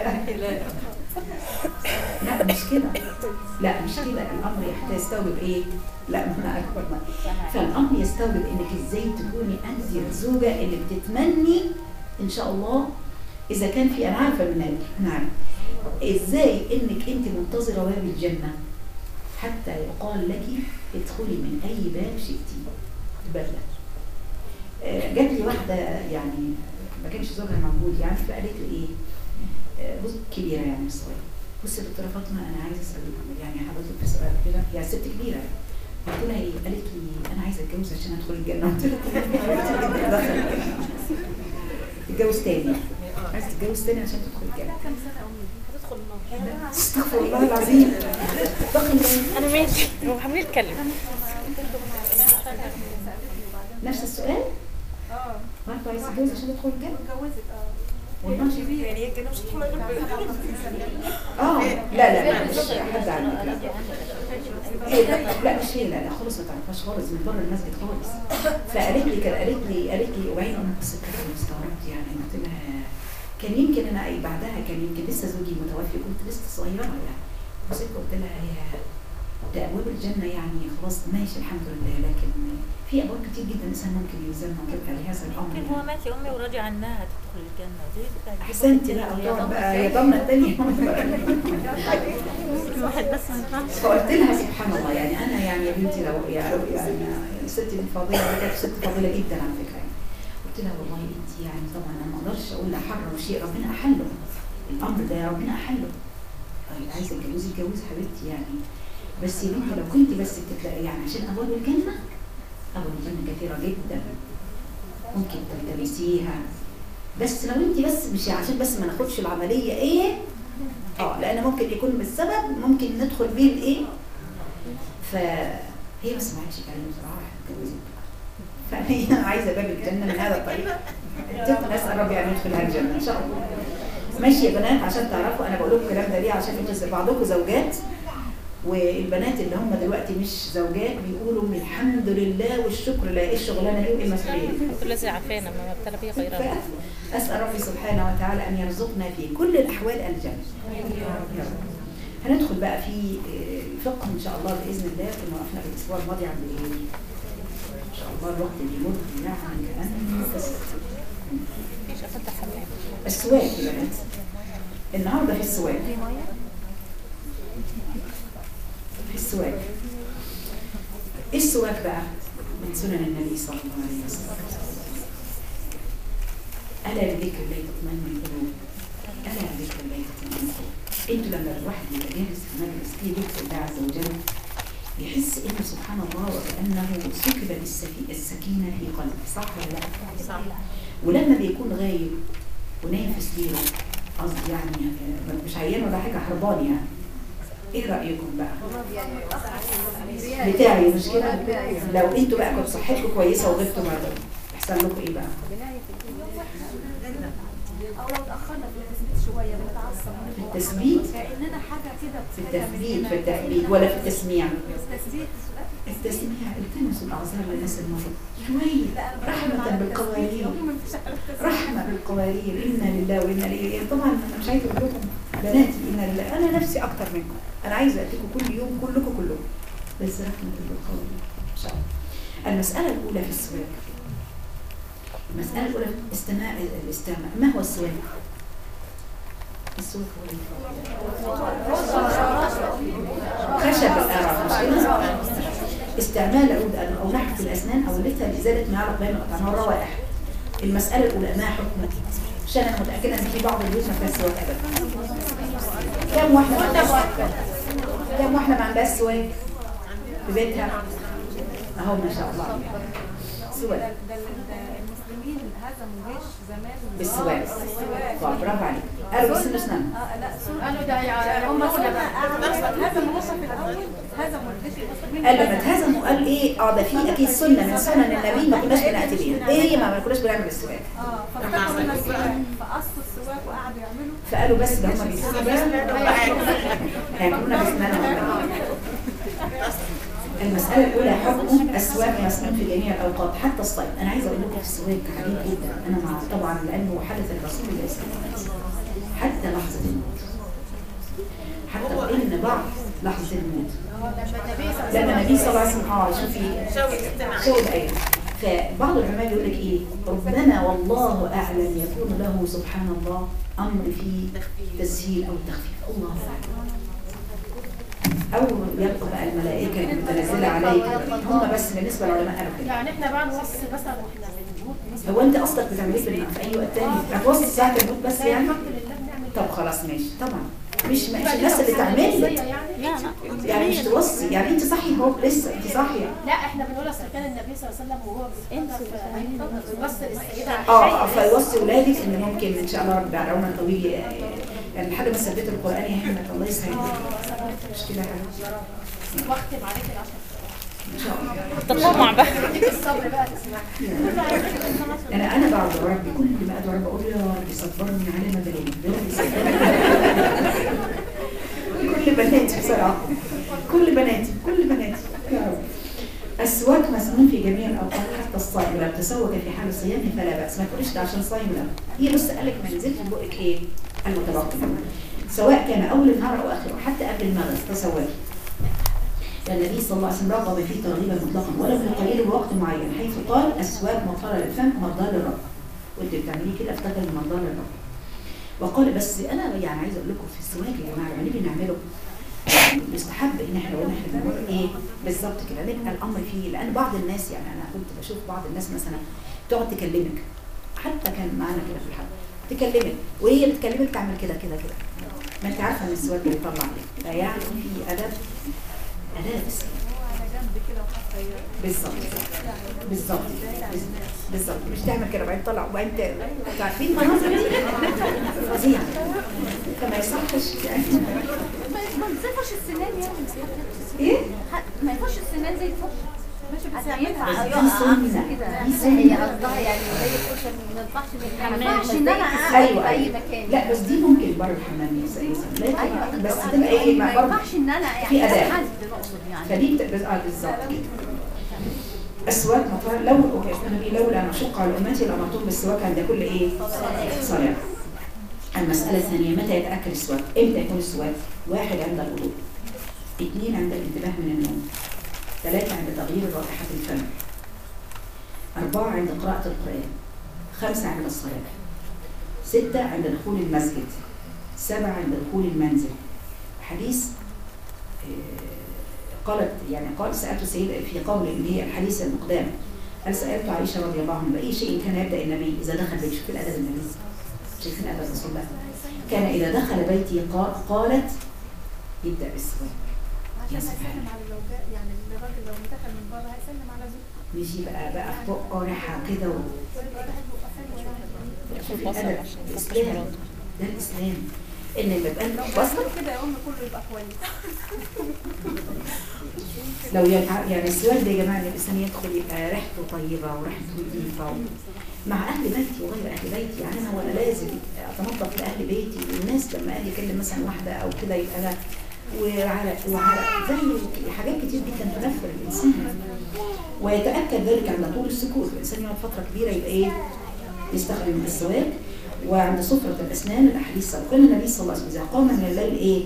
لا مش كده لا مش كده الامر يحتاج يستوعب ايه لا ما انا اكبر ما. فالامر يستوعب انك ازاي تكوني انت الزوجه اللي بتتمني ان شاء الله اذا كان في انا عارفه من هذا انا عارفه ازاي انك انت منتظره باب الجنه حتى يقال لك ادخلي من اي باب شئتي بدله آه، جات لي واحده يعني ما كانش زوجها موجود يعني فقالت لي ايه آه، بص كبيره يعني مش صغيره بصي يا دكتوره فاطمه انا عايزه اسال يعني حضرتك في سؤال كده هي ست كبيره قلت لها ايه؟ قالت لي انا عايزه اتجوز عشان ادخل الجنه قلت لها دخل. تتجوز تاني عايزه تتجوز تاني عشان تدخل الجنه هتدخل النار استغفر الله العظيم دخل انا ماشي هو عاملين نتكلم نفس السؤال؟ اه برضه عايزه تتجوز عشان تدخل الجنه؟ اتجوزت اه والله يعني هي كده مش هتحمل اه لا لا لا مش حد عنك لا هي لا- لا مش هي لا لا خالص ما تعرفهاش خالص من بره المسجد خالص فقالت لي كده قالت لي قالت لي وبعدين انا بصيت كده واستغربت يعني قلت لها كان يمكن انا اي بعدها كان يمكن لسه زوجي متوفي كنت لسه صغيره يعني بصيت قلت لها يا ده ابواب الجنه يعني خلاص ماشي الحمد لله لكن في ابواب كتير جدا الانسان ممكن يلزمها وتبقى لهذا الامر يمكن هو مات يا امي وراضي عنها تدخل الجنه زي بتاع احسنتي بقى وتقعد بقى يا ضمنه الثانيه واحد بس ما ينفعش فقلت لها سبحان الله يعني انا يعني يا بنتي لو يعني يعني ستي الفاضله دي كانت ست فاضله جدا على فكره يعني قلت لها والله انت يعني طبعا انا ما اقدرش اقول لحرم شيء ربنا احله الامر ده ربنا احله طيب عايزه تتجوزي اتجوزي حبيبتي يعني بس يا بنتي لو كنت بس بتتلاقي يعني عشان ابواب الجنه ابواب الجنه كثيره جدا ممكن تلتمسيها بس لو انت بس مش عشان بس ما ناخدش العمليه ايه اه لان ممكن يكون بالسبب ممكن ندخل بيه الايه فهي ما سمعتش كلام بصراحه اتجوزت فهي عايزه باب الجنه من هذا الطريق نسال ربي ان يدخلها الجنه ان شاء الله ماشي يا بنات عشان تعرفوا انا بقول لكم الكلام ده ليه عشان انتوا بعضكم زوجات والبنات اللي هم دلوقتي مش زوجات بيقولوا الحمد لله والشكر لا ايه الشغلانه دي وايه المسؤوليه دي كل الذي عافانا ما ابتلى به غيرنا أسأل ربي سبحانه وتعالى أن يرزقنا في كل الأحوال الجنة يا رب. هندخل بقى في آه، فقه إن شاء الله بإذن الله كنا وقفنا في الأسبوع الماضي عند إيه؟ إن شاء الله الوقت بيمر يعني كأنه بس مفيش افتح حمام السواك يا بنات النهارده في السواك في السواك ايه السواك بقى من سنن النبي صلى الله عليه وسلم الا بذكر الله تطمئن القلوب الا بذكر الله تطمئن القلوب انتوا لما الواحد يبقى جالس في مجلس فيه ذكر الله عز وجل يحس انه سبحان الله وكانه سكب السكي- السكينه في قلبه صح ولا لا؟ صح ولما بيكون غايب ونايم في سريره قصدي يعني آه، مش عيان ولا حاجه هربان يعني ايه رايكم بقى؟ بتاعي مش كده؟ لو انتوا بقى كنتوا صحتكم كويسه وغبتوا مرة يحصل لكم ايه بقى؟ او لو اتاخرنا في التثبيت شويه بنتعصب في التثبيت كاننا حاجه كده في التثبيت في التثبيت ولا في التسميع؟ التثبيت التسميع التمسوا الاعذار للناس المرضى شويه رحمه بالقوارير رحمه بالقوارير انا لله وانا اليه طبعا انا مش عايزه اقول لكم بناتي انا لله انا نفسي اكتر منكم انا عايزه اتيكم كل يوم كلكم كلكم بس رحمه بالقوارير ان شاء الله المساله الاولى في السواك المساله الاولى استماع الاستماع ما هو السواك السواك هو إيه؟ خشب الآراء مش كده؟ استعمال عود أو نحت الأسنان أو اللثة لإزالة ما يعلق بين الأطعمة والروائح المسألة الأولى ما حكمه عشان أنا متأكدة إن في بعض البيوت ما فيهاش سواك أبدا كم واحدة ما عندهاش كم واحدة ما عندهاش سواك في بيتها أهو ما شاء الله عليها سواك ده المسلمين هزموا جيش زمان بالسواك طيب برافو عليك قالوا بس أسنان اه لا قالوا ده يعني هم هزموا مصر في الاول هزموا الجيش المسلمين قال لما اتهزموا قال ايه اه ده في اكيد سنه من سنن النبي ما كناش بناتي بيها ايه هي ما كناش بنعمل السواك اه فافتكروا الناس فقصوا السواك وقعدوا يعملوا فقالوا بس ده هم بيسيبوا هياكلونا باسنانهم المسألة الأولى حكم أسواق مسنون في جميع الأوقات حتى الصيد أنا عايزة أقول لكم في السواك عجيب جدا أنا مع طبعا لأنه حدث الرسول الله صلى الله عليه وسلم حتى لحظة الموت حتى وإن بعض لحظة الموت لما النبي صلى الله عليه وسلم اه شوفي شوي ستنا شو الآية فبعض العلماء يقول لك ايه ربما والله اعلم يكون له سبحان الله امر في تسهيل او تخفيف الله اعلم او يبقى بقى الملائكه المتنزله عليك هم بس بالنسبه للعلماء قالوا كده يعني احنا بقى نوصي مثلا واحنا بنموت مثلا هو انت اصلك بتعمليه في في اي وقت تاني هتوصي ساعه الموت بس يعني الحمد لله بنعمل طب خلاص ماشي طبعا مش مش الناس اللي تعمل لك يعني لا لا يعني مش توصي يعني انت صحي اهو لسه انت صاحيه لا احنا بنقول اصل كان النبي صلى الله عليه وسلم وهو بيستنى بس السيده اه فيوصي ولادك ان ممكن ان شاء الله رب على عمر طويل يعني لحد ما ثبت القران يا احمد الله يسعدك مش كده يا حبيبتي واختم عليك العشر ان شاء الله تطمع بقى الصبر بقى تسمع انا انا بعد ربي كل ما ادعو ربي اقول يا رب صبرني على ما بلاقي يا رب صبرني كل بناتي بصراحه كل بناتي كل بناتي يا رب السواك مسنون في جميع الاوقات حتى الصائم لو تسوق في حال صيامه فلا باس ما تقولش ده عشان صايم لا هي بص قال لك ما نزلش في بقك ايه المتبقي سواء كان اول النهار او اخره حتى قبل المغرب تسوقي النبي صلى الله عليه وسلم رغب فيه ترغيبا مطلقا ولو لقليل وقت معين حيث قال السواك مطهرة للفم مرضى للرب وانت بتعمليه كده افتكر مرضى للرب وقال بس انا يعني عايزه اقول لكم في السواك يا جماعه لما نيجي نعمله يستحب ان احنا لو احنا بنقول ايه بالظبط كده نبقى الامر فيه لان بعض الناس يعني انا كنت بشوف بعض الناس مثلا تقعد تكلمك حتى كان معانا كده في الحلقه تكلمك وهي بتكلمك تعمل كده كده كده ما انت عارفه ان السواك بيطلع عليك فيعني في ادب اداب السواك بالظبط بالظبط بالظبط مش تعمل كده وبعدين تطلع وبعدين ت- انتوا عارفين المناظر دي فظيعه فما يصحش يعني ما ينفعش السنان يعني ايه ما ينفعش السنان زي الفرش عشان ينفع بس دي يقع سنة. كده دي لا، سنة. هي قصدها يعني زي الفرشه ما ينفعش ما ينفعش ان انا اقعد ايوه في اي ايوه مكان لا بس دي ممكن برضه حمام يا سيدي ايوه لكن بس تبقى ايه ما ما برضه ينفعش ان انا في يعني أداء. حد نقصد يعني فدي بتبقى اه بالظبط كده السواك مطهر لو النبي لولا ان اشق على امتي لامرتهم بالسواك عند كل ايه؟ صلاه. المساله الثانيه متى يتاكل السواك؟ امتى يكون السواك؟ واحد عند الوضوء. اثنين عند الانتباه من النوم. ثلاثه عند تغيير رائحه الفم. اربعه عند قراءه القران. خمسه عند الصلاه. سته عند دخول المسجد. سبعه عند دخول المنزل. حديث آه، قالت يعني قال سألت سيد في قول اللي هي الحديث المقدام قال سألت عائشة رضي الله عنها بأي شيء كان يبدأ النبي إذا دخل بيت شوف الأدب النبي شايفين أدب رسول الله كان إذا دخل بيتي قا- قالت يبدأ بالسواك يا عشان سبحان هيسلم على الزوجات يعني الراجل لو دخل من بره هيسلم على زوجته مش يبقى بقى في بقه ريحة كده و... شوف الأدب الإسلام ده الإسلام إن لما يبقى أنت بصر كده يا ام كله يبقى كويس لو يتع... يعني السؤال ده يا جماعه ان الانسان يدخل يبقى ريحته طيبه وريحته نظيفه و... مع اهل بيتي وغير اهل بيتي يعني انا وانا لازم اتنظف لاهل بيتي والناس لما اجي اكلم مثلا واحده او كده يبقى انا وعرق وعرق زي حاجات كتير جدا تنفر الانسان ويتاكد ذلك عند طول السكوت الانسان يقعد فتره كبيره يبقى ايه يستخدم السواك وعند سفرة الأسنان الأحاديث السابقة قال النبي صلى الله عليه وسلم إذا قام من الليل إيه؟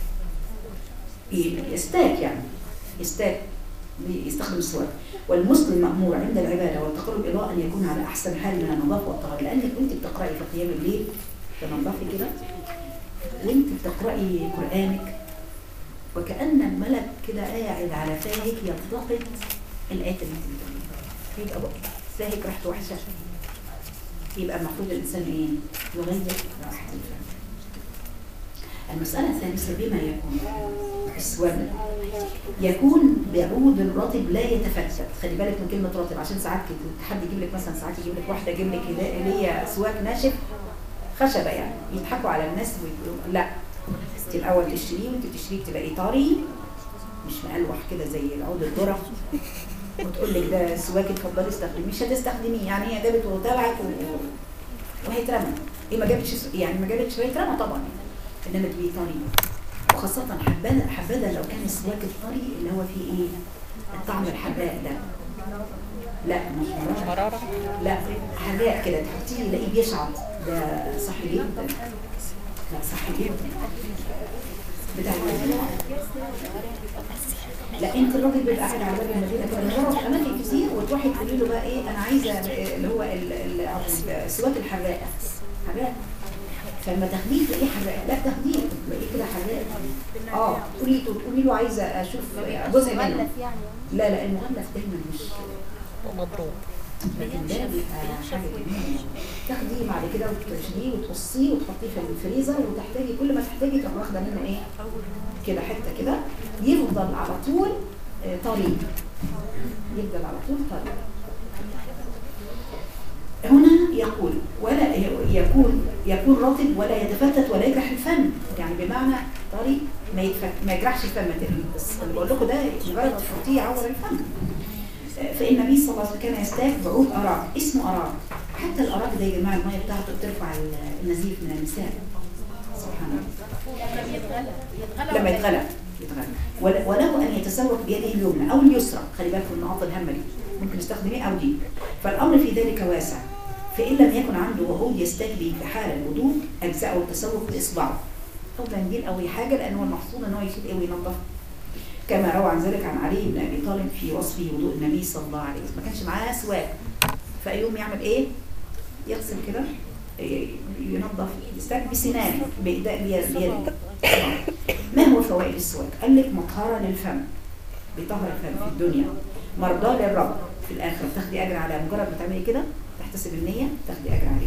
ي- يستاك يعني يستاك يستخدم السواك والمسلم مأمور عند العبادة والتقرب إلى الله أن يكون على أحسن حال من النظافة والطهارة لأنك وأنت بتقرأي في قيام الليل تنظفي كده وأنت بتقرأي قرآنك وكأن الملك كده قاعد على فاهك يلتقط الآيات اللي أنت بتقرأيها يبقى بقى فاهك ريحته وحشة يبقى المفروض الإنسان إيه؟ يغير رائحة الفم المسألة الثالثة بما يكون السواد يكون بعود الرطب لا يتفتت خلي بالك من كلمة رطب عشان ساعات كده حد يجيب لك مثلا ساعات يجيب لك واحدة يجيب لك كده اللي هي سواك ناشف خشبة يعني يضحكوا على الناس ويقولوا لا انت الأول تشتريه وانت بتشتريه تلاقيه طري مش مقلوح كده زي العود الذرة وتقول لك ده سواك اتفضلي استخدميه مش هتستخدميه يعني هي جابت وطلعت و... وهيترمى هي ما جابتش يعني ما جابتش هيترمى طبعا يعني. انما تبقي طري وخاصة حبذا حبذا لو كان السواك الطري اللي هو فيه ايه الطعم الحراق ده لا مش مش مرارة مرارة لا حراق كده تحطيه تلاقيه بيشعط ده صحي جدا لا صحي جدا بتاع لا انت الراجل بيبقى قاعد على باب المدينه كده بيجرب في اماكن كتير وتروحي تقولي له بقى ايه انا عايزه اللي هو ال- ال- السواك الحراق حراق فلما تاخديه تلاقيه حراق لا تاخديه تلاقيه كده حراق اه تقولي تقولي له عايزه اشوف جزء منه مغلف يعني لا لا المغلف دايما مش ومضروب لكن ده بيبقى حاجه جميله تاخديه بعد كده وتفرشيه وتقصيه وتحطيه في الفريزر وتحتاجي كل ما تحتاجي تروح واخده منه ايه كده حته كده يفضل على طول آه، طري يفضل على طول طري هنا يقول ولا يكون يكون رطب ولا يتفتت ولا يجرح الفم يعني بمعنى طري ما يتفك ما يجرحش الفم بس اللي بقول لكم ده مجرد تفوتيه يعور الفم فإن النبي صلى الله عليه وسلم كان يستاك بعود أراك اسمه أراك حتى الأراك ده يا جماعة المية بتاعته بترفع النزيف من النساء سبحان الله لما يتغلى يتغلى ول- وله أن يتسوق بيده اليمنى أو اليسرى خلي بالكم من نقاط الهمة دي ممكن يستخدم إيه أو دي فالأمر في ذلك واسع فإن لم يكن عنده وعود يستاك به في حال الوضوء أجزاءه التسوق بإصبعه أو منديل أو أي حاجة لأنه المقصود أن هو يشيل إيه وينظف كما روى عن ذلك عن علي بن ابي طالب في وصفه وضوء النبي صلى الله عليه وسلم ما كانش معاه سواك فيقوم يعمل ايه يغسل كده إيه، ينظف يستاك بسنانه بإيديه بيده ما هو فوائد السواك قال لك مطهره للفم بيطهر الفم في الدنيا مرضاه للرب في الاخره تاخدي اجر على مجرد ما تعملي كده تحتسب النيه تاخدي اجر عليه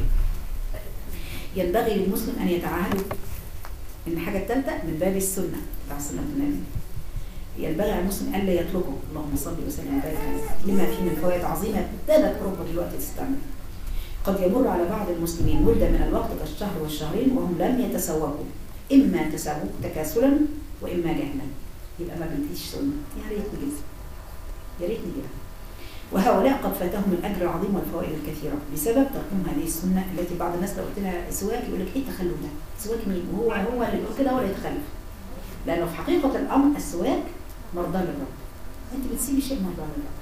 ينبغي للمسلم ان يتعاهد ان الحاجه الثالثه من باب السنه بتاع سنه النبي ينبغي على المسلم الا يتركه اللهم صل وسلم وبارك عليه لما فيه من فوائد عظيمه ابتدت اوروبا دلوقتي تستعمل قد يمر على بعض المسلمين مده من الوقت كالشهر والشهرين وهم لم يتسوقوا اما تسوق تكاسلا واما جهلا يبقى ما بنتيش سنه يا ريت نجيبها يا ريت نجيبها وهؤلاء قد فاتهم الاجر العظيم والفوائد الكثيره بسبب تركهم هذه السنه التي بعض الناس لو قلت لها سواك يقول لك ايه التخلف ده؟ سواك مين؟ وهو هو اللي بيقول كده ولا يتخلف لانه في حقيقه الامر السواك مرضى للرب انت بتسيبي شيء مرضى للرب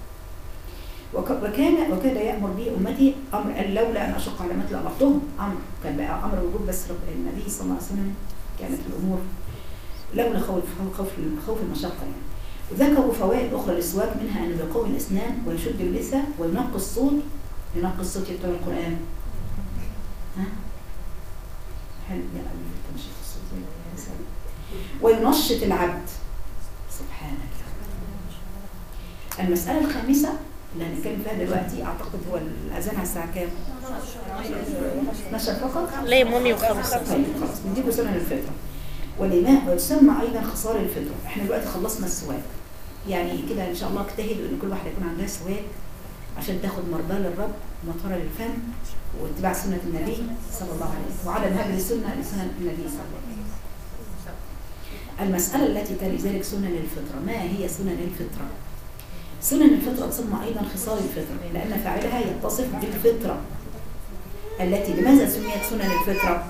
وك- وكان وكان يامر به امتي امر قال لولا ان اشق على مثل امرتهم امر كان بقى امر وجود بس رب النبي صلى الله عليه وسلم كانت الامور لولا خوف خوف خوف المشقه يعني وذكروا فوائد اخرى للسواك منها انه يقوي الاسنان ويشد اللثه وينقي الصوت ينقي الصوت بتوع القران ها حلو يا قلبي تنشيط الصوت يا سلام وينشط العبد سبحانك يا رب. المسألة الخامسة اللي هنتكلم فيها دلوقتي أعتقد هو الأذان على الساعة كام؟ 12 فقط؟ لا يا مامي وخمسة طيب خلاص نديكوا سنن الفطرة والإماء ويسمى أيضا خصال الفطرة احنا دلوقتي خلصنا السواك يعني كده إن شاء الله اجتهدوا إن كل واحدة يكون عندها سواك عشان تاخد مرضاة للرب ومطهرة للفم واتباع سنة النبي صلى الله عليه وسلم وعدم هجر السنة لسنة النبي صلى الله عليه وسلم المسألة التي تلي ذلك سنن الفطرة ما هي سنن الفطرة؟ سنن الفطرة تسمى أيضا خصال الفطرة لأن فاعلها يتصف بالفطرة التي لماذا سميت سنن الفطرة؟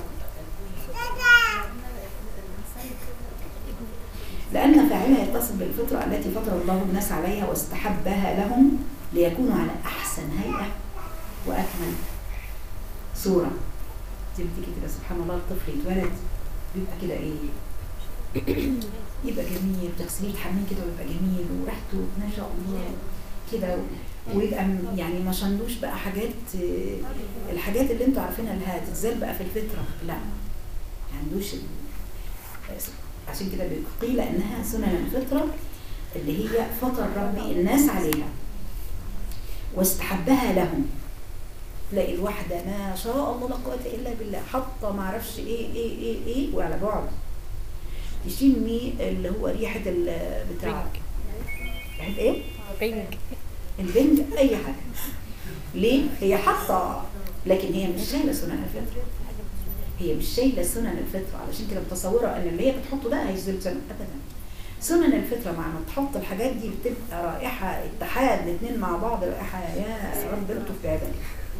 لأن فاعلها يتصف بالفطرة التي فطر الله الناس عليها واستحبها لهم ليكونوا على أحسن هيئة وأكمل صورة زي ما تيجي كده سبحان الله الطفل يتولد بيبقى كده إيه يبقى جميل تغسليه الحمام كده ويبقى جميل وريحته ما شاء الله كده ويبقى م- يعني ما شندوش بقى حاجات آه، الحاجات اللي انتوا عارفينها اللي هتتزال بقى في الفطره لا ما عندوش ال- عشان كده قيل انها سنن الفطره اللي هي فطر ربي الناس عليها واستحبها لهم تلاقي الواحده ما شاء الله لا قوه الا بالله حاطه ما اعرفش ايه ايه ايه ايه وعلى بعد تشمي اللي هو ريحه ال- بتاع ريحه ايه؟ بينج البنج اي حاجه ليه هي حاطه لكن هي مش شايله سنن الفطره هي مش شايله سنن الفطره علشان كده متصوره ان اللي هي بتحطه ده هيزيل سنن ابدا سنن الفطره مع ما تحط الحاجات دي بتبقى رائحه اتحاد الاثنين مع بعض رائحه يا رب الطف بعبادك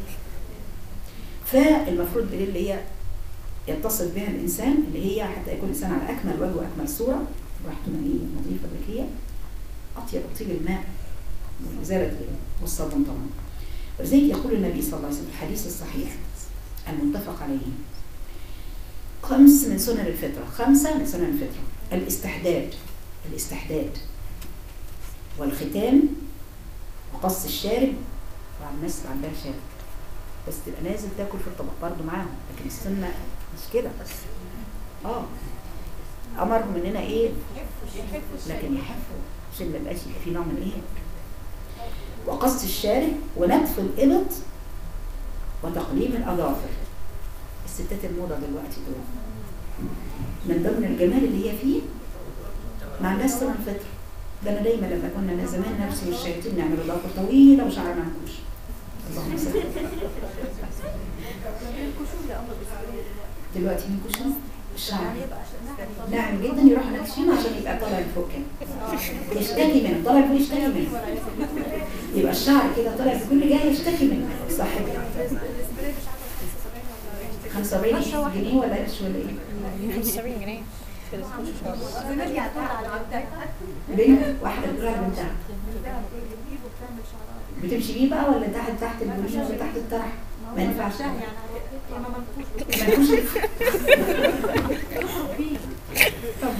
فالمفروض دي اللي هي يتصل بها الانسان اللي هي حتى يكون الانسان على اكمل وجه واكمل صوره راحته ماليه نظيفه ذكيه اطيب طيب الماء وإزالة والصابون طبعا ولذلك يقول النبي صلى الله عليه وسلم في الحديث الصحيح المتفق عليه خمس من سنن الفطرة خمسة من سنن الفطرة الاستحداد الاستحداد والختان وقص الشارب طبعا الناس اللي عندها شارب بس تبقى نازل تاكل في الطبق برضه معاهم لكن السنة مش كده اه امرهم اننا ايه لكن يحفوا عشان ما يبقاش يبقى في نوع من ايه وقص الشارب ونتف الإبط وتقليم الأظافر الستات الموضة دلوقتي دول من ضمن الجمال اللي هي فيه ما عندهاش سنة الفطر ده انا دايما لما كنا زمان نفسي والشياطين نعمل ضوافر طويله وشعر منكوش اللهم صل دلوقتي منكوش الشعر ناعم جدا يروح نكشفينه عشان يبقى طالع لفوق كده يشتكي منه طالع لفوق يشتكي منه يبقى الشعر كده طالع في كل جاي يشتكي منه صح كده 75 جنيه ولا قرش ولا ايه؟ 75 جنيه ليه؟ واحدة تقول بنتها بتمشي بيه بقى ولا تحت تحت البوليس ولا تحت الطرح؟ ما ينفعش ملكوش طب.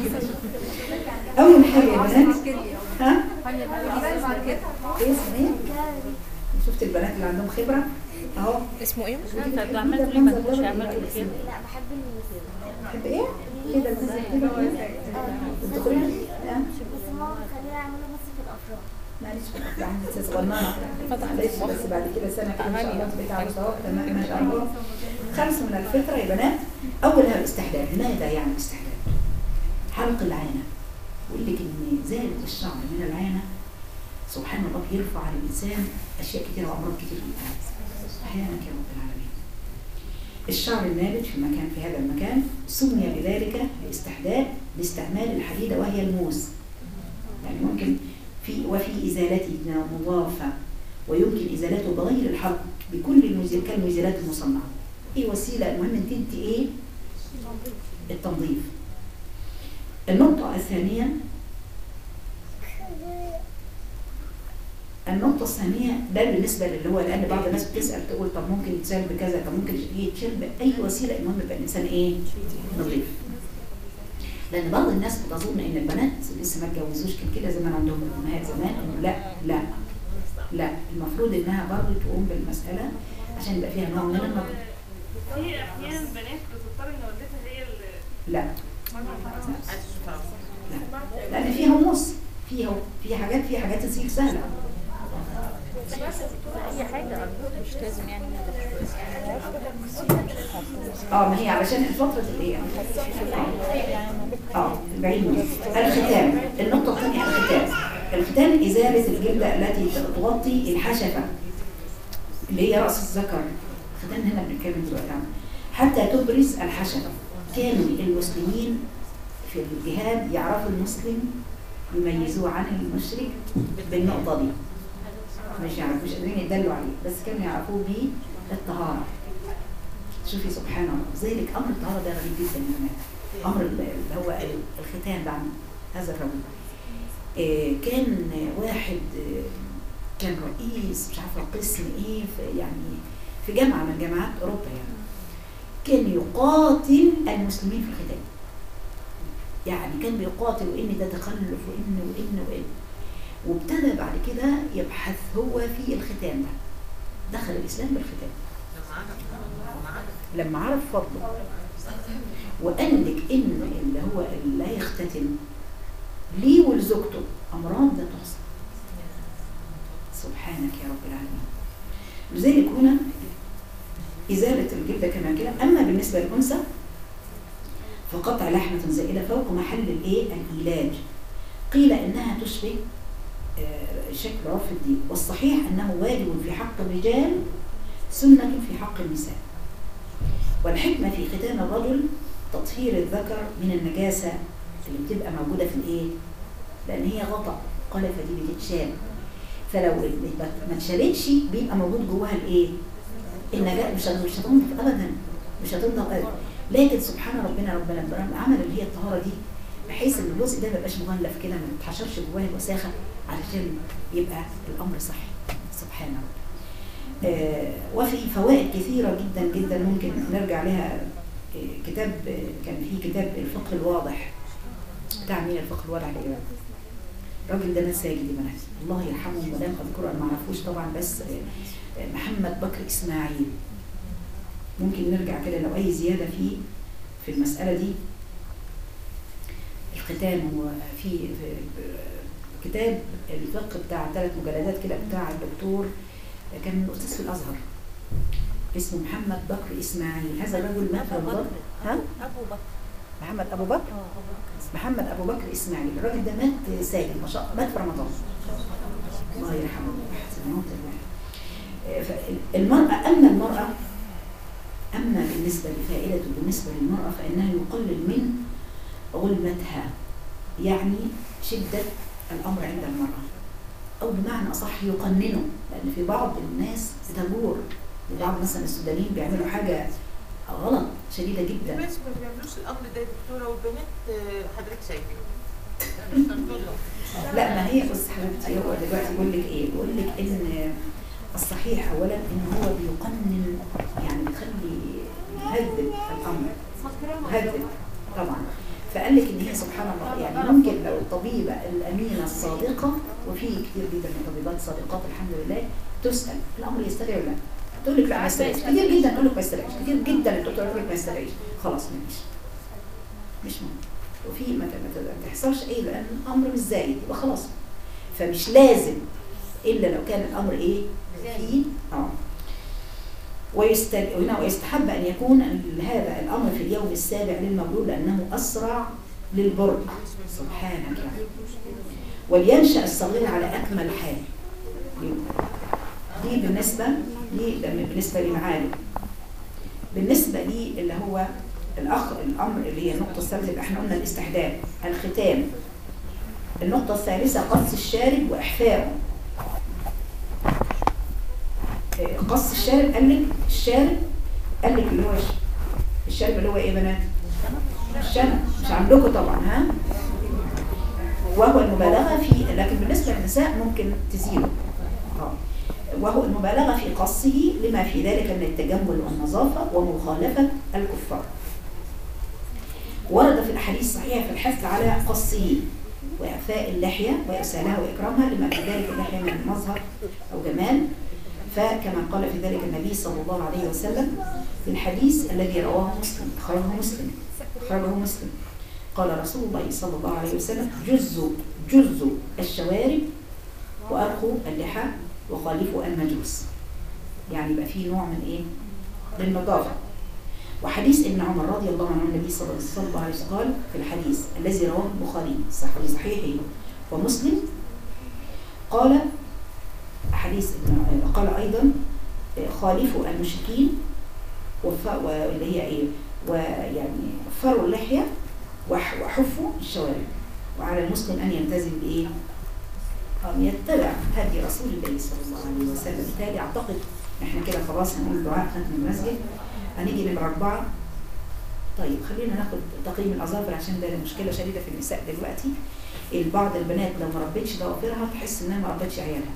أول حاجة يا بنات ها؟ ايه صحيح؟ شفت البنات اللي عندهم خبرة؟ اهو اسمه ايه؟ انت عمال تقولي ما تخش لا بحب بحب ايه؟ كده زي كده تدخلي ها؟ بس ماما خلينا اعمله بس في الافراح معلش بقى عندي لسه صغننه معلش بس بعد كده سنه كده ان شاء الله تبقى على صواب تمام ما شاء الله خمس من الفطره يا بنات اولها الاستحلال ماذا يعني الاستحلال؟ حلق العانه بيقول لك ان زالت الشعر من العانه سبحان الله بيرفع على الانسان اشياء كتيره وامراض كتير جدا سبحانك يا رب العالمين الشعر النابت في مكان في هذا المكان سمي بذلك الاستحداد لاستعمال الحديده وهي الموز يعني ممكن في وفي ازالته مضافه ويمكن ازالته بغير الحلق بكل المزيل كالمزيلات المصنعه ايه وسيله المهم انت انت ايه التنظيف النقطه الثانيه النقطة الثانية ده بالنسبة للي هو لأن بعض الناس بتسأل تقول طب ممكن يتشال بكذا طب ممكن يتشال بأي وسيلة المهم يبقى الإنسان إيه؟ نظيف. لأن بعض الناس بتظن إن البنات لسه ما اتجوزوش كان كده زمان عندهم أمهات زمان إنه لا لا لا المفروض إنها برضه تقوم بالمسألة عشان يبقى فيها نوع من النظر. في احيانا بنات بتضطر ان والدتها هي اللي لا لا لأن فيها نص فيها في حاجات في حاجات تصير سهلة اي حاجه مش لازم يعني اه ما هي علشان فترة الايه اه البعيد الختام النقطة الثانية الختام الختام إزالة الجلدة التي تغطي الحشفة اللي هي رأس الذكر الختام هنا بنتكلم دلوقتي عنه حتى تبرز الحشفة كانوا المسلمين في الجهاد يعرفوا المسلم يميزوه عن المشرك بالنقطة دي مش يعرفوا مش قادرين يدلوا عليه بس كانوا يعرفوه بالطهارة شوفي سبحان الله ذلك امر الطهاره ده غريب جدا يا جماعه امر ال- اللي هو ال- الختان ده عن هذا الرجل آه، كان واحد آه، كان رئيس مش عارفه قسم ايه في يعني في جامعه من جامعات اوروبا يعني كان يقاتل المسلمين في الختان يعني كان بيقاتل وان ده تخلف وان وان وان وابتدى بعد كده يبحث هو في الختان ده دخل الاسلام بالختان لما عرف فضله وقال لك ان اللي هو اللي لا يختتن ليه ولزوجته امراض لا تحصى سبحانك يا رب العالمين لذلك هنا ازاله الجلده كما كده اما بالنسبه للانثى فقطع لحمه زائده فوق محل الايه الايلاج قيل انها تشبه آه، شكل رف الدين والصحيح انه واجب في حق الرجال سنه في حق النساء والحكمة في ختان الرجل تطهير الذكر من النجاسة اللي بتبقى موجودة في الايه؟ لأن هي غطا قلفة دي بتتشال فلو ما اتشالتش بيبقى موجود جواها الايه؟ النجاسة مش هت- مش هتنضف أبدا مش هتنضف أبدا لكن سبحان ربنا ربنا لما عمل اللي هي الطهارة دي بحيث ان الجزء ده ما يبقاش مغلف كده ما يتحشرش جواه الوساخة علشان يبقى الأمر صحي سبحان ربنا آه، وفي فوائد كثيرة جدا جدا ممكن نرجع لها آه، كتاب آه، كان في كتاب الفقه الواضح بتاع مين الفقه الواضح الإمام الراجل ده مات ساجد يا بنات الله يرحمه ولم أذكره أنا ما أعرفوش طبعا بس آه، آه، محمد بكر إسماعيل ممكن نرجع كده لو أي زيادة في في المسألة دي الختان هو في في- كتاب الفقه بتاع ثلاث مجلدات كده بتاع الدكتور كان أستاذ في الأزهر اسمه محمد بكر إسماعيل هذا الرجل مات في رمضان ها؟ ابو بكر محمد أبو بكر محمد أبو بكر إسماعيل الراجل ده مات ساجد ما شاء الله مات في رمضان الله يرحمه ويحسن موت المرأة أما المرأة أما بالنسبة بالنسبة لفائدته بالنسبة للمرأة فإنها يقلل من غلمتها يعني شدة الأمر عند المرأة أو بمعنى أصح يقننه لأن في بعض الناس بتجور في بعض مثلا السودانيين بيعملوا حاجة غلط شديدة جدا بس ما بيعملوش الامر ده يا دكتوره والبنات آه، حضرتك شايفه لا ما هي بص حبيبتي هو دلوقتي بيقول لك ايه بيقول لك ان الصحيح اولا ان هو بيقنن يعني بيخلي يهذب الامر يهذب طبعا فقال لك ان هي سبحان الله يعني ممكن لو الطبيبه الامينه الصادقه وفي كتير جدا من الطبيبات صادقات الحمد لله تسال الامر يستدعي ولا لا تقول لك لا ما يستدعيش كتير جدا تقول لك ما يستدعيش كتير جدا الدكتور يقول لك ما يستدعيش خلاص مفيش مش ممكن وفي ما ما ما تحصلش ايه لان الامر مش زايد يبقى خلاص فمش لازم الا لو كان الامر ايه فيه اه ويست... هنا ويستحب ان يكون ال- هذا الامر في اليوم السابع للمولود لانه اسرع للبرء سبحانك يعني ولينشا الصغير على اكمل حال دي بالنسبه لي بالنسبه لمعالم بالنسبه لي اللي هو الاخ الامر اللي هي النقطه الثالثه يبقى احنا قلنا الاستحداث الختام النقطه الثالثه قص الشارب واحفائه آه، قص الشارب قال لك الشارب قال لك اللي هو الش- الشارب اللي هو ايه يا بنات الشنب مش عندكم طبعا ها وهو المبالغه في لكن بالنسبه للنساء ممكن تزيله اه وهو المبالغه في قصه لما في ذلك من التجمل والنظافه ومخالفه الكفار ورد في الاحاديث الصحيحه في الحث على قصه واعفاء اللحيه وارسالها واكرامها لما في ذلك اللحيه من مظهر او جمال فكما قال في ذلك النبي صلى الله عليه وسلم في الحديث الذي رواه مسلم أخرجه مسلم أخرجه مسلم قال رسول الله صلى الله عليه وسلم جزوا جزوا الشوارب وأرخوا اللحى وخالفوا المجوس يعني يبقى فيه نوع من إيه؟ للنظافة وحديث ابن عمر رضي الله عنه النبي صلى صلى الله عليه وسلم قال في الحديث الذي رواه البخاري صح في صحيحه ومسلم قال حديث ابن قال ايضا خالفوا المشركين وف- واللي هي ايه ويعني فروا اللحيه وح- وحفوا الشوارب وعلى المسلم ان يلتزم بايه؟ أن يتبع هدي رسول الله صلى الله عليه وسلم بالتالي اعتقد احنا كده خلاص هنقول دعاء ختم المسجد هنيجي نمرة أربعة طيب خلينا ناخد تقييم الأظافر عشان ده مشكلة شديدة في النساء دلوقتي البعض البنات لو ما ربتش ضوافرها تحس انها ما ربتش عيالها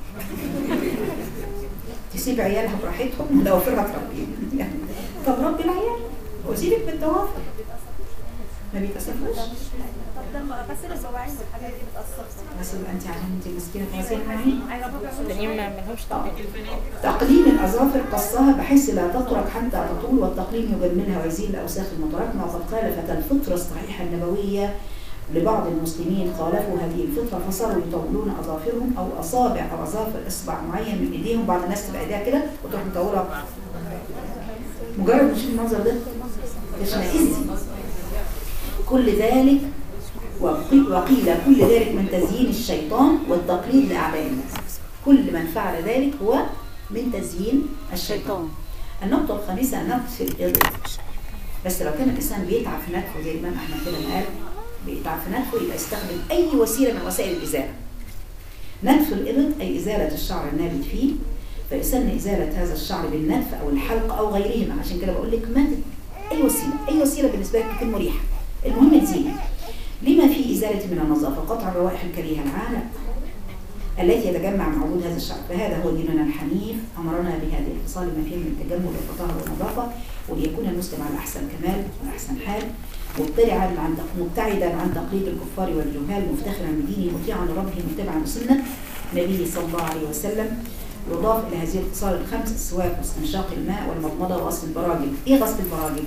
تسيب عيالها براحتهم وضوافرها تربيهم يعني طب ربي العيال وسيبك من الضوافر ما بيتأسفوش طب لما اغسل البواعين والحاجات دي بتاثر بس يبقى انت عشان انت مسكينه خلاصين معايا عايزه بابا التانيين ما ملهمش طعم تقليم الأظافر قصها بحيث لا تترك حتى تطول والتقليم يجملها ويزيل الأوساخ المتراكمة وقد خالفت الفطرة الصحيحة النبوية لبعض المسلمين خالفوا هذه الفطرة فصاروا يطولون أظافرهم أو أصابع أو أظافر إصبع معين من إيديهم بعض الناس تبقى إيديها كده وتروح مطولة مجرد ما تشوف المنظر ده تشمئزي كل ذلك وقي- وقيل كل ذلك من تزيين الشيطان والتقليد لأعداء الناس كل من فعل ذلك هو من تزيين الشيطان النقطة الخامسة نقص الإضاءة بس لو كان الإنسان بيتعب في نتفه زي الإمام أحمد كده ما قال بيتعب في نتفه يبقى يستخدم أي وسيلة من وسائل الإزالة نتف الإبط أي إزالة الشعر النابت فيه فيسن إزالة هذا الشعر بالنتف أو الحلق أو غيرهما عشان كده بقول لك ما تت- أي وسيلة أي وسيلة بالنسبة لك تكون مريحة المهم تزيل لما في إزالة من النظافة قطع الروائح الكريهة العالة التي يتجمع مع وجود هذا الشعر فهذا هو ديننا الحنيف أمرنا بهذه الخصال ما فيه من التجمل والطهارة والنظافة وليكون المسلم على أحسن كمال وأحسن حال مبتعدا عن مبتعدا عن تقليد الكفار والجهال مفتخرا بدينه مطيعا لربه متبعا لسنة نبيه صلى الله عليه وسلم يضاف إلى هذه الخصال الخمس السواك واستنشاق الماء والمضمضة وغسل البراجم إيه غسل البراجم؟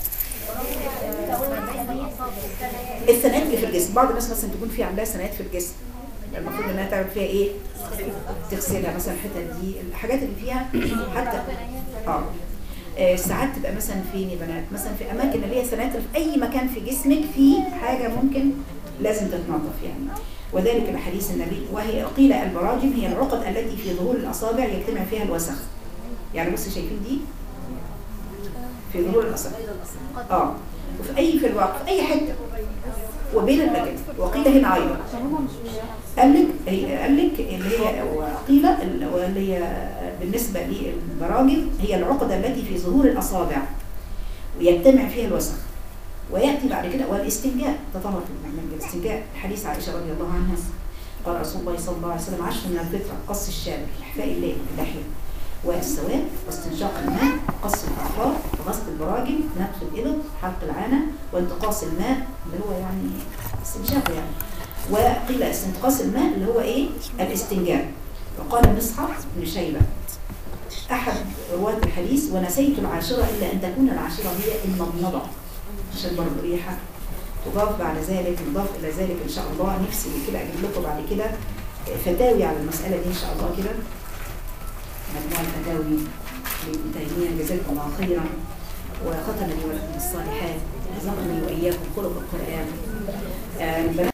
الثنايات اللي في الجسم بعض الناس مثلا تكون في عندها ثنايات في الجسم المفروض انها تعمل فيها ايه تغسلها مثلا الحتت دي الحاجات اللي فيها حتى اه آه، ساعات تبقى مثلا فين يا بنات مثلا في اماكن اللي هي ثنايات في اي مكان في جسمك في حاجه ممكن لازم تتنظف يعني وذلك بحديث النبي وهي قيل البراجم هي العقد التي في ظهور الاصابع يجتمع فيها الوسخ يعني بصي شايفين دي في ظهور الاصابع اه وفي اي في الواقع في اي حته وبين البدن وقيل هنا ايضا قال لك هي قال لك اللي هي وقيل ال- واللي هي بالنسبه للبراجم هي العقده التي في ظهور الاصابع ويجتمع فيها الوسخ وياتي بعد كده والاستنجاء تطهر من الاستنجاء حديث عائشه رضي الله عنها قال رسول الله صلى الله عليه وسلم عشر من الفطره قص الشارب احفاء الليل اللحيه والسواد واستنشاق الماء قص الاظفار وغسل البراجم نقص الابط حلق العانه وانتقاص الماء اللي هو يعني استنشاقه يعني وقيل استنقاص الماء اللي هو ايه الاستنجاء وقال مصحف بن شيبه احد رواه الحديث ونسيت العاشره الا ان تكون العاشره هي المضمضه عشان برضه ريحه تضاف بعد ذلك نضاف الى ذلك ان شاء الله نفسي كده اجيب لكم بعد كده فتاوي على المساله دي ان شاء الله كده مجموعه فتاوي لابن تيميه جزاكم الله خيرا وختم لي ولكم الصالحات رزقني واياكم خلق القران آه،